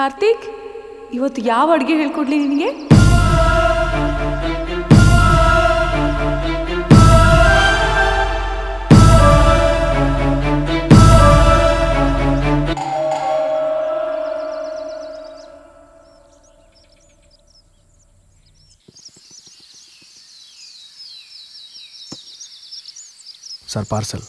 ಕಾರ್ತಿಕ್ ಇವತ್ತು ಯಾವ ಅಡುಗೆ ಹೇಳ್ಕೊಡ್ಲಿ ನಿನಗೆ ಸರ್ ಪಾರ್ಸಲ್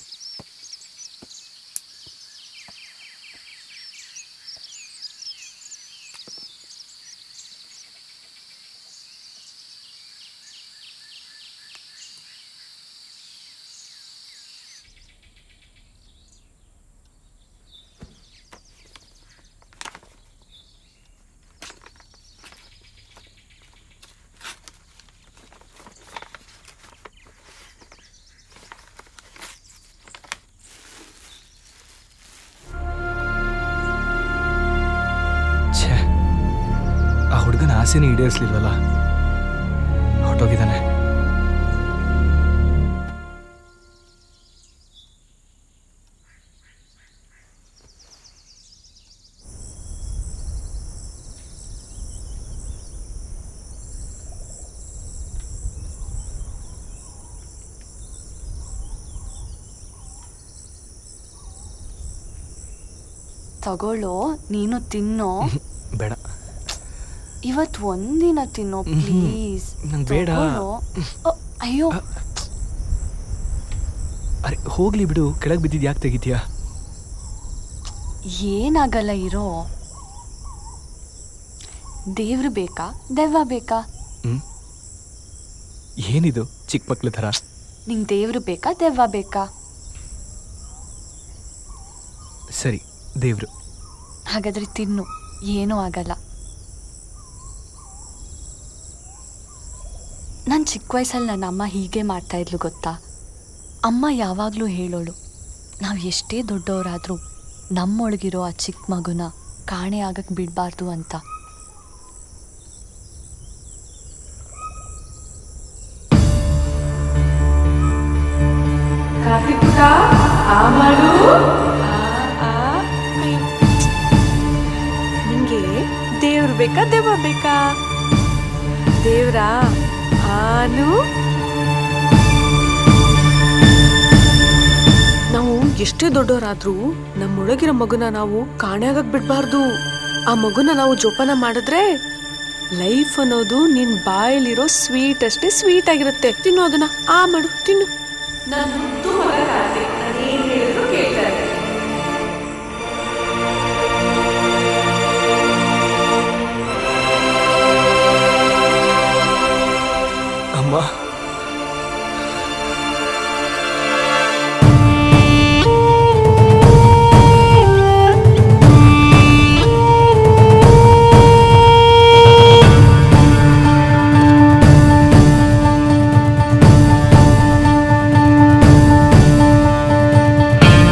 ಛೇ ಆ ಹುಡುಗನ ಆಸೆನೇ ಈಡೇರಿಸ್ಲಿಲ್ವಲ್ಲ ಹೊರಟೋಗಿದ್ದಾನೆ ತಗೊಳ್ಳೋ ನೀನು ತಿನ್ನೋ ಬೇಡ ಇವತ್ತು ಒಂದಿನ ತಿನ್ನೋ ಪ್ಲೀಸ್ ನಂಗ್ ಬೇಡ. ಅಯ್ಯೋ ಅರೆ ಹೋಗ್ಲಿ ಬಿಡು ಕೆಳಗೆ ಬಿದ್ದಿದ್ದು ಯಾಕೆ ತೆಗಿತೀಯಾ ಏನಾಗಲ್ಲ ಇರೋ ದೇವ್ರು ಬೇಕಾ ದೆವ್ವ ಬೇಕಾ ಏನಿದು ಚಿಕ್ಕ ಮಕ್ಳ ಥರ ನಿಂಗೆ ದೇವ್ರು ಬೇಕಾ ದೆವ್ವ ಬೇಕಾ ಸರಿ ದೇವ್ರು ಹಾಗಾದ್ರೆ ತಿನ್ನು ಏನೂ ಆಗಲ್ಲ ನಾನು ಚಿಕ್ಕ ವಯಸ್ಸಲ್ಲಿ ನನ್ನ ಅಮ್ಮ ಹೀಗೆ ಮಾಡ್ತಾ ಇದ್ಲು ಗೊತ್ತಾ ಅಮ್ಮ ಯಾವಾಗಲೂ ಹೇಳೋಳು ನಾವು ಎಷ್ಟೇ ದೊಡ್ಡವರಾದರೂ ನಮ್ಮೊಳಗಿರೋ ಆ ಚಿಕ್ಕ ಮಗುನ ಕಾಣೆ ಆಗಕ್ಕೆ ಬಿಡಬಾರ್ದು ಅಂತ ಕಾರ್ತಿಕ್ ಪುಟ ಆ ಮಾಡು ಆ, ಆ. ನಿಂಗೆ ದೇವ್ರು ಬೇಕಾ ದೆವ್ವ ಬೇಕಾ ದೇವ್ರಾ ಆನು ನಾವು ಎಷ್ಟೇ ದೊಡ್ಡವರಾದ್ರೂ ನಮ್ಮೊಳಗಿರೋ ಮಗುನ ನಾವು ಕಾಣೆಯಾಗಕ್ ಬಿಡ್ಬಾರ್ದು ಆ ಮಗುನ ನಾವು ಜೋಪಾನ ಮಾಡಿದ್ರೆ ಲೈಫ್ ಅನ್ನೋದು ನಿನ್ ಬಾಯಲ್ಲಿರೋ ಸ್ವೀಟ್ ಅಷ್ಟೇ ಸ್ವೀಟ್ ಆಗಿರುತ್ತೆ ತಿನ್ನು ಅದನ್ನ ಆ ಮಾಡು ತಿನ್ನು ನಾನು ಮುದ್ದು ಮಗ ಕಾರ್ತಿಕ್ ನಾನು ಏನ್ ಹೇಳಿದ್ರು ಕೇಳ್ತಾರೆ ಅಮ್ಮ ಆ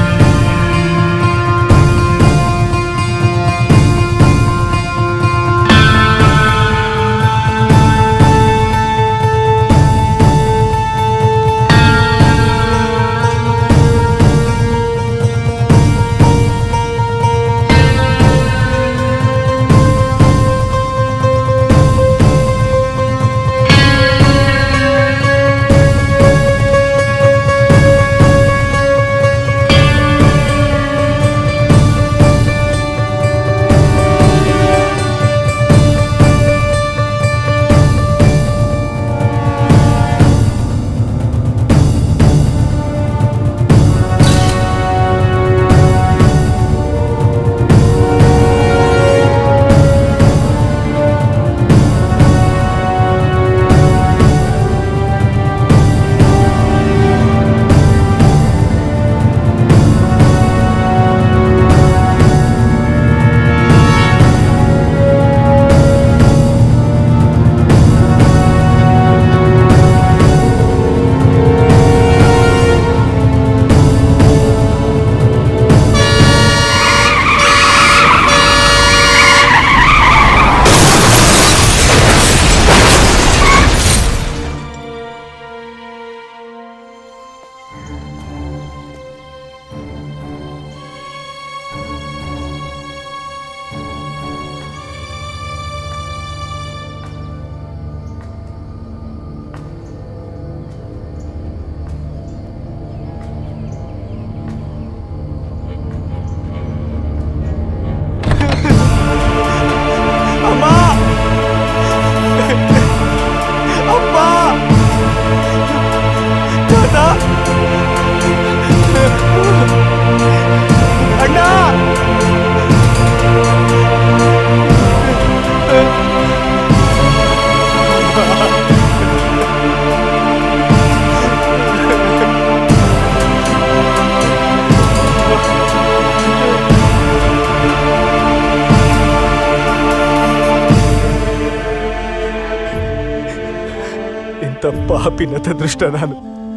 ಪಾಪಿನತ ದೃಷ್ಟ ನಾನು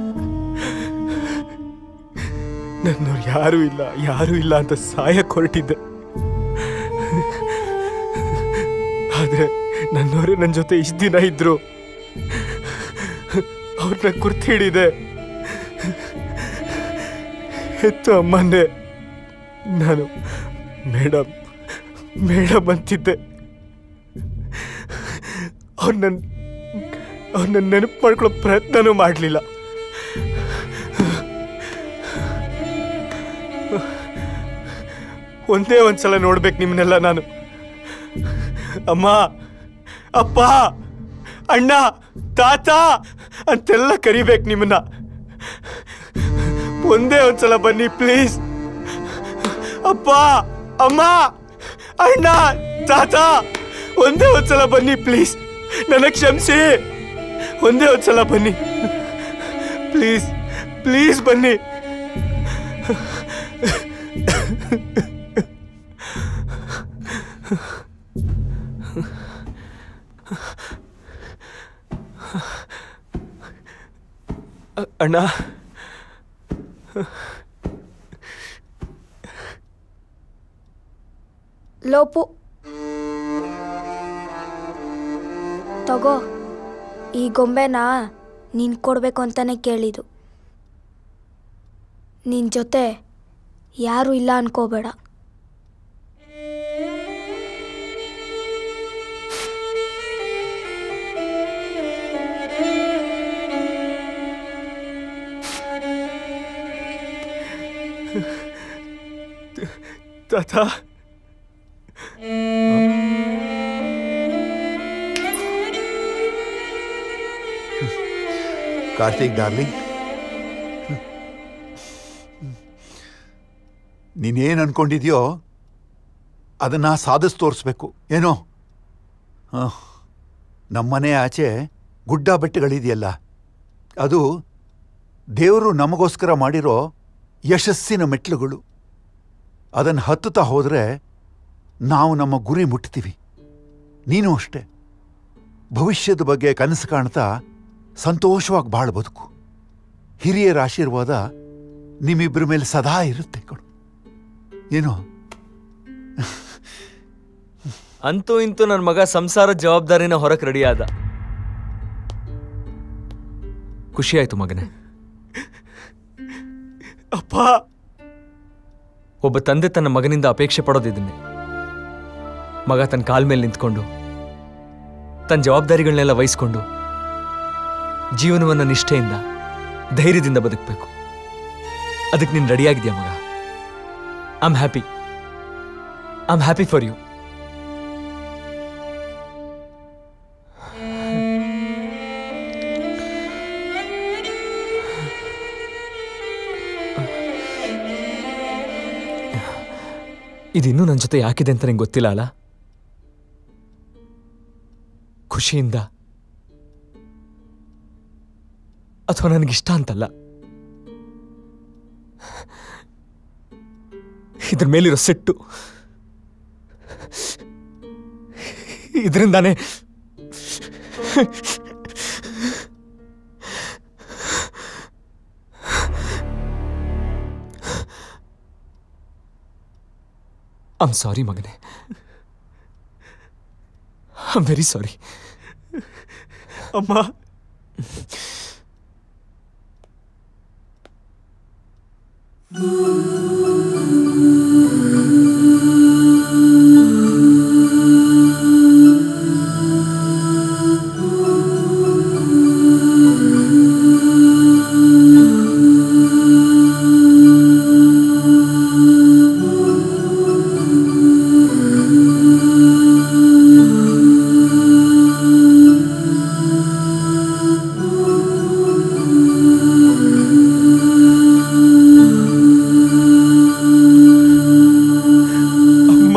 ನನ್ನವ್ರು ಯಾರೂ ಇಲ್ಲ ಯಾರೂ ಇಲ್ಲ ಅಂತ ಸಾಯಕ್ ಹೊರಟಿದ್ದೆ ಆದ್ರೆ ನನ್ನವರೇ ನನ್ನ ಜೊತೆ ಇಷ್ಟು ದಿನ ಇದ್ರು ಅವ್ರನ್ನ ಗುರ್ತು ಹಿಡಿದೆ ಹೆತ್ತು ಅಮ್ಮನ್ನೇ ನಾನು ಮೇಡಮ್ ಮೇಡಮ್ ಅಂತಿದ್ದೆ ಅವ್ರು ನನ್ನ ಅವ್ರು ನನ್ನ ನೆನಪು ಮಾಡ್ಕೊಳ್ಳೋ ಪ್ರಯತ್ನನೂ ಮಾಡಲಿಲ್ಲ ಒಂದೇ ಒಂದ್ಸಲ ನೋಡ್ಬೇಕು ನಿಮ್ಮನ್ನೆಲ್ಲ ನಾನು ಅಮ್ಮ ಅಪ್ಪ ಅಣ್ಣ ತಾತ ಅಂತೆಲ್ಲ ಕರಿಬೇಕು ನಿಮ್ಮನ್ನ ಒಂದೇ ಒಂದ್ಸಲ ಬನ್ನಿ ಪ್ಲೀಸ್ ಅಪ್ಪ ಅಮ್ಮ ಅಣ್ಣ ತಾತ ಒಂದೇ ಒಂದ್ಸಲ ಬನ್ನಿ ಪ್ಲೀಸ್ ನನಗೆ ಕ್ಷಮಿಸಿ ಒಂದೇ ಒಂದ್ಸಲ ಬನ್ನಿ ಪ್ಲೀಸ್ ಪ್ಲೀಸ್ ಬನ್ನಿ ಅ- ಅಣ್ಣ ಲೋಪು ತಗೋ ಈ ಗೊಂಬೆನ ನೀನು ಕೊಡಬೇಕು ಅಂತಾನೆ ಕೇಳಿದ್ದು ನಿನ್ನ ಜೊತೆ ಯಾರೂ ಇಲ್ಲ ಅನ್ಕೋಬೇಡ ತಾತ ಕಾರ್ತಿಕ್ ಡಾರ್ಲಿಂಗ್ ನೀನೇನು ಅನ್ಕೊಂಡಿದ್ಯೋ ಅದನ್ನ ಸಾಧಿಸ್ ತೋರಿಸ್ಬೇಕು ಏನೋ ಹಾಂ ನಮ್ಮನೆ ಆಚೆ ಗುಡ್ಡ ಬೆಟ್ಟಗಳಿದೆಯಲ್ಲ ಅದು ದೇವರು ನಮಗೋಸ್ಕರ ಮಾಡಿರೋ ಯಶಸ್ಸಿನ ಮೆಟ್ಲುಗಳು ಅದನ್ನು ಹತ್ತುತ್ತಾ ಹೋದರೆ ನಾವು ನಮ್ಮ ಗುರಿ ಮುಟ್ತೀವಿ ನೀನು ಅಷ್ಟೆ ಭವಿಷ್ಯದ ಬಗ್ಗೆ ಕನಸು ಕಾಣ್ತಾ ಸಂತೋಷವಾಗಿ ಬಾಳ ಬದುಕು ಹಿರಿಯರ ಆಶೀರ್ವಾದ ನಿಮ್ಮಿಬ್ಬರ ಮೇಲೆ ಸದಾ ಇರುತ್ತೆ ಕಣು ಏನೋ ಅಂತೂ ಇಂತೂ ನನ್ನ ಮಗ ಸಂಸಾರದ ಜವಾಬ್ದಾರಿನ ಹೊರಕ್ಕೆ ರೆಡಿ ಆದ ಖುಷಿ ಆಯ್ತು ಮಗನೇ ಅಪ್ಪ ಒಬ್ಬ ತಂದೆ ತನ್ನ ಮಗನಿಂದ ಅಪೇಕ್ಷೆ ಪಡೋದಿದ್ದನ್ನೇ ಮಗ ತನ್ನ ಕಾಲ್ ಮೇಲೆ ನಿಂತ್ಕೊಂಡು ತನ್ನ ಜವಾಬ್ದಾರಿಗಳನ್ನೆಲ್ಲ ವಹಿಸ್ಕೊಂಡು ಜೀವನವನ್ನು ನಿಷ್ಠೆಯಿಂದ ಧೈರ್ಯದಿಂದ ಬದುಕಬೇಕು ಅದಕ್ಕೆ ನೀನು ರೆಡಿಯಾಗಿದ್ಯಾ ಮಗ I am happy I am happy for you ಇದಿನ್ನೂ ನನ್ನ ಜೊತೆ ಯಾಕಿದೆ ಅಂತ ನಿಂಗೆ ಗೊತ್ತಿಲ್ಲ ಅಲ್ಲ ಖುಷಿಯಿಂದ ಅಥವಾ ನನಗಿಷ್ಟ ಅಂತಲ್ಲ ಇದ್ರ ಮೇಲಿರೋ ಸಿಟ್ಟು ಇದರಿಂದಾನೇ ಐಮ್ ಸಾರಿ ಮಗನೇ ಐಮ್ ವೆರಿ ಸಾರಿ ಅಮ್ಮ ಅಮ್ಮ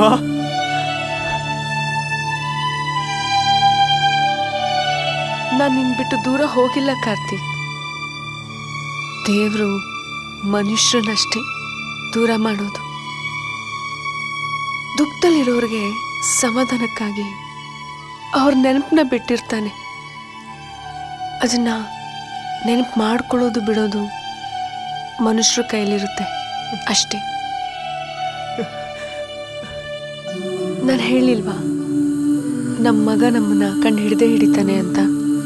ನಾನು ನಿನ್ ಬಿಟ್ಟು ದೂರ ಹೋಗಿಲ್ಲ ಕಾರ್ತಿಕ್ ದೇವರು ಮನುಷ್ಯರನ್ನಷ್ಟೇ ದೂರ ಮಾಡೋದು ದುಃಖದಲ್ಲಿರೋರಿಗೆ ಸಮಾಧಾನಕ್ಕಾಗಿ ಅವ್ರ ನೆನಪನ್ನ ಬಿಟ್ಟಿರ್ತಾನೆ ಅದನ್ನ ನೆನಪು ಮಾಡ್ಕೊಳ್ಳೋದು ಬಿಡೋದು ಮನುಷ್ಯರ ಕೈಲಿರುತ್ತೆ ಅಷ್ಟೇ ನಾನು ಹೇಳಿಲ್ವಾ ನಮ್ಮ ಮಗ ನಮ್ಮನ್ನ ಕಂಡು ಹಿಡ್ದೇ ಹಿಡಿತಾನೆ ಅಂತ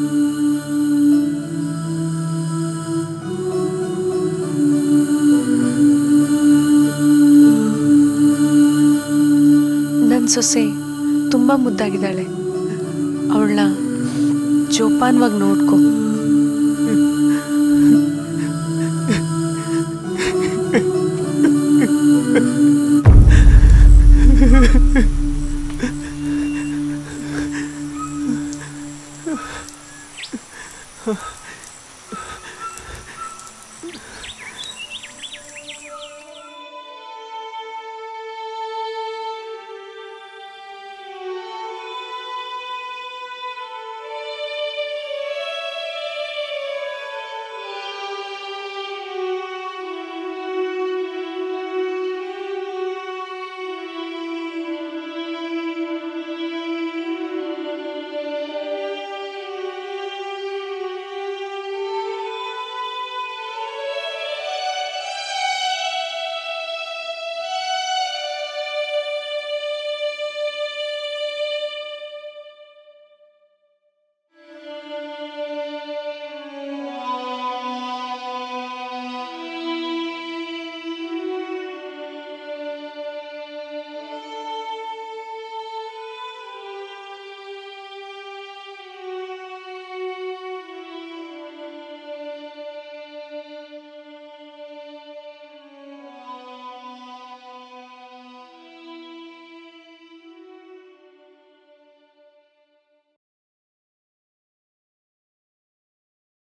ನನ್ನ ಸೊಸೆ ತುಂಬ ಮುದ್ದಾಗಿದ್ದಾಳೆ ಅವಳನ್ನ ಜೋಪಾನವಾಗಿ ನೋಡ್ಕೊ